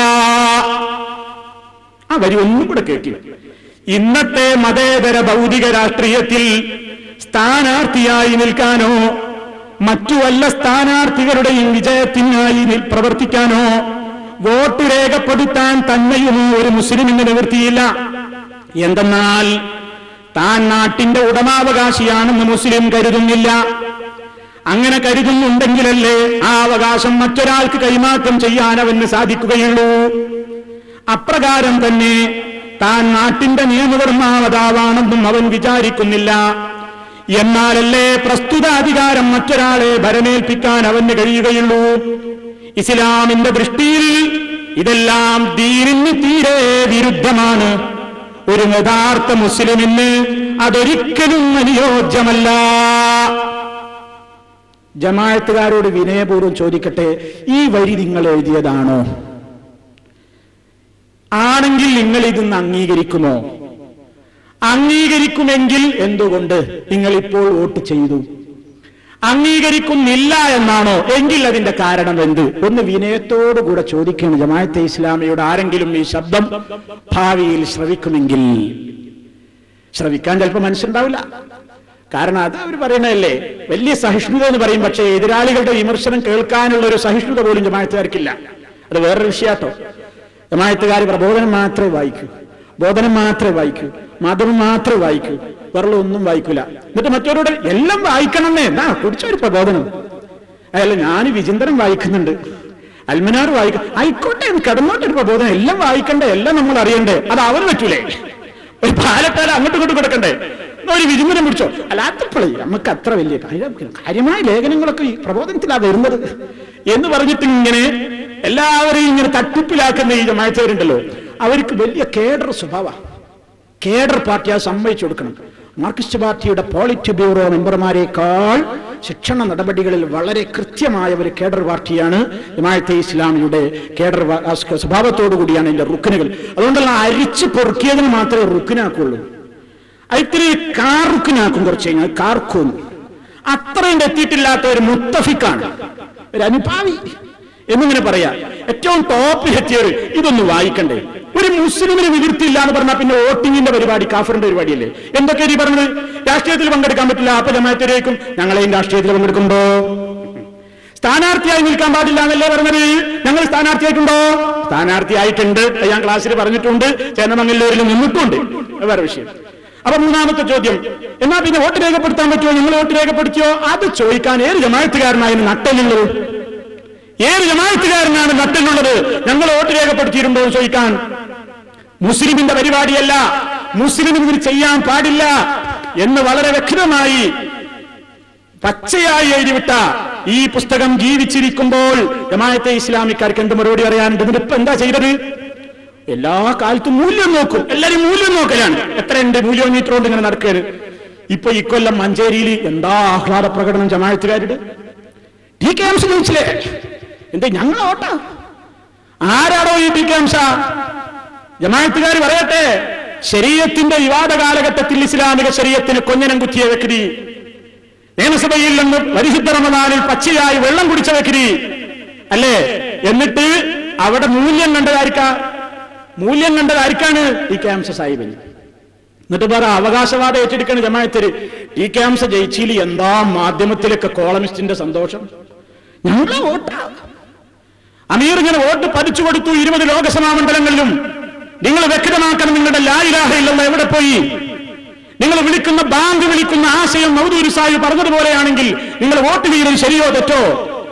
ആ വരി ഒന്നും കൂടെ കേൾക്കും ഇന്നത്തെ മതേതര ഭൗതിക രാഷ്ട്രീയത്തിൽ സ്ഥാനാർത്ഥിയായി നിൽക്കാനോ മറ്റു വല്ല സ്ഥാനാർത്ഥികളുടെയും വിജയത്തിനായി നിൽ- പ്രവർത്തിക്കാനോ വോട്ട് രേഖപ്പെടുത്താൻ തന്നെയുമോ ഒരു മുസ്ലിമിന് നിവൃത്തിയില്ല എന്തെന്നാൽ താൻ നാട്ടിന്റെ ഉടമാവകാശിയാണെന്ന് മുസ്ലിം കരുതുന്നില്ല അങ്ങനെ കരുതുന്നുണ്ടെങ്കിലല്ലേ ആ അവകാശം മറ്റൊരാൾക്ക് കൈമാറ്റം ചെയ്യാൻ അവന് സാധിക്കുകയുള്ളൂ അപ്രകാരം തന്നെ താൻ നാട്ടിന്റെ നിയമനിർമ്മാതാവാണെന്നും അവൻ വിചാരിക്കുന്നില്ല എന്നാലല്ലേ പ്രസ്തുത അധികാരം മറ്റൊരാളെ ഭരമേൽപ്പിക്കാൻ അവന് കഴിയുകയുള്ളൂ ഇസ്ലാമിന്റെ ദൃഷ്ടിയിൽ ഇതെല്ലാം ദീനിന് തീരെ വിരുദ്ധമാണ് ഒരു യഥാർത്ഥ മുസ്ലിമിന് അതൊരിക്കലും അനുയോജ്യമല്ല ജമായത്തുകാരോട് വിനയപൂർവ്വം ചോദിക്കട്ടെ ഈ വരി നിങ്ങൾ എഴുതിയതാണോ ആണെങ്കിൽ നിങ്ങൾ ഇതൊന്ന് അംഗീകരിക്കുമോ അംഗീകരിക്കുമെങ്കിൽ എന്തുകൊണ്ട് നിങ്ങൾ ഇപ്പോൾ വോട്ട് ചെയ്തു അംഗീകരിക്കുന്നില്ല എന്നാണോ എങ്കിൽ അതിന്റെ കാരണം എന്ത് ഒന്ന് വിനയത്തോടുകൂടെ ചോദിക്കണം ജമാഅത്തെ ഇസ്ലാമിയുടെ ആരെങ്കിലും ഈ ശബ്ദം ഭാവിയിൽ ശ്രവിക്കുമെങ്കിൽ ശ്രവിക്കാൻ ചിലപ്പോൾ മനസ്സുണ്ടാവില്ല കാരണം അത് അവർ പറയണതല്ലേ വലിയ സഹിഷ്ണുത എന്ന് പറയും പക്ഷേ എതിരാളികളുടെ വിമർശനം കേൾക്കാനുള്ള ഒരു സഹിഷ്ണുത പോലും ജമാഅത്തുകാർക്കില്ല അത് വേറൊരു വിഷയാട്ടോ ജമാഅത്തുകാർ പ്രബോധനം മാത്രമേ വായിക്കൂ ബോധനം മാത്രമേ വായിക്കൂ മതം മാത്രമേ വായിക്കൂ വേറെ ഒന്നും വായിക്കൂല എന്നിട്ട് മറ്റവരോട് എല്ലാം വായിക്കണമെന്നേ എന്നാ കുടിച്ചൊരു പ്രബോധനം അല്ല ഞാൻ വിചിന്തനം വായിക്കുന്നുണ്ട് അൽമനാർ വായിക്കും ആയിക്കോട്ടെ ഇത് കിടന്നോട്ടൊരു പ്രബോധനം എല്ലാം വായിക്കണ്ടേ എല്ലാം നമ്മൾ അറിയണ്ടേ അത് അവന് പറ്റൂലേ ഒരു പാലക്കാട് അങ്ങോട്ടും ഇങ്ങോട്ടും കൊടുക്കണ്ടേ എന്നാ ഒരു വിചിന്തനം പിടിച്ചോ അല്ലാത്തപ്പോഴേ നമുക്ക് അത്ര വലിയ കാര്യം കാര്യമായ ലേഖനങ്ങളൊക്കെ ഈ പ്രബോധനത്തിലാ വരുന്നത് എന്ന് പറഞ്ഞിട്ട് ഇങ്ങനെ എല്ലാവരെയും ഇങ്ങനെ തട്ടിപ്പിലാക്കുന്ന ഈ ജമായത്തവരുണ്ടല്ലോ അവർക്ക് വലിയ കേഡർ സ്വഭാവ കേഡർ പാർട്ടി അത് സമ്മതിച്ചു കൊടുക്കണം മാർക്സിസ്റ്റ് പാർട്ടിയുടെ പോളിറ്റ് ബ്യൂറോ മെമ്പർമാരെക്കാൾ ശിക്ഷണ നടപടികളിൽ വളരെ കൃത്യമായ ഒരു കേഡർ പാർട്ടിയാണ് ജമാഅത്തെ ഇസ്ലാമിയുടെ കേഡർ വ- ആ സ്വഭാവത്തോടു കൂടിയാണ് ഇതിന്റെ റുക്കിനുകൾ അതുകൊണ്ടല്ല അരിച്ച് പൊറുക്കിയതിന് മാത്രമേ റുക്കിനാക്കുള്ളൂ അത് ഇത്തിരി കാറുക്കിനാക്കും കുറച്ച് കഴിഞ്ഞാൽ കാർക്കും അത്രയും എത്തിയിട്ടില്ലാത്ത ഒരു മുത്തഫിക്കാണ് ഒരു അനുഭാവി എന്നിങ്ങനെ പറയാ ഏറ്റവും ടോപ്പിൽ എത്തിയവർ ഇതൊന്ന് വായിക്കണ്ടേ ഒരു മുസ്ലിമിന് വിവൃത്തിയില്ല എന്ന് പറഞ്ഞാൽ പിന്നെ വോട്ടിങ്ങിന്റെ പരിപാടി കാഫറിന്റെ പരിപാടിയല്ലേ എന്തൊക്കെ ഈ പറഞ്ഞത് രാഷ്ട്രീയത്തിൽ പങ്കെടുക്കാൻ പറ്റില്ല അപ്പൊ ജമാഅത്തിലേക്കും ഞങ്ങളെയും രാഷ്ട്രീയത്തിൽ പങ്കെടുക്കുമ്പോ സ്ഥാനാർത്ഥിയായി നിൽക്കാൻ പാടില്ല എന്നല്ലേ പറഞ്ഞത് ഞങ്ങൾ സ്ഥാനാർത്ഥിയായിട്ടുണ്ടോ സ്ഥാനാർത്ഥിയായിട്ടുണ്ട് അത് ഞാൻ ക്ലാസ്സിൽ പറഞ്ഞിട്ടുണ്ട് ചേന്നമംഗല്ലൂരിൽ നിന്നിട്ടുണ്ട് അത് വേറെ വിഷയം അപ്പൊ മൂന്നാമത്തെ ചോദ്യം എന്നാ പിന്നെ വോട്ട് രേഖപ്പെടുത്താൻ പറ്റുമോ നിങ്ങൾ വോട്ട് രേഖപ്പെടുത്തിയോ അത് ചോദിക്കാൻ ഏത് ജമായത്തുകാരനായിരുന്നു നട്ടലുള്ളത് ഏത് ജമായത്തുകാരനാണ് നട്ടലുള്ളത് ഞങ്ങൾ വോട്ട് രേഖപ്പെടുത്തിയിട്ടുണ്ടോ എന്ന് ചോദിക്കാൻ മുസ്ലിമിന്റെ പരിപാടിയല്ല മുസ്ലിമിന് ഇതിന് ചെയ്യാൻ പാടില്ല എന്ന് വളരെ വ്യക്തമായി പച്ചയായി എഴുതിവിട്ട ഈ പുസ്തകം ജീവിച്ചിരിക്കുമ്പോൾ ജമായത്തെ ഇസ്ലാമിക്കാർക്ക് എന്ത് മറുപടി പറയാനുണ്ട് എന്നിട്ട് ഇപ്പൊ എന്താ ചെയ്തത് എല്ലാ കാലത്തും മൂല്യം നോക്കും എല്ലാരും മൂല്യം നോക്കലാണ് എത്രയുണ്ട് മൂല്യം മീറ്റർ കൊണ്ട് ഇങ്ങനെ നടക്കരുത് ഇപ്പൊ ഇക്കൊല്ലം മഞ്ചേരിയിൽ എന്താ ആഹ്ലാദ പ്രകടനം ജമായത്തുകാരുടെ ടി കെ എംസ് ജയിച്ചില്ലേ എന്താ ഞങ്ങൾ ഓട്ട ആരാടോ ഈ ടി കെ എംസ ജമായത്തുകാർ പറയട്ടെ ശരീരത്തിന്റെ വിവാദ കാലഘട്ടത്തിൽ ഇസ്ലാമിക ശരീരത്തിന് കൊഞ്ഞനം കുത്തിയ വ്യക്തി നിയമസഭയിൽ നിന്ന് പരിശുദ്ധ റമദാനിൽ പച്ചയായി വെള്ളം കുടിച്ച വ്യക്തി അല്ലേ എന്നിട്ട് അവിടെ മൂല്യം കണ്ടതായിരിക്ക മൂല്യം കണ്ടതായിരിക്കാണ് ടി കെ എംസ സാഹിബിന് എന്നിട്ട് വേറെ അവകാശവാദം ഏറ്റെടുക്കണ ജമായത്തില് ടി കെ എംസ ജയിച്ചിൽ എന്താ മാധ്യമത്തിലൊക്കെ കോളമിസ്റ്റിന്റെ സന്തോഷം ഞങ്ങളെ വോട്ടാ അമീർ ഇങ്ങനെ വോട്ട് പതിച്ചു കൊടുത്തു ഇരുപത് ലോകസഭാ മണ്ഡലങ്ങളിലും നിങ്ങൾ വ്യക്തമാക്കണം നിങ്ങളുടെ ലായിലാഹയിലുള്ള എവിടെ പോയി നിങ്ങൾ വിളിക്കുന്ന ബാങ്ക് വിളിക്കുന്ന ആശയം മൗദൂരി സാഹിബ് പറഞ്ഞതുപോലെയാണെങ്കിൽ നിങ്ങൾ വോട്ട് ചെയ്തത് ശരിയോ തെറ്റോ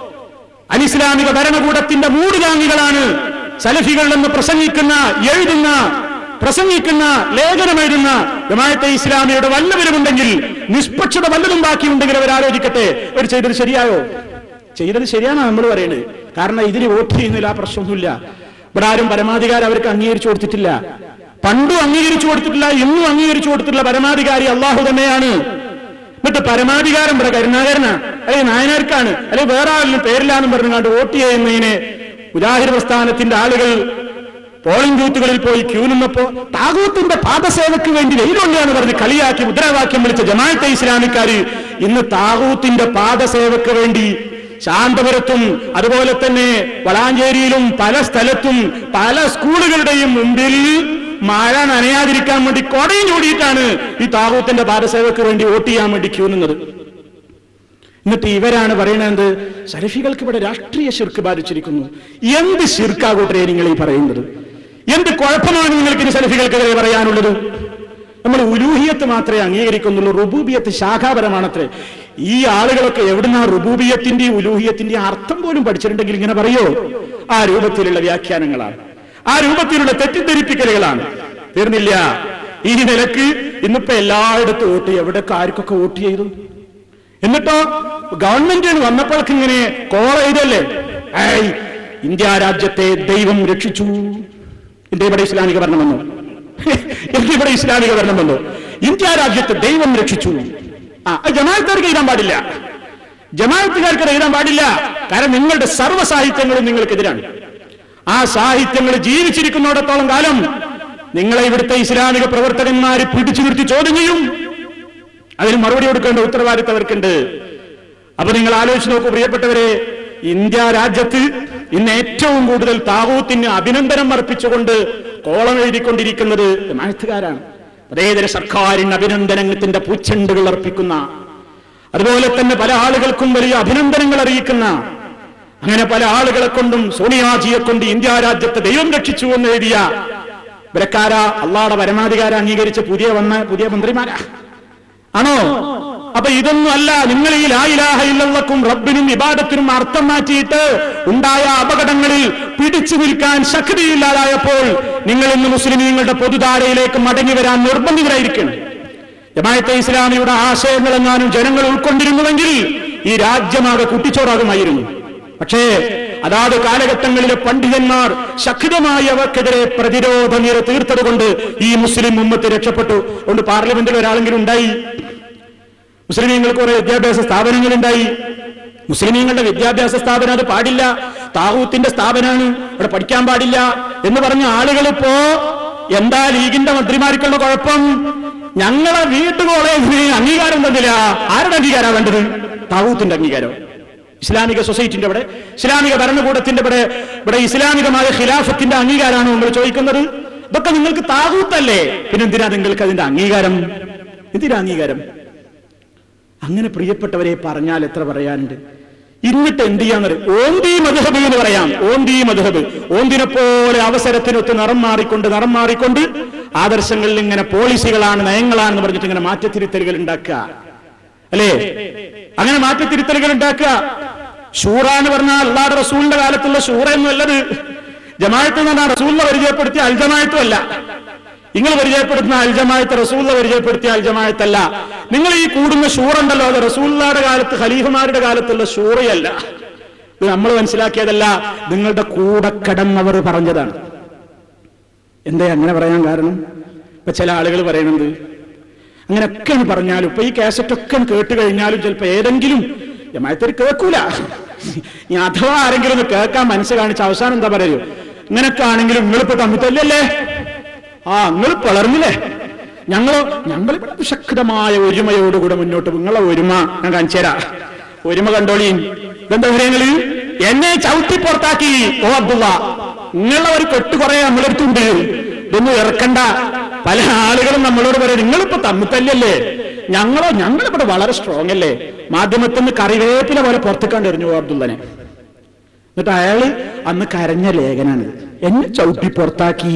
അനിസ്ലാമിക ഭരണകൂടത്തിന്റെ മൂടുതാങ്ങികളാണ് സലഫികൾ എന്ന് പ്രസംഗിക്കുന്ന എഴുതുന്ന പ്രസംഗിക്കുന്ന ലേഖനം എഴുതുന്ന ജമാഅത്തെ ഇസ്ലാമിയുടെ വല്ലവരുമുണ്ടെങ്കിൽ നിഷ്പക്ഷത വല്ലതും ബാക്കിയുണ്ടെങ്കിൽ അവർ ആലോചിക്കട്ടെ അവർ ചെയ്തത് ശരിയായോ ചെയ്തത് ശരിയാണ് നമ്മൾ പറയുന്നത് കാരണം ഇതിന് വോട്ട് ചെയ്യുന്നില്ല ആ പ്രശ്നമൊന്നുമില്ല ഇവിടെ ആരും പരമാധികാരം അവർക്ക് അംഗീകരിച്ചു കൊടുത്തിട്ടില്ല പണ്ടും അംഗീകരിച്ചു കൊടുത്തിട്ടില്ല ഇന്നും അംഗീകരിച്ചു കൊടുത്തിട്ടുള്ള പരമാധികാരി അള്ളാഹു തന്നെയാണ് എന്നിട്ട് പരമാധികാരം ഇവിടെ കരുണാകരനാ അല്ലെങ്കിൽ നായനാർക്കാണ് അല്ലെങ്കിൽ വേറെ ആളിനും പേരില്ലാന്നും പറഞ്ഞുകൊണ്ട് വോട്ട് ചെയ്യുന്നതിന് മുജാഹിർ പ്രസ്ഥാനത്തിന്റെ ആളുകൾ പോളിംഗ് ബൂത്തുകളിൽ പോയി ക്യൂ നിന്നപ്പോ താകൂത്തിന്റെ പാദസേവയ്ക്ക് വേണ്ടി വെയിലുണ്ടെന്ന് പറഞ്ഞ് കളിയാക്കി മുദ്രാവാക്യം വിളിച്ച ജമാഅത്തെ ഇസ്ലാമിക്കാര് ഇന്ന് താകൂത്തിന്റെ പാദസേവയ്ക്ക് വേണ്ടി ശാന്തപുരത്തും അതുപോലെ തന്നെ വളാഞ്ചേരിയിലും പല സ്ഥലത്തും പല സ്കൂളുകളുടെയും മുമ്പിൽ മഴ നനയാതിരിക്കാൻ വേണ്ടി കൊടയും ചൂടിയിട്ടാണ് ഈ താകൂത്തിന്റെ പാദസേവയ്ക്ക് വേണ്ടി വോട്ട് ചെയ്യാൻ വേണ്ടി ക്യൂ നിന്നത് എന്നിട്ട് ഇവരാണ് പറയുന്നത് സലഫികൾക്ക് ഇവിടെ രാഷ്ട്രീയ ശിർക്ക് ബാധിച്ചിരിക്കുന്നു എന്ത് ശിർക്കാകൂട്ടരെ നിങ്ങൾ ഈ പറയുന്നത് എന്ത് കുഴപ്പമാണ് നിങ്ങൾക്ക് ഇനി സലഫികൾക്കെതിരെ പറയാനുള്ളത് നമ്മൾ ഉലൂഹിയത്ത് മാത്രമേ അംഗീകരിക്കുന്നുള്ളൂ റുബൂബിയത്ത് ശാഖാപരമാണത്രേ ഈ ആളുകളൊക്കെ എവിടുന്ന റുബൂബിയത്തിന്റെ ഉലൂഹിയത്തിന്റെ അർത്ഥം പോലും പഠിച്ചിട്ടുണ്ടെങ്കിൽ ഇങ്ങനെ പറയോ ആ രൂപത്തിലുള്ള വ്യാഖ്യാനങ്ങളാണ് ആ രൂപത്തിലുള്ള തെറ്റിദ്ധരിപ്പിക്കലുകളാണ് തീർന്നില്ല ഈ നിലക്ക് ഇന്നിപ്പോ എല്ലായിടത്തും വോട്ട് എവിടെയൊക്കെ ആർക്കൊക്കെ വോട്ട് ചെയ്തു എന്നിട്ടോ ഗവൺമെന്റ് വന്നപ്പോഴൊക്കെ ഇങ്ങനെ കോള എഴുതല്ലേ ഏയ് ഇന്ത്യ രാജ്യത്തെ ദൈവം രക്ഷിച്ചു ഇന്ത്യ ഇവിടെ ഇസ്ലാമിക ഭരണം വന്നു ഇന്ത്യ ഇവിടെ ഇസ്ലാമിക ഭരണം വന്നു ഇന്ത്യ രാജ്യത്തെ ദൈവം രക്ഷിച്ചു ആ അത് ജമാഅത്തുകാർക്ക് എഴുതാൻ പാടില്ല ജമാഅത്തുകാർക്ക് എഴുതാൻ പാടില്ല കാരണം നിങ്ങളുടെ സർവ്വ സാഹിത്യങ്ങളും നിങ്ങൾക്കെതിരാണ് ആ സാഹിത്യങ്ങൾ ജീവിച്ചിരിക്കുന്നിടത്തോളം കാലം നിങ്ങളെ ഇവിടുത്തെ ഇസ്ലാമിക പ്രവർത്തകന്മാർ പിടിച്ചു നിർത്തി ചോദ്യം ചെയ്യും അതിന് മറുപടി കൊടുക്കേണ്ട ഉത്തരവാദിത്തം അവർക്കുണ്ട് അപ്പൊ നിങ്ങൾ ആലോചിച്ച് നോക്കൂ പ്രിയപ്പെട്ടവരെ ഇന്ത്യ രാജ്യത്ത് ഇന്ന് ഏറ്റവും കൂടുതൽ താവൂത്തിന് അഭിനന്ദനം അർപ്പിച്ചുകൊണ്ട് കോളം എഴുതിക്കൊണ്ടിരിക്കുന്നത് മാഴ്ത്തുകാരാണ് അതേതര സർക്കാരിന് അഭിനന്ദനത്തിന്റെ പൂച്ചെണ്ടുകൾ അർപ്പിക്കുന്ന അതുപോലെ തന്നെ പല ആളുകൾക്കും വലിയ അഭിനന്ദനങ്ങൾ അറിയിക്കുന്ന അങ്ങനെ പല ആളുകളെ കൊണ്ടും സോണിയാജിയെ കൊണ്ട് ഇന്ത്യ രാജ്യത്തെ ദൈവം രക്ഷിച്ചു എന്ന് എഴുതിയ ഇവരക്കാര അള്ളാടെ പരമാധികാര അംഗീകരിച്ച പുതിയ വന്ന പുതിയ മന്ത്രിമാരാ ആണോ അപ്പൊ ഇതൊന്നും അല്ല നിങ്ങൾ ഈ ലായിലാഹ ഇല്ലക്കും റബ്ബിനും ഇബാദത്തിനും അർത്ഥം മാറ്റിയിട്ട് ഉണ്ടായ അപകടങ്ങളിൽ പിടിച്ചു നിൽക്കാൻ ശക്തിയില്ലാതായപ്പോൾ നിങ്ങൾ ഇന്ന് മുസ്ലിമീങ്ങളുടെ പൊതുധാരയിലേക്ക് മടങ്ങി വരാൻ നിർബന്ധിതരായിരിക്കണം ജമായത്തെ ഇസ്ലാമിയുടെ ആശയങ്ങളെങ്ങാനും ജനങ്ങൾ ഉൾക്കൊണ്ടിരുന്നുവെങ്കിൽ ഈ രാജ്യമാകെ കുട്ടിച്ചോറാകുമായിരുന്നു പക്ഷേ അതാത് കാലഘട്ടങ്ങളിലെ പണ്ഡിതന്മാർ ശക്തമായി അവർക്കെതിരെ പ്രതിരോധ നിര തീർത്തതുകൊണ്ട് ഈ മുസ്ലിം ഉമ്മത്ത് രക്ഷപ്പെട്ടു അതുകൊണ്ട് പാർലമെന്റിൽ ഒരാളെങ്കിലും ഉണ്ടായി മുസ്ലിമീങ്ങൾക്ക് കുറെ വിദ്യാഭ്യാസ സ്ഥാപനങ്ങൾ ഉണ്ടായി മുസ്ലിമീങ്ങളുടെ വിദ്യാഭ്യാസ സ്ഥാപനം അത് പാടില്ല താഹൂത്തിന്റെ സ്ഥാപനമാണ് അവിടെ പഠിക്കാൻ പാടില്ല എന്ന് പറഞ്ഞ ആളുകൾ ഇപ്പോ എന്താ ലീഗിന്റെ മന്ത്രിമാർക്കുള്ള കുഴപ്പം ഞങ്ങളെ വീട്ടു കോളേജിന് അംഗീകാരം തന്നില്ല ആരുടെ അംഗീകാരം വേണ്ടത് താഹൂത്തിന്റെ അംഗീകാരം ഇസ്ലാമിക സൊസൈറ്റിന്റെ ഇവിടെ ഇസ്ലാമിക ഭരണകൂടത്തിന്റെ ഇവിടെ ഇവിടെ ഇസ്ലാമികമായ ഖിലാഫത്തിന്റെ അംഗീകാരമാണ് നമ്മൾ ചോദിക്കുന്നത് ഇതൊക്കെ നിങ്ങൾക്ക് താകൂത്തല്ലേ പിന്നെ എന്തിനാ നിങ്ങൾക്ക് അതിന്റെ അംഗീകാരം എന്തിനാ അംഗീകാരം അങ്ങനെ പ്രിയപ്പെട്ടവരെ പറഞ്ഞാൽ എത്ര പറയാനുണ്ട് എന്നിട്ട് എന്ത് ചെയ്യാന്ന് പറയും ഓന്തി മധുഹബ് എന്ന് പറയാം ഓന്തി മധുഹബ് ഓന്തിനെ പോലെ അവസരത്തിനൊത്ത് നിറം മാറിക്കൊണ്ട് നിറം മാറിക്കൊണ്ട് ആദർശങ്ങളിൽ ഇങ്ങനെ പോളിസികളാണ് നയങ്ങളാണെന്ന് പറഞ്ഞിട്ട് ഇങ്ങനെ മാറ്റത്തിരുത്തലുകൾ ഉണ്ടാക്കുക അല്ലേ അങ്ങനെ മാറ്റത്തിരുത്തലുകൾ ഉണ്ടാക്കുക ഷൂറ എന്ന് പറഞ്ഞാൽ അള്ളാഹ് റസൂലിന്റെ കാലത്തുള്ള ഷൂറ എന്നുള്ളത് ജമായത്ത് എന്ന് പറഞ്ഞാൽ റസൂലിനെ പരിചയപ്പെടുത്തിയ അൽജമായത്തും അല്ല നിങ്ങൾ പരിചയപ്പെടുത്തുന്ന അൽജമായത്ത് റസൂലിനെ പരിചയപ്പെടുത്തിയ അൽജമായത്തല്ല നിങ്ങൾ ഈ കൂടുന്ന ഷൂറുണ്ടല്ലോ അത് റസൂലിയുടെ കാലത്ത് ഖലീഫുമാരുടെ കാലത്തുള്ള ഷൂറയല്ല ഇത് നമ്മൾ മനസ്സിലാക്കിയതല്ല നിങ്ങളുടെ കൂടെ കിടന്നവർ പറഞ്ഞതാണ് എന്തേ അങ്ങനെ പറയാൻ കാരണം ഇപ്പൊ ചില ആളുകൾ പറയുന്നത് അങ്ങനെയൊക്കെ അങ്ങ് പറഞ്ഞാലും ഇപ്പൊ ഈ കാസറ്റൊക്കെ കേട്ട് കഴിഞ്ഞാലും ചിലപ്പോ ഏതെങ്കിലും ജമായത്തിൽ കേൾക്കൂല ഇനി അഥവാ ആരെങ്കിലും ഒന്ന് കേൾക്കാൻ മനസ്സ് കാണിച്ച അവസാനം എന്താ പറയൂ ഇങ്ങനൊക്കെ ആണെങ്കിലും നിങ്ങളിപ്പോ തമ്മിൽ തല്ലല്ലേ ആ നിങ്ങൾ പിളർന്നില്ലേ ഞങ്ങളോ ഞങ്ങൾ ഇവിടെ ശക്തമായ ഒരുമയോടുകൂടെ മുന്നോട്ട് നിങ്ങളെ ഒരുമ ഞാൻ കാണിച്ചുതരാ ഒരുമ കണ്ടോളിയും ഇതെന്താ കാര്യങ്ങള് എന്നെ ചവിട്ടി പുറത്താക്കി ഓ അബ്ദുള്ള നിങ്ങളെ ഒരു കെട്ട് കുറെ നമ്മളെടുത്തുണ്ട് ഇതൊന്നും ഇറക്കണ്ട പല ആളുകളും നമ്മളോട് പറയും നിങ്ങളിപ്പോ തമ്മിൽ തല്ലല്ലേ ഞങ്ങളോ ഞങ്ങളിവിടെ വളരെ സ്ട്രോങ് അല്ലേ മാധ്യമത്തിൽ നിന്ന് കറിവേപ്പില പോലെ പുറത്തു കണ്ടെറിഞ്ഞു അബ്ദുള്ളനെ എന്നിട്ട് അയാള് അന്ന് കരഞ്ഞ ലേഖനാണ് എന്നെ ചവിട്ടി പുറത്താക്കി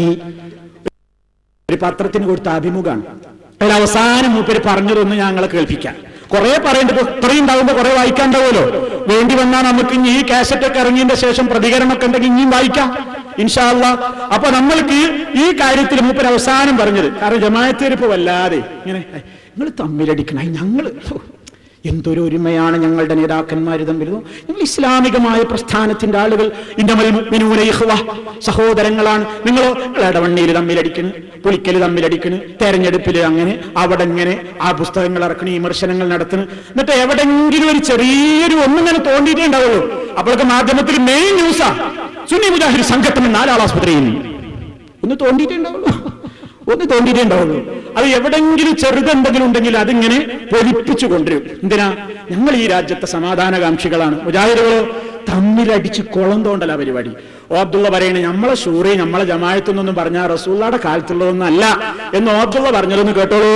ഒരു പത്രത്തിന് കൊടുത്ത അഭിമുഖമാണ് അതിൽ അവസാനം മൂപ്പര് പറഞ്ഞതൊന്ന് ഞങ്ങളെ കേൾപ്പിക്കാം കുറെ പറയേണ്ടത് ഇത്രയും ഉണ്ടാവുമ്പോ കുറെ വായിക്കാണ്ടാവുമല്ലോ വേണ്ടി വന്നാൽ നമുക്ക് ഇനി ഈ കാസറ്റ് ഒക്കെ ഇറങ്ങിയതിന്റെ ശേഷം പ്രതികരണമൊക്കെ ഉണ്ടെങ്കിൽ ഇനിയും വായിക്കാം ഇൻഷാല്ല അപ്പൊ നമ്മൾക്ക് ഈ കാര്യത്തിൽ മൂപ്പര് അവസാനം പറഞ്ഞത് കാരണം ജമായത്തേരിപ്പ് വല്ലാതെ ഇങ്ങനെ നിങ്ങൾ തമ്മിലടിക്കണ ഞങ്ങള് എന്തൊരു ഒരുമയാണ് ഞങ്ങളുടെ നേതാക്കന്മാർ തമ്മിൽ ഞങ്ങൾ ഇസ്ലാമികമായ പ്രസ്ഥാനത്തിന്റെ ആളുകൾ ഇന്നമൽ മുഅ്മിനൂന ഇഖ്വ സഹോദരങ്ങളാണ് നിങ്ങൾ ഇടവണ്ണിയിൽ തമ്മിലടിക്കണ് പുളിക്കൽ തമ്മിലടിക്കണ് തെരഞ്ഞെടുപ്പിൽ അങ്ങനെ അവിടെ ഇങ്ങനെ ആ പുസ്തകങ്ങൾ ഇറക്കണ വിമർശനങ്ങൾ നടത്തണ് എന്നിട്ട് എവിടെങ്കിലും ഒരു ചെറിയൊരു ഒന്നിങ്ങനെ തോണ്ടിയിട്ടേ ഉണ്ടാവുള്ളൂ അപ്പോഴൊക്കെ മാധ്യമത്തിൽ മെയിൻ ന്യൂസാ സുന്നി മുജാഹിദ് സംഘത്തിന് നാലാളാസ്പത്രിയിൽ ഒന്ന് തോണ്ടിയിട്ടേ ഉണ്ടാവുള്ളൂ ഒന്ന് തോണ്ടിയിട്ടേ ഉണ്ടാവുള്ളൂ അത് എവിടെങ്കിലും ചെറുതെന്തെങ്കിലും ഉണ്ടെങ്കിൽ അതിങ്ങനെ പൊലിപ്പിച്ചു കൊണ്ടുവരും എന്തിനാ ഞങ്ങൾ ഈ രാജ്യത്തെ സമാധാനകാംക്ഷികളാണ് മുജാഹിദുകളോ തമ്മിലടിച്ച് കുളം തോണ്ടല പരിപാടി ഓ അബ്ദുള്ള പറയണേ നമ്മളെ ഷൂറി നമ്മളെ ജമായത്തുനിന്നൊന്നും പറഞ്ഞാൽ റസൂള്ളയുടെ കാലത്തുള്ളതൊന്നല്ല എന്ന് ഓ അബ്ദുള്ള പറഞ്ഞതൊന്ന് കേട്ടോളൂ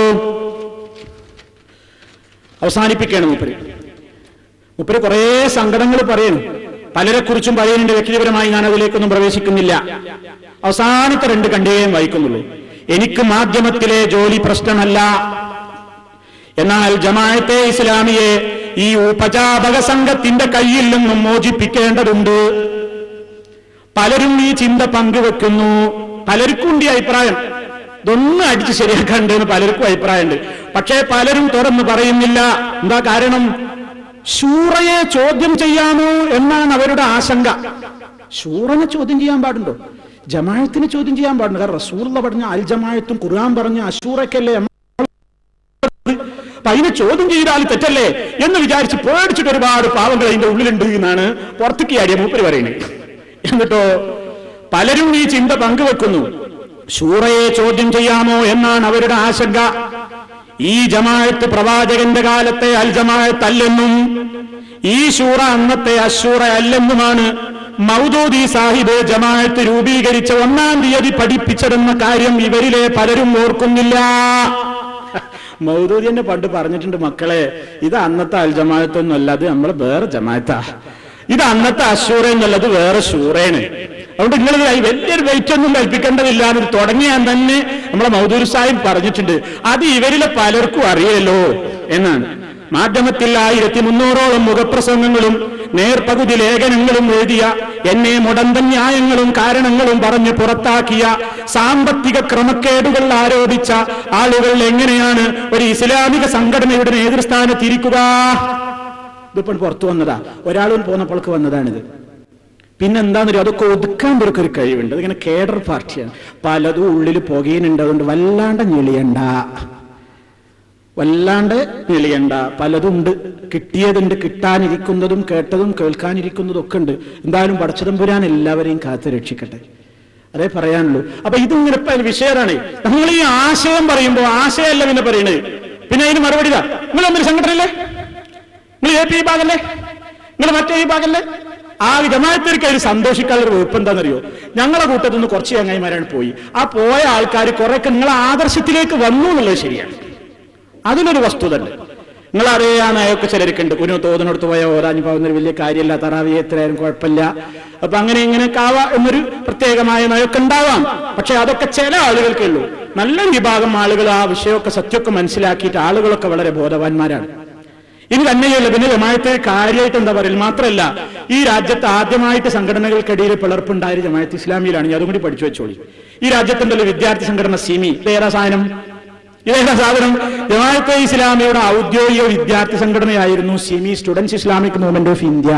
അവസാനിപ്പിക്കുകയാണ് മുപ്പര് മുപ്പര് കുറേ സങ്കടങ്ങൾ പറയുന്നു പലരെ കുറിച്ചും പറയുന്നുണ്ട് വ്യക്തിപരമായി ഞാൻ അതിലേക്കൊന്നും പ്രവേശിക്കുന്നില്ല അവസാനത്തെ രണ്ട് കണ്ടികയും വായിക്കുന്നുള്ളൂ എനിക്ക് മാധ്യമത്തിലെ ജോലി പ്രശ്നമല്ല എന്നാൽ ജമാഅത്തെ ഇസ്ലാമിയെ ഈ ഉപജാപക സംഘത്തിന്റെ കയ്യിൽ നിന്നും മോചിപ്പിക്കേണ്ടതുണ്ട് പലരും ഈ ചിന്ത പങ്കുവെക്കുന്നു പലർക്കും ഉണ്ട് ഈ അഭിപ്രായം ഇതൊന്നും അടിച്ച് ശരിയാക്കാണ്ട് എന്ന് പലർക്കും അഭിപ്രായമുണ്ട് പക്ഷേ പലരും തുറന്നു പറയുന്നില്ല എന്താ കാരണം ശൂറയെ ചോദ്യം ചെയ്യാമോ എന്നാണ് അവരുടെ ആശങ്ക ശൂറനെ ചോദ്യം ചെയ്യാൻ പാടുണ്ടോ ജമായത്തിന് ചോദ്യം ചെയ്യാൻ പാടുണ്ട് കാരണം റസൂള്ള പറഞ്ഞ അൽ ജമായത്തും ഖുർആൻ പറഞ്ഞ അശൂറയ്ക്കല്ലേ അപ്പൊ അതിനെ ചോദ്യം ചെയ്താൽ തെറ്റല്ലേ എന്ന് വിചാരിച്ച് പേടിച്ചിട്ട് ഒരുപാട് പാവങ്ങൾ അതിന്റെ ഉള്ളിലുണ്ട് എന്നാണ് പുറത്തേക്ക് ആടിയ മൂപ്പര് പറയുന്നത് എന്നിട്ടോ പലരും ഈ ചിന്ത പങ്കുവെക്കുന്നു ശൂറയെ ചോദ്യം ചെയ്യാമോ എന്നാണ് അവരുടെ ആശങ്ക ഈ ജമാഅത്ത് പ്രവാചകന്റെ കാലത്തെ അൽ ജമാഅത്ത് അല്ലെന്നും ഈ ശൂറ അന്നത്തെ അശൂറ അല്ലെന്നുമാണ് മൗദൂദി സാഹിബ് ജമാഅത്ത് രൂപീകരിച്ച ഒന്നാം തീയതി പഠിപ്പിച്ചതെന്ന കാര്യം ഇവരിലെ പലരും ഓർക്കുന്നില്ല മൗദൂദി തന്നെ പണ്ട് പറഞ്ഞിട്ടുണ്ട് മക്കളെ ഇത് അന്നത്തെ അൽ ജമാഅത്തൊന്നും അല്ല അത് നമ്മൾ വേറെ ജമാഅത്താ ഇത് അന്നത്തെ അശൂറ എന്നുള്ളത് വേറെ ശൂറയാണ് അതുകൊണ്ട് നിങ്ങൾ വലിയൊരു വെയിറ്റ് ഒന്നും കൽപ്പിക്കേണ്ടതില്ല എന്ന് തുടങ്ങിയാൻ തന്നെ നമ്മളെ മൗദൂർ സാഹിബ് പറഞ്ഞിട്ടുണ്ട് അത് ഇവരിലെ പലർക്കും അറിയല്ലോ എന്നാണ് മാധ്യമത്തിൽ ആയിരത്തി മുന്നൂറോളം മുഖപ്രസംഗങ്ങളും നേർപകുതി ലേഖനങ്ങളും എഴുതിയ എന്നെ മുടന്തൻ ന്യായങ്ങളും കാരണങ്ങളും പറഞ്ഞ് പുറത്താക്കിയ സാമ്പത്തിക ക്രമക്കേടുകൾ ആരോപിച്ച ആളുകൾ എങ്ങനെയാണ് ഒരു ഇസ്ലാമിക സംഘടനയുടെ നേതൃസ്ഥാനത്തിരിക്കുക ഇതിപ്പോൾ പുറത്തു വന്നതാ ഒരാളും പോന്നപ്പോൾക്ക് വന്നതാണിത് പിന്നെന്താന്ന് അതൊക്കെ ഒതുക്കാൻ ഇവർക്ക് ഒരു കഴിവുണ്ട് അതിങ്ങനെ കേഡർ പാർട്ടിയാണ് പലതും ഉള്ളിൽ പുകയുന്നുണ്ട് അതുകൊണ്ട് വല്ലാണ്ട് ഞെളിയണ്ട വല്ലാണ്ട് ഞെളിയണ്ട പലതുണ്ട് കിട്ടിയതുണ്ട് കിട്ടാനിരിക്കുന്നതും കേട്ടതും കേൾക്കാനിരിക്കുന്നതും ഒക്കെ ഉണ്ട് എന്തായാലും പടച്ചതമ്പുരാൻ എല്ലാവരെയും കാത്തു രക്ഷിക്കട്ടെ അതേ പറയാനുള്ളൂ അപ്പൊ ഇതിങ്ങനെ ഇപ്പൊ വിഷയമാണ് നമ്മൾ ഈ ആശയം പറയുമ്പോൾ ആശയമല്ല പിന്നെ പറയണത് പിന്നെ അതിന് മറുപടി ഇതാ നിങ്ങൾ തമ്മിൽ സംഘടനയല്ലേ നിങ്ങൾ എ പി വിഭാഗല്ലേ നിങ്ങൾ മറ്റേ വിഭാഗല്ലേ ആ ജമാഅത്തിലേക്ക് അതിൽ സന്തോഷിക്കാനുള്ള ഒരു വകുപ്പ് എന്താണെന്നറിയോ ഞങ്ങളെ കൂട്ടത്തിൽ നിന്ന് കുറച്ച് ചങ്ങായിമാരാണ് പോയി ആ പോയ ആൾക്കാർ കുറെയൊക്കെ നിങ്ങളെ ആദർശത്തിലേക്ക് വന്നു എന്നുള്ളത് ശരിയാണ് അതിനൊരു വസ്തുത ഉണ്ട് നിങ്ങളറിയാ നയൊക്കെ ചിലർക്കുണ്ട് ഒരു തോതിനടുത്ത് പോയ ഓരാഞ്ഞു പോകുന്ന ഒരു വലിയ കാര്യമല്ല തറാവി എത്രയായാലും കുഴപ്പമില്ല അപ്പൊ അങ്ങനെ ഇങ്ങനെയൊക്കെ ആവാം എന്നൊരു പ്രത്യേകമായ നയൊക്കെ ഉണ്ടാവാം പക്ഷെ അതൊക്കെ ചില ആളുകൾക്കേ ഉള്ളൂ നല്ല വിഭാഗം ആളുകൾ ആ വിഷയമൊക്കെ സത്യമൊക്കെ മനസ്സിലാക്കിയിട്ട് ആളുകളൊക്കെ വളരെ ബോധവാന്മാരാണ് ഇനി തന്നെയല്ല പിന്നെ ജമായത്തെ കാര്യമായിട്ട് എന്താ പറയുക മാത്രമല്ല ഈ രാജ്യത്ത് ആദ്യമായിട്ട് സംഘടനകൾക്കിടയിൽ പിളർപ്പുണ്ടായത് ജമായത്ത് ഇസ്ലാമിയിലാണ് ഞാൻ അതും കൂടി പഠിച്ചു വെച്ചോളി ഈ രാജ്യത്തുണ്ടല്ലോ വിദ്യാർത്ഥി സംഘടന സിമി ഇതേതാ സാധനം ഇതേതാ സാധനം ജമാഅത്തെ ഇസ്ലാമിയുടെ ഔദ്യോഗിക വിദ്യാർത്ഥി സംഘടനയായിരുന്നു SIMI students Islamic movement of India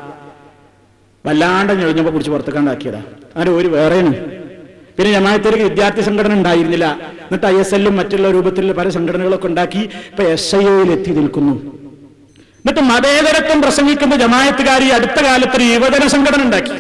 വല്ലാണ്ട് ഞൊഴിഞ്ഞപ്പോ പിടിച്ച് പുറത്തേക്കാണ്ടാക്കിയതാ അങ്ങനെ ഒരു വേറെയാണ് പിന്നെ ജമാഅത്തേക്ക് വിദ്യാർത്ഥി സംഘടന ഉണ്ടായിരുന്നില്ല എന്നിട്ട് ഐ എസ് എല്ലും മറ്റുള്ള രൂപത്തിലുള്ള പല സംഘടനകളൊക്കെ ഉണ്ടാക്കി ഇപ്പൊ എസ് ഐ ഒയിൽ എത്തി നിൽക്കുന്നു എന്നിട്ട് മതേതരത്വം പ്രസംഗിക്കുന്ന ജമായത്തുകാർ ഈ അടുത്ത കാലത്ത് ഒരു യുവജന സംഘടന ഉണ്ടാക്കി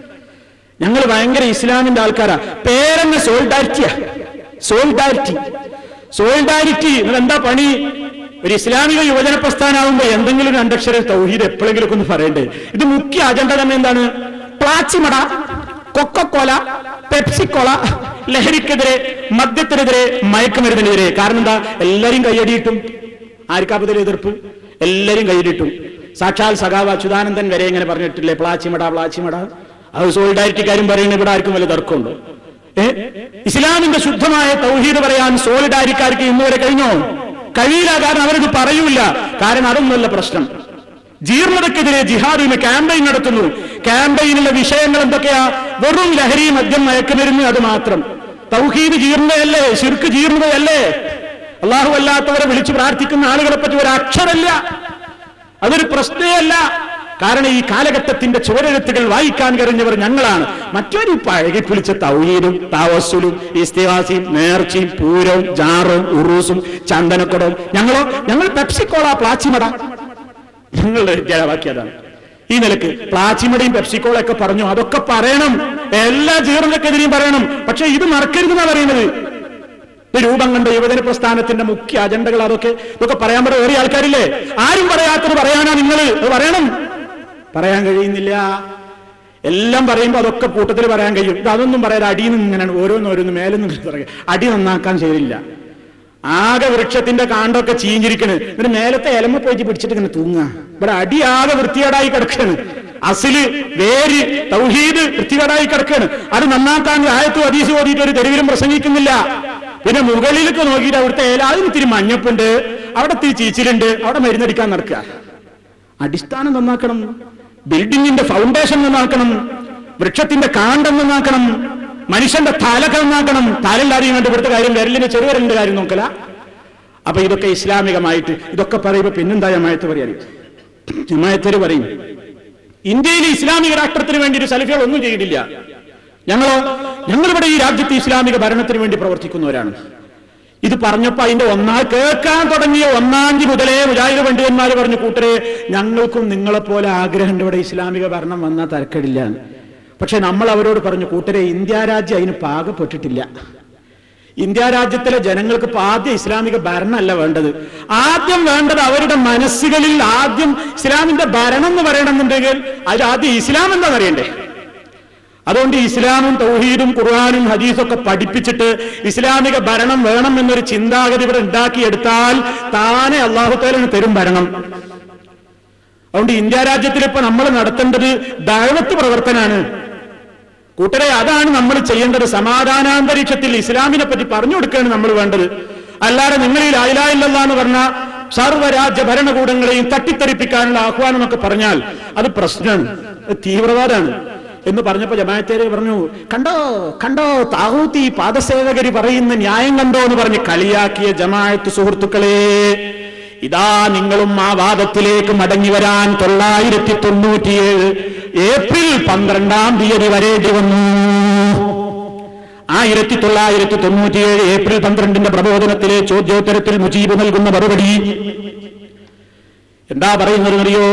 ഞങ്ങൾ ഭയങ്കര ഇസ്ലാമിന്റെ ആൾക്കാരാ പേരെന്നെ സോൾഡാരിറ്റിയാ സോൾഡാരിറ്റി സോൾഡാരിറ്റി നിങ്ങൾ എന്താ പണി ഒരു ഇസ്ലാമിക യുവജന പ്രസ്ഥാനമാകുമ്പോ എന്തെങ്കിലും ഒരു രണ്ടക്ഷര തൗഹീദ് എപ്പോഴെങ്കിലും ഒക്കെ ഒന്ന് പറയണ്ടേ ഇത് മുഖ്യ അജണ്ട തന്നെ എന്താണ് പ്ലാച്ചിമട കൊക്കക്കോല പെപ്സിക്കോള ലഹരിക്കെതിരെ മദ്യത്തിനെതിരെ മയക്കുമരുന്നിനെതിരെ കാരണം എന്താ എല്ലാരും കൈയടിയിട്ടും ആർക്കാപ്പതിൽ എതിർപ്പ് എല്ലാരും കൈയടിയിട്ടും സാക്ഷാൽ സഖാവ് അച്യുതാനന്ദൻ വരെ ഇങ്ങനെ പറഞ്ഞിട്ടില്ലേ പ്ലാച്ചിമട പ്ലാച്ചിമട അത് സോളിഡാരിറ്റിക്കാരും പറയുന്നത് ഇവിടെ ആർക്കും വലിയ തർക്കമുണ്ടോ ഏ ഇസ്ലാമിന്റെ ശുദ്ധമായ തൗഹീദ് പറയാൻ സോളിഡാരിക്കാർക്ക് ഇന്ന് വരെ കഴിഞ്ഞോ കഴിയില്ല കാരണം അവരത് പറയൂല കാരണം അതൊന്നുമല്ല പ്രശ്നം ജീർണതക്കെതിരെ ജിഹാദിന് ക്യാമ്പയിൻ നടത്തുന്നു ക്യാമ്പയിനിലെ വിഷയങ്ങൾ എന്തൊക്കെയാ വെറും ലഹരി മദ്യം മയക്കുമരുന്ന് അത് മാത്രം തൗഹീദ് ജീർണതയല്ലേ ശിർക്ക് ജീർണതയല്ലേ അള്ളാഹു അല്ലാത്തവരെ വിളിച്ചു പ്രാർത്ഥിക്കുന്ന ആളുകളെ പറ്റി ഒരു അക്ഷരമില്ല അതൊരു പ്രശ്നമല്ല കാരണം ഈ കാലഘട്ടത്തിന്റെ ചുവരെഴുത്തുകൾ വായിക്കാൻ കഴിഞ്ഞവർ ഞങ്ങളാണ് മറ്റൊരു പഴകി പിടിച്ച തൗഹീദും താവസുലും ഇസ്തിവാസിയും നേർച്ചയും പൂരവും ജാറും ഉറൂസും ചന്ദനക്കുടവും ഞങ്ങളോ ഞങ്ങൾ പെപ്സിക്കോള പ്ലാച്ചിമട ഞങ്ങളുടെ ജയവാക്യതാണ് ഈ നിലക്ക് പ്ലാച്ചിമടയും പെപ്സിക്കോളൊക്കെ പറഞ്ഞു അതൊക്കെ പറയണം എല്ലാ ജീർണക്കെതിരെയും പറയണം പക്ഷെ ഇത് മറക്കരുതെന്നാ പറയുന്നത് ഇത് രൂപം കണ്ട യുവജന പ്രസ്ഥാനത്തിന്റെ മുഖ്യ അജണ്ടകൾ അതൊക്കെ ഇതൊക്കെ പറയാൻ പറയാൻ ഏറിയ ആൾക്കാരില്ലേ ആരും പറയാത്തത് പറയാനാ നിങ്ങൾ അത് പറയണം പറയാൻ കഴിയുന്നില്ല എല്ലാം പറയുമ്പോൾ അതൊക്കെ കൂട്ടത്തിൽ പറയാൻ കഴിയും ഇത് അതൊന്നും പറയാതെ അടിയിൽ നിന്ന് ഇങ്ങനെയാണ് ഓരോന്ന് ഓരോന്ന് മേലെ നിന്ന് പറയുക അടി നന്നാക്കാൻ ശരിയില്ല ആകെ വൃക്ഷത്തിന്റെ കാണ്ടൊക്കെ ചീഞ്ഞിരിക്കണ് എന്നിട്ട് മേലത്തെ ഇലമ പോയിട്ട് പിടിച്ചിട്ട് ഇങ്ങനെ തൂങ്ങുക ഇവിടെ അടി ആകെ വൃത്തികേടായി കിടക്കാണ് അസില് വേര് തൗഹീദ് വൃത്തികേടായി കിടക്കാണ് അത് നന്നാക്കാൻ ആയത്തും അതീസ് ഓതിയിട്ട് ഒരു തെരുവിലും പ്രസംഗിക്കുന്നില്ല പിന്നെ മുകളിലേക്ക് നോക്കിയിട്ട് അവിടുത്തെ ഇല അതിന് ഇത്തിരി മഞ്ഞപ്പുണ്ട് അവിടെ ഇത്തിരി ചീച്ചിലുണ്ട് അവിടെ മരുന്നടിക്കാൻ നടക്കുക അടിസ്ഥാനം നന്നാക്കണം ബിൽഡിങ്ങിന്റെ ഫൗണ്ടേഷൻ നന്നാക്കണം വൃക്ഷത്തിന്റെ കാണ്ടം നന്നാക്കണം മനുഷ്യന്റെ തലകൾ നന്നാക്കണം തലല്ലാതെയും കണ്ട് ഇവിടുത്തെ കാര്യം വിരലിന്റെ ചെറുവിരലിന്റെ കാര്യം നോക്കല അപ്പൊ ഇതൊക്കെ ഇസ്ലാമികമായിട്ട് ഇതൊക്കെ പറയുമ്പോ പിന്നെന്താ ജമായത്ത് പറയാൻ ജമായത്തര് പറയും ഇന്ത്യയിലെ ഇസ്ലാമിക രാഷ്ട്രത്തിന് വേണ്ടി ഒരു സലഫികൾ ഒന്നും ചെയ്തിട്ടില്ല ഞങ്ങളോ ഞങ്ങളിവിടെ ഈ രാജ്യത്ത് ഇസ്ലാമിക ഭരണത്തിന് വേണ്ടി പ്രവർത്തിക്കുന്നവരാണ് ഇത് പറഞ്ഞപ്പോ അതിന്റെ ഒന്നാം കേൾക്കാൻ തുടങ്ങിയ ഒന്നാം തീയതി മുതലേ മുജാഹിദ് പണ്ഡിതന്മാർ പറഞ്ഞു കൂട്ടരെ ഞങ്ങൾക്കും നിങ്ങളെപ്പോലെ ആഗ്രഹമുണ്ട് ഇവിടെ ഇസ്ലാമിക ഭരണം വന്നാൽ തരക്കടില്ല പക്ഷെ നമ്മൾ അവരോട് പറഞ്ഞു കൂട്ടരെ ഇന്ത്യ രാജ്യം അതിന് പാകപ്പെട്ടിട്ടില്ല ഇന്ത്യ രാജ്യത്തിലെ ജനങ്ങൾക്ക് ഇപ്പൊ ആദ്യം ഇസ്ലാമിക ഭരണമല്ല വേണ്ടത് ആദ്യം വേണ്ടത് അവരുടെ മനസ്സുകളിൽ ആദ്യം ഇസ്ലാമിന്റെ ഭരണം എന്ന് പറയണമെന്നുണ്ടെങ്കിൽ അതിൽ ആദ്യം ഇസ്ലാം എന്താണെന്ന് അറിയണ്ടേ അതുകൊണ്ട് ഇസ്ലാമും തൗഹീദും ഖുർആാനും ഹദീസൊക്കെ പഠിപ്പിച്ചിട്ട് ഇസ്ലാമിക ഭരണം വേണം എന്നൊരു ചിന്താഗതി ഇവിടെ ഉണ്ടാക്കിയെടുത്താൽ താനെ അള്ളാഹുത്താലിന് തരും ഭരണം അതുകൊണ്ട് ഇന്ത്യ രാജ്യത്തിൽ ഇപ്പൊ നമ്മൾ നടത്തേണ്ടത് ദഴവത്ത് പ്രവർത്തനാണ് കൂട്ടരെ അതാണ് നമ്മൾ ചെയ്യേണ്ടത് സമാധാനാന്തരീക്ഷത്തിൽ ഇസ്ലാമിനെ പറ്റി പറഞ്ഞു കൊടുക്കുകയാണ് നമ്മൾ വേണ്ടത് അല്ലാതെ നിങ്ങൾ ഈ ലായിലായില്ല എന്ന് പറഞ്ഞ സർവ്വരാജ്യ ഭരണകൂടങ്ങളെയും തട്ടിത്തെറിപ്പിക്കാനുള്ള ആഹ്വാനം എന്നൊക്കെ പറഞ്ഞാൽ അത് പ്രശ്നമാണ് അത് തീവ്രവാദമാണ് എന്ന് പറഞ്ഞപ്പോ ജമാഅത്തേര് പറഞ്ഞു കണ്ടോ കണ്ടോ താഹൂത്തി പാദസേവകര് പറയുന്ന ന്യായം കണ്ടോ എന്ന് പറഞ്ഞ് കളിയാക്കിയ ജമാഅത്ത് സുഹൃത്തുക്കളെ ഇതാ നിങ്ങളും ആ വാദത്തിലേക്ക് മടങ്ങി വരാൻ തൊള്ളായിരത്തി തൊണ്ണൂറ്റിയേഴ് ഏപ്രിൽ പന്ത്രണ്ടാം തീയതി വരേണ്ടി വന്നു ആയിരത്തി തൊള്ളായിരത്തി തൊണ്ണൂറ്റിയേഴ് ഏപ്രിൽ പന്ത്രണ്ടിന്റെ പ്രബോധനത്തിലെ ചോദ്യോത്തരത്തിൽ മുജീബ് നൽകുന്ന മറുപടി എന്താ പറയുന്നതെന്നറിയോ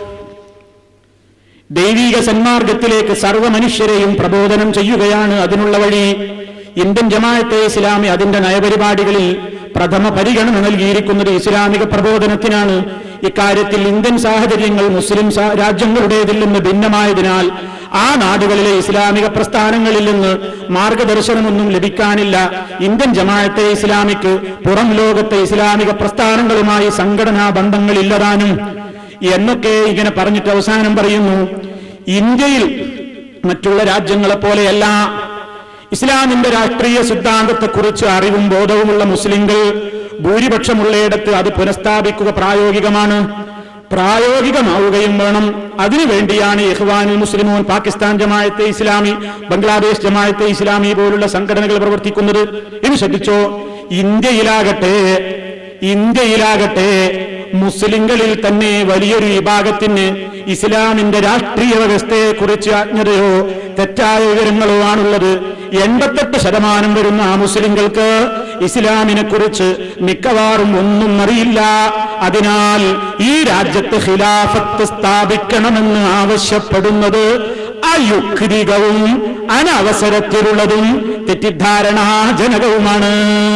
ദൈവിക സന്മാർഗത്തിലേക്ക് സർവ്വ മനുഷ്യരെയും പ്രബോധനം ചെയ്യുകയാണ് അതിനുള്ള വഴി ഇന്ത്യൻ ജമാഅത്തെ ഇസ്ലാമി അതിന്റെ നയപരിപാടികളിൽ പ്രഥമ പരിഗണന നൽകിയിരിക്കുന്നത് ഇസ്ലാമിക പ്രബോധനത്തിനാണ് ഇക്കാര്യത്തിൽ ഇന്ത്യൻ സാഹചര്യങ്ങൾ മുസ്ലിം സാ- രാജ്യങ്ങളുടേതിൽ നിന്ന് ഭിന്നമായതിനാൽ ആ നാടുകളിലെ ഇസ്ലാമിക പ്രസ്ഥാനങ്ങളിൽ നിന്ന് മാർഗദർശനമൊന്നും ലഭിക്കാനില്ല ഇന്ത്യൻ ജമാഅത്തെ ഇസ്ലാമിക്ക് പുറം ലോകത്തെ ഇസ്ലാമിക പ്രസ്ഥാനങ്ങളുമായി സംഘടനാ ബന്ധങ്ങളില്ലതാനും എന്നൊക്കെ ഇങ്ങനെ പറഞ്ഞിട്ട് അവസാനം പറയുന്നു ഇന്ത്യയിൽ മറ്റുള്ള രാജ്യങ്ങളെ പോലെയല്ല ഇസ്ലാമിന്റെ രാഷ്ട്രീയ സിദ്ധാന്തത്തെക്കുറിച്ച് അറിവും ബോധവുമുള്ള മുസ്ലിങ്ങൾ ഭൂരിപക്ഷമുള്ളയിടത്ത് അത് പുനഃസ്ഥാപിക്കുക പ്രായോഗികമാണ് പ്രായോഗികമാവുകയും വേണം അതിനുവേണ്ടിയാണ് ഇഹ്വാനുൽ മുസ്ലിമോൻ പാകിസ്ഥാൻ ജമായത്തെ ഇസ്ലാമി ബംഗ്ലാദേശ് ജമായത്തെ ഇസ്ലാമി പോലുള്ള സംഘടനകൾ പ്രവർത്തിക്കുന്നത് ഇത് ശ്രദ്ധിച്ചോ ഇന്ത്യയിലാകട്ടെ ഇന്ത്യയിലാകട്ടെ മുസ്ലിങ്ങളിൽ തന്നെ വലിയൊരു വിഭാഗത്തിന് ഇസ്ലാമിന്റെ രാഷ്ട്രീയ വ്യവസ്ഥയെ കുറിച്ച് അജ്ഞതയോ തെറ്റായ വിവരങ്ങളോ ആണുള്ളത് എൺപത്തെട്ട് ശതമാനം വരുന്ന ആ മുസ്ലിങ്ങൾക്ക് ഇസ്ലാമിനെ കുറിച്ച് മിക്കവാറും ഒന്നും അറിയില്ല അതിനാൽ ഈ രാജ്യത്ത് ഖിലാഫത്ത് സ്ഥാപിക്കണമെന്ന് ആവശ്യപ്പെടുന്നത് അയുക്തികവും അനവസരത്തിലുള്ളതും തെറ്റിദ്ധാരണാജനകവുമാണ്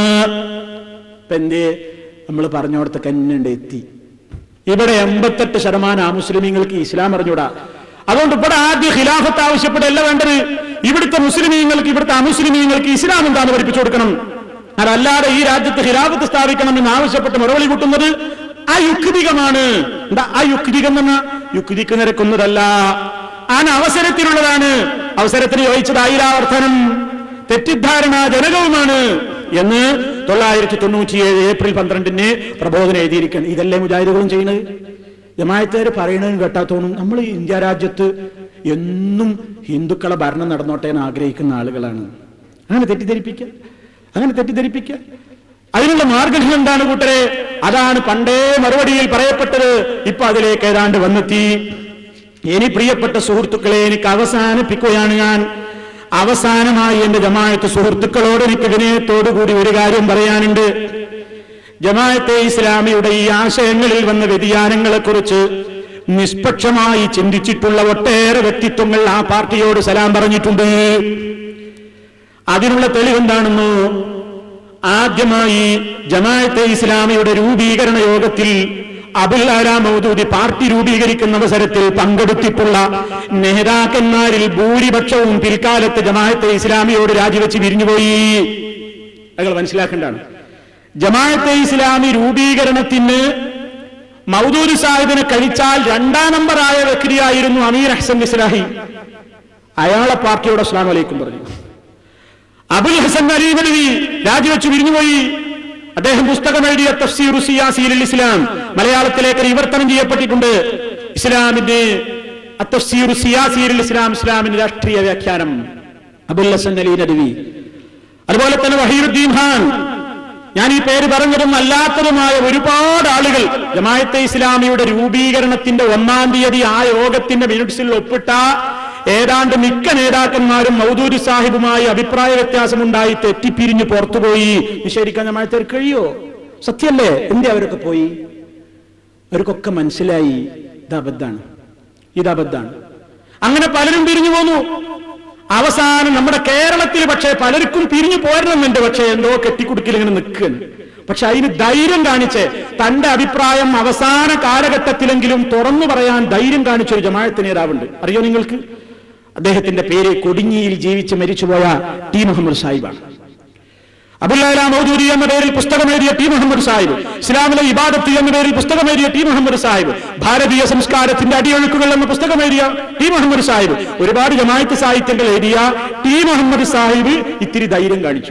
ഇപ്പൊ എന്തേ നമ്മൾ പറഞ്ഞോടത്ത് കന്നുണ്ട് എത്തി ഇവിടെ എൺപത്തെട്ട് ശതമാനം ആ മുസ്ലിമീങ്ങൾക്ക് ഇസ്ലാം അറിഞ്ഞൂടാ അതുകൊണ്ട് ഇവിടെ ആദ്യം ഖിലാഫത്ത് ആവശ്യപ്പെടല്ല വേണ്ടത് ഇവിടുത്തെ മുസ്ലിമീങ്ങൾക്ക് ഇവിടുത്തെ അമുസ്ലിമീങ്ങൾക്ക് ഇസ്ലാം എന്താന്ന് പഠിപ്പിച്ചു കൊടുക്കണം അതല്ലാതെ ഈ രാജ്യത്ത് ഖിലാഫത്ത് സ്ഥാപിക്കണം എന്ന് ആവശ്യപ്പെട്ട് മറുപടി കൂട്ടുന്നത് അയുക്തികമാണ് എന്താ അയുക്തികം എന്ന യുക്തിക്ക് നിരക്കുന്നതല്ല അനവസരത്തിലുള്ളതാണ് അവസരത്തിന് ചോദിച്ചത് ആയിരാവർത്തനം തെറ്റിദ്ധാരണ ജനകവുമാണ് എന്ന് തൊള്ളായിരത്തി തൊണ്ണൂറ്റിയേഴ് ഏപ്രിൽ പന്ത്രണ്ടിന് പ്രബോധനം എഴുതിയിരിക്കണം ഇതല്ലേ മുജാഹിദുകളും ചെയ്യുന്നത് ജമായത്തേര് പറയണതും കേട്ടാത്തോണും നമ്മൾ ഈ ഇന്ത്യ രാജ്യത്ത് എന്നും ഹിന്ദുക്കളെ ഭരണം നടന്നോട്ടെ എന്ന് ആഗ്രഹിക്കുന്ന ആളുകളാണ് അങ്ങനെ തെറ്റിദ്ധരിപ്പിക്കുക അങ്ങനെ തെറ്റിദ്ധരിപ്പിക്കുക അതിനുള്ള മാർഗം എന്താണ് കൂട്ടരെ അതാണ് പണ്ടേ മറുപടിയിൽ പറയപ്പെട്ടത് ഇപ്പൊ അതിലേക്ക് ഏതാണ്ട് വന്നെത്തി ഇനി പ്രിയപ്പെട്ട സുഹൃത്തുക്കളെ എനിക്ക് അവസാനിപ്പിക്കുകയാണ് ഞാൻ അവസാനമായി എന്റെ ജമാഅത്ത് സുഹൃത്തുക്കളോട് എനിക്ക് വിനയത്തോടു കൂടി ഒരു കാര്യം പറയാനുണ്ട് ജമാഅത്തെ ഇസ്ലാമിയുടെ ഈ ആശയങ്ങളിൽ വന്ന വ്യതിയാനങ്ങളെക്കുറിച്ച് നിഷ്പക്ഷമായി ചിന്തിച്ചിട്ടുള്ള ഒട്ടേറെ വ്യക്തിത്വങ്ങൾ ആ പാർട്ടിയോട് സലാം പറഞ്ഞിട്ടുണ്ട് അതിനുള്ള തെളിവെന്താണെന്നോ ആദ്യമായി ജമാഅത്തെ ഇസ്ലാമിയുടെ രൂപീകരണ യോഗത്തിൽ അബുൽ ആല മൗദൂദി പാർട്ടി രൂപീകരിക്കുന്ന അവസരത്തിൽ പങ്കെടുത്തിട്ടുള്ള നേതാക്കന്മാരിൽ ഭൂരിപക്ഷവും പിൽക്കാലത്ത് ജമാഅത്തെ ഇസ്ലാമിയോട് രാജിവെച്ച് പിരിഞ്ഞുപോയി നിങ്ങൾ മനസ്സിലാക്കേണ്ടതാണ് ജമാഅത്തെ ഇസ്ലാമി രൂപീകരണത്തിന് മൗദൂദ് സാഹിബിനെ കഴിച്ചാൽ രണ്ടാം നമ്പറായ വ്യക്തിയായിരുന്നു അമീർ ഹസൻ ഇസ്ലാഹി അയാളെ പാർട്ടിയോട് അസ്ലാം വലൈക്കും പറഞ്ഞു അബുൽ ഹസൻ അലി മലവി രാജിവെച്ച് പിരിഞ്ഞുപോയി അദ്ദേഹം പുസ്തകം എഴുതിയ തഫ്സീർ സിയാസിയിൽ ഇസ്ലാം മലയാളത്തിലേക്ക് വിവർത്തനം ചെയ്യപ്പെട്ടിട്ടുണ്ട് ഇസ്ലാമിന്റെ തഫ്സീർ സിയാസിയിൽ ഇസ്ലാം ഇസ്ലാമിന്റെ രാഷ്ട്രീയ വ്യാഖ്യാനം അബുൽ ഹസൻ അലി നദവി അതുപോലെ തന്നെ വഹീറുദ്ദീൻ ഖാൻ ഞാൻ ഈ പേര് പറഞ്ഞതും അല്ലാത്തതുമായ ഒരുപാട് ആളുകൾ ജമായത്തെ ഇസ്ലാമിയുടെ രൂപീകരണത്തിന്റെ ഒന്നാം തീയതി ആ യോഗത്തിന്റെ മിനിറ്റ്സിൽ ഒപ്പിട്ട ഏതാണ്ട് മിക്ക നേതാക്കന്മാരും മൗദൂരി സാഹിബുമായി അഭിപ്രായ വ്യത്യാസമുണ്ടായി തെറ്റിപ്പിരിഞ്ഞ് പുറത്തുപോയി നിഷേധിക്കാൻ ജമായത്തേർ കഴിയോ സത്യല്ലേ എന്തേ അവരൊക്കെ പോയി അവർക്കൊക്കെ മനസ്സിലായി ഇത് അബദ്ധാണ് ഇത് അബദ്ധാണ് അങ്ങനെ പലരും പിരിഞ്ഞു പോന്നു അവസാനം നമ്മുടെ കേരളത്തിൽ പക്ഷേ പലർക്കും പിരിഞ്ഞു പോരണമെന്നുണ്ട് പക്ഷേ എന്തോ കെട്ടിക്കുടുക്കിൽ ഇങ്ങനെ നിൽക്കുന്നു പക്ഷെ അതിന് ധൈര്യം കാണിച്ച് തന്റെ അഭിപ്രായം അവസാന കാലഘട്ടത്തിലെങ്കിലും തുറന്നു പറയാൻ ധൈര്യം കാണിച്ച ഒരു ജമാഅത്ത് നേതാവുണ്ട് അറിയോ നിങ്ങൾക്ക് അദ്ദേഹത്തിന്റെ പേര് കൊടിഞ്ഞിയിൽ ജീവിച്ച് മരിച്ചുപോയ ടി മുഹമ്മദ് സാഹിബാണ് അബുല്ല മൗദൂരി എന്ന പേരിൽ പുസ്തകം എഴുതിയ ടി മുഹമ്മദ് സാഹിബ് ഇസ്ലാമിലെ ഇബാദത്ത് എന്ന പേരിൽ പുസ്തകം എഴുതിയ ടി മുഹമ്മദ് സാഹിബ് ഭാരതീയ സംസ്കാരത്തിന്റെ അടിയൊഴുക്കുകൾ എന്ന പുസ്തകം എഴുതിയ ടി മുഹമ്മദ് സാഹിബ് ഒരുപാട് ജമായത്ത് സാഹിത്യങ്ങൾ എഴുതിയ ടി മുഹമ്മദ് സാഹിബ് ഇത്തിരി ധൈര്യം കാണിച്ചു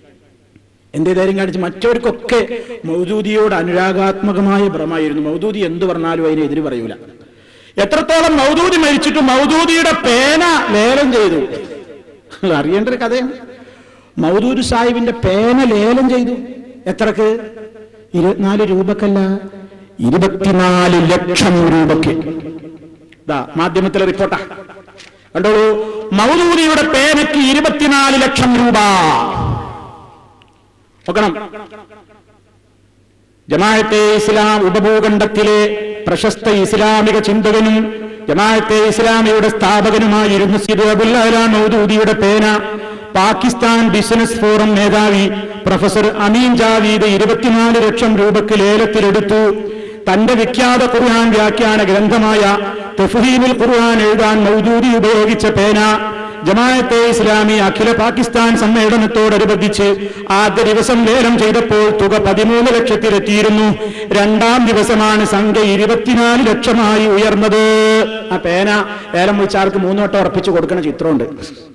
എന്തേ ധൈര്യം കാണിച്ചു മറ്റവർക്കൊക്കെ മൗദൂദിയോട് അനുരാഗാത്മകമായ ഭ്രമായിരുന്നു മൗദൂദി എന്ത് പറഞ്ഞാലും അതിനെതിര് പറയൂല എത്രത്തോളം മൗദൂദി മരിച്ചിട്ട് മൗദൂദിയുടെ പേന ലേലം ചെയ്തു അറിയേണ്ട ഒരു കഥയാണ് മൗദൂദ് സാഹിബിന്റെ പേന ലേലം ചെയ്തു എത്രക്ക് ഇരുപത്തിനാല് രൂപക്കല്ല ഇരുപത്തിനാല് ലക്ഷം രൂപക്ക് ദാ മാധ്യമത്തിലെ റിപ്പോർട്ടാ കണ്ടോളൂ മൗദൂദിയുടെ പേനയ്ക്ക് ഇരുപത്തിനാല് ലക്ഷം രൂപ നോക്കണം ജമാഅത്തെ ഇസ്ലാം ഉപഭൂഖണ്ഡത്തിലെ പ്രശസ്ത ഇസ്ലാമിക ചിന്തകനും ജമാഅത്തെ ഇസ്ലാമിയുടെ സ്ഥാപകനുമായിരുന്നു സിദ് അബുൽ അലാം മൗദൂദിയുടെ പേന പാകിസ്ഥാൻ ബിസിനസ് ഫോറം മേധാവി പ്രൊഫസർ അമീൻ ജാവീദ് ഇരുപത്തിനാല് ലക്ഷം രൂപയ്ക്ക് ലേലത്തിലെടുത്തു തന്റെ വിഖ്യാത ഖുർആൻ വ്യാഖ്യാന ഗ്രന്ഥമായ തഫ്ഹീമുൽ ഖുർആൻ എഴുതാൻ മൗദൂദി ഉപയോഗിച്ച പേന ജമാഅത്തെ ഇസ്ലാമി അഖില പാകിസ്ഥാൻ സമ്മേളനത്തോടനുബന്ധിച്ച് ആദ്യ ദിവസം ലേലം ചെയ്തപ്പോൾ തുക പതിമൂന്ന് ലക്ഷത്തിലെത്തിയിരുന്നു രണ്ടാം ദിവസമാണ് സംഖ്യ ഇരുപത്തിനാല് ലക്ഷമായി ഉയർന്നത് ആ പേന ലേലം വെച്ചാർക്ക് മൂന്നോട്ടം ഉറപ്പിച്ചു കൊടുക്കുന്ന ചിത്രമുണ്ട്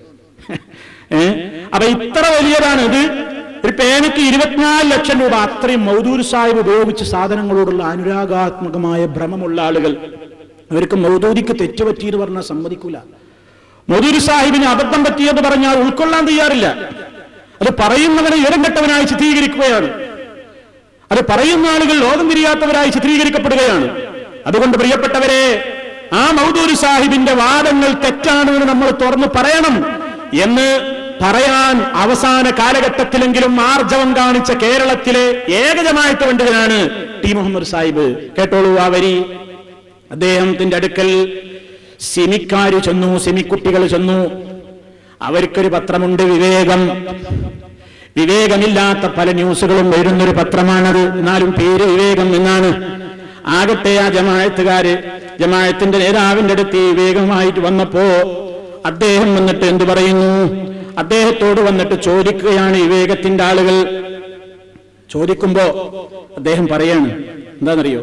ഏ അപ്പൊ ഇത്ര വലിയതാണ് ഇത് ഒരു പേനയ്ക്ക് ഇരുപത്തിനാല് ലക്ഷം രൂപ അത്രയും മൗദൂർ സാഹിബ് ഉപയോഗിച്ച സാധനങ്ങളോടുള്ള അനുരാഗാത്മകമായ ഭ്രമമുള്ള ആളുകൾ അവർക്ക് മൗദൂദിക്ക് തെറ്റുപറ്റിയെന്ന് പറഞ്ഞാൽ സമ്മതിക്കൂല മൗദൂർ സാഹിബിന് അബദ്ധം പറ്റിയെന്ന് പറഞ്ഞാൽ ഉൾക്കൊള്ളാൻ തയ്യാറില്ല അത് പറയുന്നവനെ ഇടം കെട്ടവനായി ചിത്രീകരിക്കുകയാണ് അത് പറയുന്ന ആളുകൾ ലോകം തിരിയാത്തവരായി ചിത്രീകരിക്കപ്പെടുകയാണ് അതുകൊണ്ട് പ്രിയപ്പെട്ടവരെ ആ മൗദൂരി സാഹിബിന്റെ വാദങ്ങൾ തെറ്റാണെന്ന് നമ്മൾ തുറന്നു പറയണം എന്ന് പറയാൻ അവസാന കാലഘട്ടത്തിലെങ്കിലും ആർജവം കാണിച്ച കേരളത്തിലെ ഏകജമായത്ത് പണ്ഡിതനാണ് ടി മുഹമ്മദ് സാഹിബ് കേട്ടോളൂ ആ വരി അദ്ദേഹത്തിന്റെ അടുക്കൽ സിമിക്കാര് ചെന്നു സിമിക്കുട്ടികൾ ചെന്നു അവർക്കൊരു പത്രമുണ്ട് വിവേകം വിവേകമില്ലാത്ത പല ന്യൂസുകളും വരുന്നൊരു പത്രമാണത് എന്നാലും പേര് വിവേകം എന്നാണ് ആകട്ടെ ആ ജമായത്തുകാര് ജമായത്തിന്റെ നേതാവിന്റെ അടുത്ത് ഈ വിവേകമായിട്ട് വന്നപ്പോ അദ്ദേഹം വന്നിട്ട് എന്തു പറയുന്നു അദ്ദേഹത്തോട് വന്നിട്ട് ചോദിക്കുകയാണ് വിവേകത്തിന്റെ ആളുകൾ ചോദിക്കുമ്പോ അദ്ദേഹം പറയാണ് എന്താണെന്നറിയോ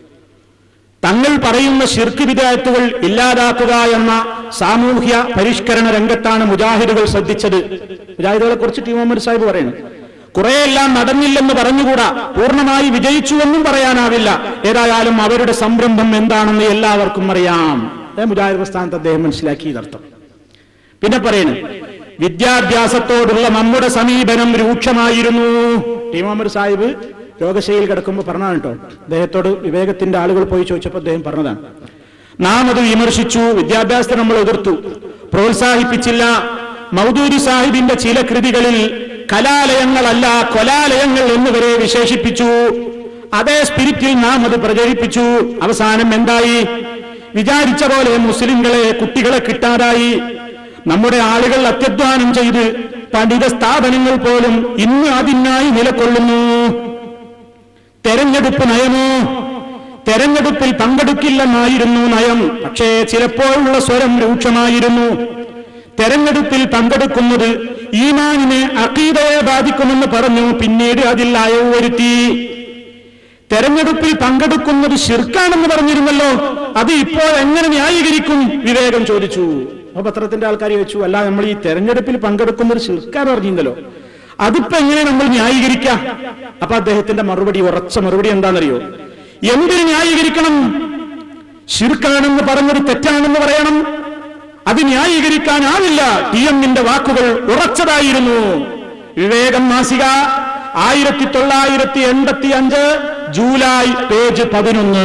തങ്ങൾ പറയുന്ന ശിർക്ക് വിദായത്തുകൾ ഇല്ലാതാക്കുക എന്ന സാമൂഹ്യ പരിഷ്കരണ രംഗത്താണ് മുജാഹിദുകൾ ശ്രദ്ധിച്ചത് മുജാഹിദുകളെ കുറിച്ച് ടി മുഹമ്മദ് സാഹിബ് പറയുന്നു കുറെയെല്ലാം നടന്നില്ലെന്ന് പറഞ്ഞുകൂടാ പൂർണ്ണമായി വിജയിച്ചുവെന്നും പറയാനാവില്ല ഏതായാലും അവരുടെ സംരംഭം എന്താണെന്ന് എല്ലാവർക്കും അറിയാം ഏ മുജാഹിദ് പ്രസ്ഥാനത്ത് അദ്ദേഹം മനസ്സിലാക്കിയതർത്ഥം പിന്നെ പറയുന്നു വിദ്യാഭ്യാസത്തോടുള്ള നമ്മുടെ സമീപനം രൂക്ഷമായിരുന്നു ടി മുഹമ്മദ് സാഹിബ് രോഗശൈലിയിൽ കിടക്കുമ്പോൾ പറഞ്ഞതാണ് കേട്ടോ അദ്ദേഹത്തോട് വിവേകത്തിന്റെ ആളുകൾ പോയി ചോദിച്ചപ്പോൾ അദ്ദേഹം പറഞ്ഞതാണ് നാം അത് വിമർശിച്ചു വിദ്യാഭ്യാസത്തെ നമ്മൾ എതിർത്തു പ്രോത്സാഹിപ്പിച്ചില്ല മൗദൂദി സാഹിബിന്റെ ചില കൃതികളിൽ കലാലയങ്ങളല്ല കൊലാലയങ്ങൾ എന്നിവരെ വിശേഷിപ്പിച്ചു അതേ സ്പിരിറ്റിൽ നാം അത് പ്രചരിപ്പിച്ചു അവസാനം എന്തായി വിചാരിച്ച പോലെ മുസ്ലിങ്ങളെ കുട്ടികളെ കിട്ടാതായി നമ്മുടെ ആളുകൾ അത്യധ്വാനം ചെയ്ത് പഠിത സ്ഥാപനങ്ങൾ പോലും ഇന്ന് അതിനായി നിലകൊള്ളുന്നു തെരഞ്ഞെടുപ്പ് നയമോ തെരഞ്ഞെടുപ്പിൽ പങ്കെടുക്കില്ലെന്നായിരുന്നു നയം പക്ഷേ ചിലപ്പോഴുള്ള സ്വരം രൂക്ഷമായിരുന്നു തെരഞ്ഞെടുപ്പിൽ പങ്കെടുക്കുന്നത് ഈമാനിനെ അക്കീതയെ ബാധിക്കുമെന്ന് പറഞ്ഞു പിന്നീട് അതിൽ അയവ് വരുത്തി തെരഞ്ഞെടുപ്പിൽ പങ്കെടുക്കുന്നത് ശിർക്കാണെന്ന് പറഞ്ഞിരുന്നല്ലോ അത് ഇപ്പോൾ എങ്ങനെ ന്യായീകരിക്കും വിവേകം ചോദിച്ചു അപ്പൊ പത്രത്തിന്റെ ആൾക്കാർ ചോദിച്ചു അല്ല നമ്മൾ ഈ തെരഞ്ഞെടുപ്പിൽ പങ്കെടുക്കുന്നത് ശിർക്കാൻ പറഞ്ഞിരുന്നല്ലോ അതിപ്പോ എങ്ങനെ നമ്മൾ ന്യായീകരിക്കാം അപ്പൊ അദ്ദേഹത്തിന്റെ മറുപടി ഉറച്ച മറുപടി എന്താണെന്നറിയോ എന്തിന് ന്യായീകരിക്കണം ശിർക്കാണെന്ന് പറഞ്ഞത് തെറ്റാണെന്ന് പറയണം അത് ന്യായീകരിക്കാനാവില്ല ടി എമ്മിന്റെ വാക്കുകൾ ഉറച്ചതായിരുന്നു വിവേകം മാസിക ആയിരത്തി തൊള്ളായിരത്തി എൺപത്തി അഞ്ച് ജൂലൈ പേജ് പതിനൊന്ന്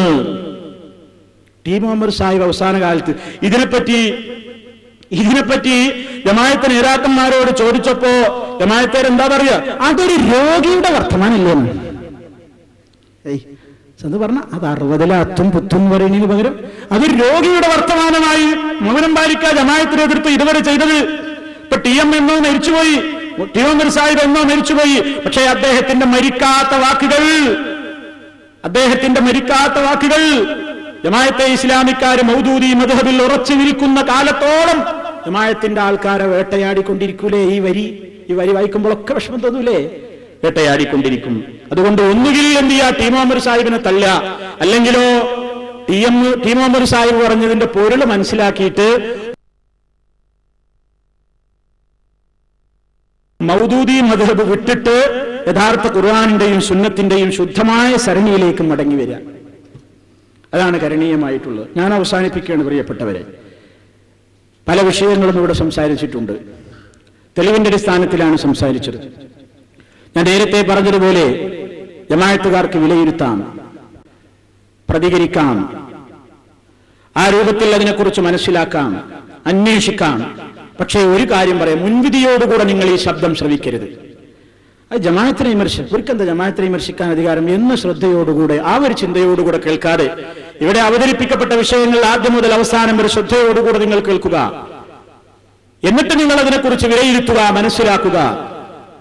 ടി മുഹമ്മദ് സാഹിബ് അവസാന കാലത്ത് ഇതിനെപ്പറ്റി ഇതിനെപ്പറ്റി ജമായത്ത് നേതാക്കന്മാരോട് ചോദിച്ചപ്പോ ജമായത്തേർ എന്താ പറയുക അതൊരു രോഗിയുടെ വർത്തമാനല്ലേ എന്ന്. ഏയ് എന്ന് പറഞ്ഞ അത് അറുപതിലെ അത്തും പുത്തും പറയുന്നതിന് പകരം അതൊരു രോഗിയുടെ വർത്തമാനമായി മൗനം പാലിക്ക ജമായത്തിനെ എതിർത്ത് ഇതുവരെ ചെയ്തത് ഇപ്പൊ ടി എം എന്നോ മരിച്ചുപോയി ടി എം സാഹിബ് എന്നോ മരിച്ചുപോയി പക്ഷേ അദ്ദേഹത്തിന്റെ മരിക്കാത്ത വാക്കുകൾ അദ്ദേഹത്തിന്റെ മരിക്കാത്ത വാക്കുകൾ ജമായത്തെ ഇസ്ലാമിക്കാര് മൗദൂദി മധുഹബിൽ ഉറച്ചു നിൽക്കുന്ന കാലത്തോളം ജമായത്തിന്റെ ആൾക്കാരെ വേട്ടയാടിക്കൊണ്ടിരിക്കൂലേ ഈ വരി ഈ വരി വായിക്കുമ്പോഴൊക്കെ വിഷമം തോന്നൂലേ വേട്ടയാടിക്കൊണ്ടിരിക്കും അതുകൊണ്ട് ഒന്നുകിൽ എന്ത് ചെയ്യാ ടി മുഹമ്മദ് സാഹിബിനെ തല്ല അല്ലെങ്കിലോ T M T Muhammad Sahib പറഞ്ഞതിന്റെ പൊരുൾ മനസ്സിലാക്കിയിട്ട് മൗദൂദി മധുഹബ് വിട്ടിട്ട് യഥാർത്ഥ ഖുർആാനിന്റെയും സുന്നത്തിന്റെയും ശുദ്ധമായ സരണിയിലേക്ക് മടങ്ങി വരിക അതാണ് കരണീയമായിട്ടുള്ളത് ഞാൻ അവസാനിപ്പിക്കുകയാണ് പ്രിയപ്പെട്ടവരെ പല വിഷയങ്ങളും ഇവിടെ സംസാരിച്ചിട്ടുണ്ട് തെളിവിന്റെ അടിസ്ഥാനത്തിലാണ് സംസാരിച്ചത് ഞാൻ നേരത്തെ പറഞ്ഞതുപോലെ ജമായത്തുകാർക്ക് വിലയിരുത്താം പ്രതികരിക്കാം ആ രൂപത്തിൽ അതിനെക്കുറിച്ച് മനസ്സിലാക്കാം അന്വേഷിക്കാം പക്ഷേ ഒരു കാര്യം പറയാം മുൻവിധിയോടുകൂടെ നിങ്ങൾ ഈ ശബ്ദം ശ്രവിക്കരുത് അത് ജമാഅത്തിനെ വിമർശിക്കും ഇവർക്കെന്താ ജമാഅത്തിനെ വിമർശിക്കാൻ അധികാരം എന്ന ശ്രദ്ധയോടുകൂടെ ആ ഒരു ചിന്തയോടുകൂടെ കേൾക്കാതെ ഇവിടെ അവതരിപ്പിക്കപ്പെട്ട വിഷയങ്ങൾ ആദ്യം മുതൽ അവസാനം വരെ ശ്രദ്ധയോടുകൂടെ നിങ്ങൾ കേൾക്കുക എന്നിട്ട് നിങ്ങൾ അതിനെക്കുറിച്ച് വിലയിരുത്തുക മനസ്സിലാക്കുക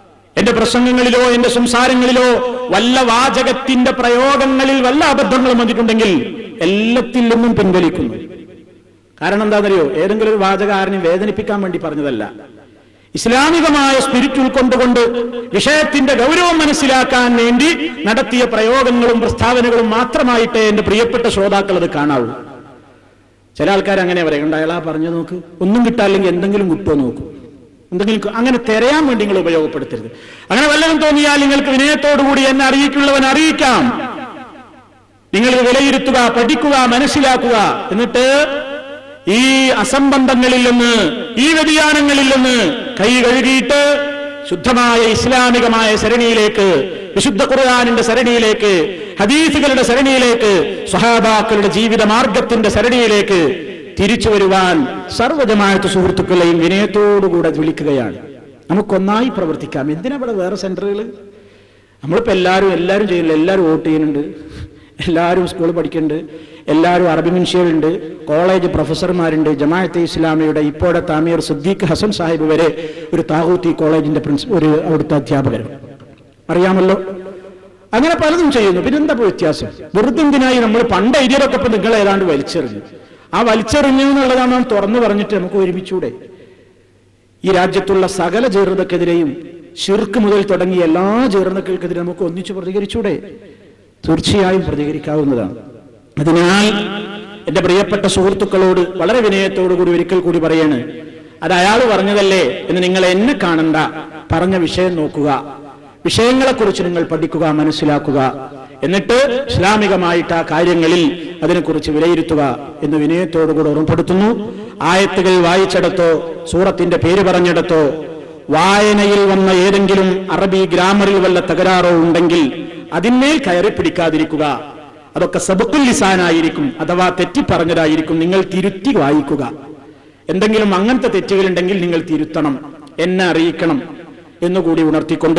എന്റെ പ്രസംഗങ്ങളിലോ എന്റെ സംസാരങ്ങളിലോ വല്ല വാചകത്തിന്റെ പ്രയോഗങ്ങളിൽ വല്ല അബദ്ധങ്ങളും വന്നിട്ടുണ്ടെങ്കിൽ എല്ലാത്തിൽ നിന്നും പിൻവലിക്കുന്നു കാരണം എന്താണെന്നറിയോ ഏതെങ്കിലും ഒരു വാചകം ആരെയും വേദനിപ്പിക്കാൻ വേണ്ടി പറഞ്ഞതല്ല ഇസ്ലാമികമായ സ്പിരിറ്റ് ഉൾക്കൊണ്ടുകൊണ്ട് വിഷയത്തിന്റെ ഗൗരവം മനസ്സിലാക്കാൻ വേണ്ടി നടത്തിയ പ്രയോഗങ്ങളും പ്രസ്താവനകളും മാത്രമായിട്ടേ എന്റെ പ്രിയപ്പെട്ട ശ്രോതാക്കൾ അത് കാണാവൂ ചില ആൾക്കാർ അങ്ങനെ പറയും അയാളാ പറഞ്ഞു നോക്ക് ഒന്നും കിട്ടാല്ലെങ്കിൽ എന്തെങ്കിലും കിട്ടുമോ നോക്കൂ എന്തെങ്കിലും ക- അങ്ങനെ തിരയാൻ വേണ്ടി നിങ്ങൾ ഉപയോഗപ്പെടുത്തരുത് അങ്ങനെ വല്ലതും തോന്നിയാൽ നിങ്ങൾക്ക് വിനയത്തോടുകൂടി എന്നെ അറിയിക്കുള്ളവൻ അറിയിക്കാം നിങ്ങൾ ഇത് വിലയിരുത്തുക പഠിക്കുക മനസ്സിലാക്കുക എന്നിട്ട് ഈ അസംബന്ധങ്ങളിൽ നിന്ന് ഈ വ്യതിയാനങ്ങളിൽ നിന്ന് കൈ കഴുകിയിട്ട് ശുദ്ധമായ ഇസ്ലാമികമായ സരണിയിലേക്ക് വിശുദ്ധ ഖുർആാനിന്റെ സരണിയിലേക്ക് ഹദീസുകളുടെ സരണിയിലേക്ക് സ്വഹാബാക്കളുടെ ജീവിത മാർഗത്തിന്റെ സരണിയിലേക്ക് തിരിച്ചു വരുവാൻ സർവ്വജമായത്ത് സുഹൃത്തുക്കളെയും വിനയത്തോടുകൂടെ വിളിക്കുകയാണ് നമുക്കൊന്നായി പ്രവർത്തിക്കാം എന്തിനാ ഇവിടെ വേറെ സെന്ററുകൾ നമ്മളിപ്പോ എല്ലാവരും എല്ലാവരും ചെയ്യുന്നില്ല എല്ലാവരും വോട്ട് ചെയ്യുന്നുണ്ട് എല്ലാവരും സ്കൂളിൽ പഠിക്കുന്നുണ്ട് എല്ലാവരും അറബി മനുഷ്യരുണ്ട് കോളേജ് പ്രൊഫസർമാരുണ്ട് ജമാഅത്തെ ഇസ്ലാമിയുടെ ഇപ്പോഴത്തെ അമീർ സിദ്ദീഖ് ഹസൻ സാഹിബ് വരെ ഒരു താഹൂത്തി കോളേജിന്റെ പ്രിൻസി ഒരു അവിടുത്തെ അധ്യാപകരും അറിയാമല്ലോ അങ്ങനെ പലതും ചെയ്യുന്നു പിന്നെ എന്താ ഇപ്പൊ വ്യത്യാസം വെറുതെ എന്തിനായി നമ്മൾ പണ്ട് എഴുതിയതൊക്കെ ഇപ്പൊ നിങ്ങൾ ഏതാണ്ട് വലിച്ചെറിഞ്ഞു ആ വലിച്ചെറിഞ്ഞു എന്നുള്ളതാണ് നാം തുറന്നു പറഞ്ഞിട്ട് നമുക്ക് ഒരുമിച്ചൂടെ ഈ രാജ്യത്തുള്ള സകല ജീർണതക്കെതിരെയും ഷിർക്ക് മുതൽ തുടങ്ങിയ എല്ലാ ജീർണതകൾക്കെതിരെ നമുക്ക് ഒന്നിച്ചു പ്രതികരിച്ചൂടെ തീർച്ചയായും പ്രതികരിക്കാവുന്നതാണ് അതിനാൽ എന്റെ പ്രിയപ്പെട്ട സുഹൃത്തുക്കളോട് വളരെ വിനയത്തോടു കൂടി ഒരിക്കൽ കൂടി പറയാണ് അത് അയാൾ പറഞ്ഞതല്ലേ എന്ന് നിങ്ങൾ എന്നെ കാണണ്ട പറഞ്ഞ വിഷയം നോക്കുക വിഷയങ്ങളെക്കുറിച്ച് നിങ്ങൾ പഠിക്കുക മനസ്സിലാക്കുക എന്നിട്ട് ഇസ്ലാമികമായിട്ട് ആ കാര്യങ്ങളിൽ അതിനെക്കുറിച്ച് വിലയിരുത്തുക എന്ന് വിനയത്തോടുകൂടി ഓർമ്മപ്പെടുത്തുന്നു ആയത്തുകൾ വായിച്ചെടുത്തോ സൂറത്തിന്റെ പേര് പറഞ്ഞെടുത്തോ വായനയിൽ വന്ന ഏതെങ്കിലും അറബി ഗ്രാമറിൽ വല്ല തകരാറോ ഉണ്ടെങ്കിൽ അതിന്മേൽ കയറി പിടിക്കാതിരിക്കുക അതൊക്കെ സബക്കുൽ ലിസാനായിരിക്കും അഥവാ തെറ്റിപ്പറഞ്ഞതായിരിക്കും നിങ്ങൾ തിരുത്തി വായിക്കുക എന്തെങ്കിലും അങ്ങനത്തെ തെറ്റുകളുണ്ടെങ്കിൽ നിങ്ങൾ തിരുത്തണം എന്നെ അറിയിക്കണം എന്നുകൂടി ഉണർത്തിക്കൊണ്ട്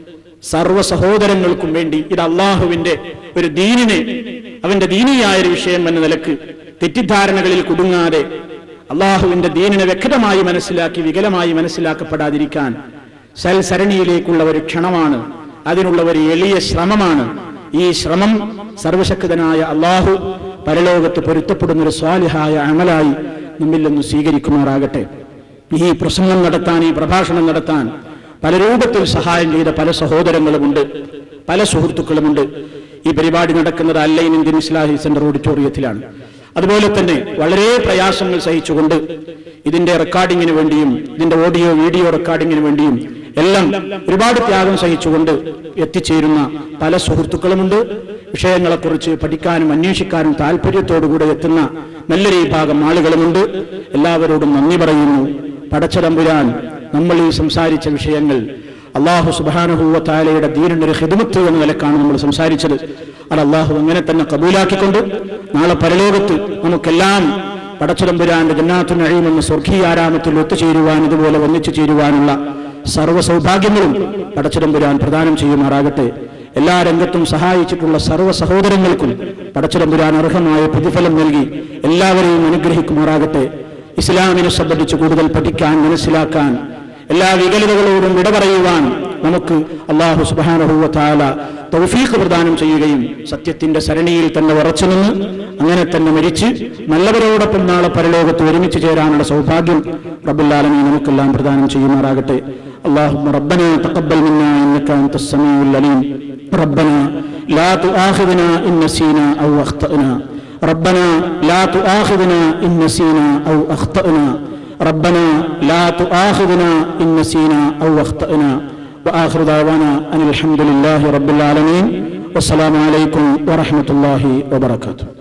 സർവ്വ സഹോദരങ്ങൾക്കും വേണ്ടി ഇത് അള്ളാഹുവിന്റെ ഒരു ദീനിനെ അവന്റെ ദീനിയായ ഒരു വിഷയം എന്ന നിലക്ക് തെറ്റിദ്ധാരണകളിൽ കുടുങ്ങാതെ അള്ളാഹുവിന്റെ ദീനിനെ വ്യക്തമായി മനസ്സിലാക്കി വികലമായി മനസ്സിലാക്കപ്പെടാതിരിക്കാൻ സൽസരണിയിലേക്കുള്ള ഒരു ക്ഷണമാണ് അതിനുള്ള ഒരു എളിയ ശ്രമമാണ് ഈ ശ്രമം സർവശക്തനായ അള്ളാഹു പരലോകത്ത് പൊരുത്തപ്പെടുന്ന ഒരു സ്വാലിഹായ അമലായി നമ്മിൽ നിന്ന് സ്വീകരിക്കുമാറാകട്ടെ ഈ പ്രസംഗം നടത്താൻ ഈ പ്രഭാഷണം നടത്താൻ പല രൂപത്തിൽ സഹായം ചെയ്ത പല സഹോദരങ്ങളുമുണ്ട് പല സുഹൃത്തുക്കളുമുണ്ട് ഈ പരിപാടി നടക്കുന്നത് അല്ലൈൻ ഇന്ത്യൻ ഇസ്ലാഹി സെന്റർ ഓഡിറ്റോറിയത്തിലാണ് അതുപോലെ തന്നെ വളരെ പ്രയാസങ്ങൾ സഹിച്ചുകൊണ്ട് ഇതിന്റെ റെക്കോർഡിങ്ങിന് വേണ്ടിയും ഇതിന്റെ ഓഡിയോ വീഡിയോ റെക്കോർഡിങ്ങിന് വേണ്ടിയും എല്ലാം ഒരുപാട് ത്യാഗം സഹിച്ചുകൊണ്ട് എത്തിച്ചേരുന്ന പല സുഹൃത്തുക്കളുമുണ്ട് വിഷയങ്ങളെക്കുറിച്ച് പഠിക്കാനും അന്വേഷിക്കാനും താല്പര്യത്തോടുകൂടെ എത്തുന്ന നല്ലൊരു വിഭാഗം ആളുകളുമുണ്ട് എല്ലാവരോടും നന്ദി പറയുന്നു പടച്ചതമ്പുരാൻ നമ്മൾ ഈ സംസാരിച്ച വിഷയങ്ങൾ അള്ളാഹു സുബാനുഭൂവത്താലയുടെ ദീനിന്റെ ഒരു ഹിദമത്ത് എന്ന നിലക്കാണ് നമ്മൾ സംസാരിച്ചത് അത് അള്ളാഹു അങ്ങനെ തന്നെ കബൂലാക്കിക്കൊണ്ട് നാളെ പരലോകത്ത് നമുക്കെല്ലാം പടച്ചുതമ്പുരാന്റെ ജന്നാത്തു നഴീം എന്ന സ്വർഗീയ ആരാമത്തിൽ ഒത്തുചേരുവാൻ ഇതുപോലെ ഒന്നിച്ചു ചേരുവാനുള്ള സർവ്വ സൗഭാഗ്യങ്ങളും പടച്ചുതമ്പുരാൻ പ്രദാനം ചെയ്യുമാറാകട്ടെ എല്ലാ രംഗത്തും സഹായിച്ചിട്ടുള്ള സർവ്വ സഹോദരങ്ങൾക്കും പടച്ചുതമ്പുരാൻ അർഹമായ പ്രതിഫലം നൽകി എല്ലാവരെയും അനുഗ്രഹിക്കുമാറാകട്ടെ ഇസ്ലാമിനെ സംബന്ധിച്ച് കൂടുതൽ പഠിക്കാൻ മനസ്സിലാക്കാൻ എല്ലാ വികലതകളോടും വിട പറയുവാൻ നമുക്ക് അള്ളാഹു സുബാനഹുവല തൗഫീഖ് പ്രദാനം ചെയ്യുകയും സത്യത്തിന്റെ സരണിയിൽ തന്നെ ഉറച്ചു നിന്ന് അങ്ങനെ തന്നെ മരിച്ച് നല്ലവരോടൊപ്പം നാളെ പരലോകത്ത് ഒരുമിച്ച് ചേരാനുള്ള സൗഭാഗ്യം റബ്ബുല്ലാലമി നമുക്കെല്ലാം പ്രദാനം ചെയ്യുമാറാകട്ടെ اللهم ربنا تقبل منا انك انت السميع العليم ربنا لا تؤاخذنا ان نسينا او اخطانا ربنا لا تؤاخذنا ان نسينا او اخطانا ربنا لا تؤاخذنا إن نسينا أو أخطأنا وآخر دعوانا أن الحمد لله رب العالمين والسلام عليكم ورحمة الله وبركاته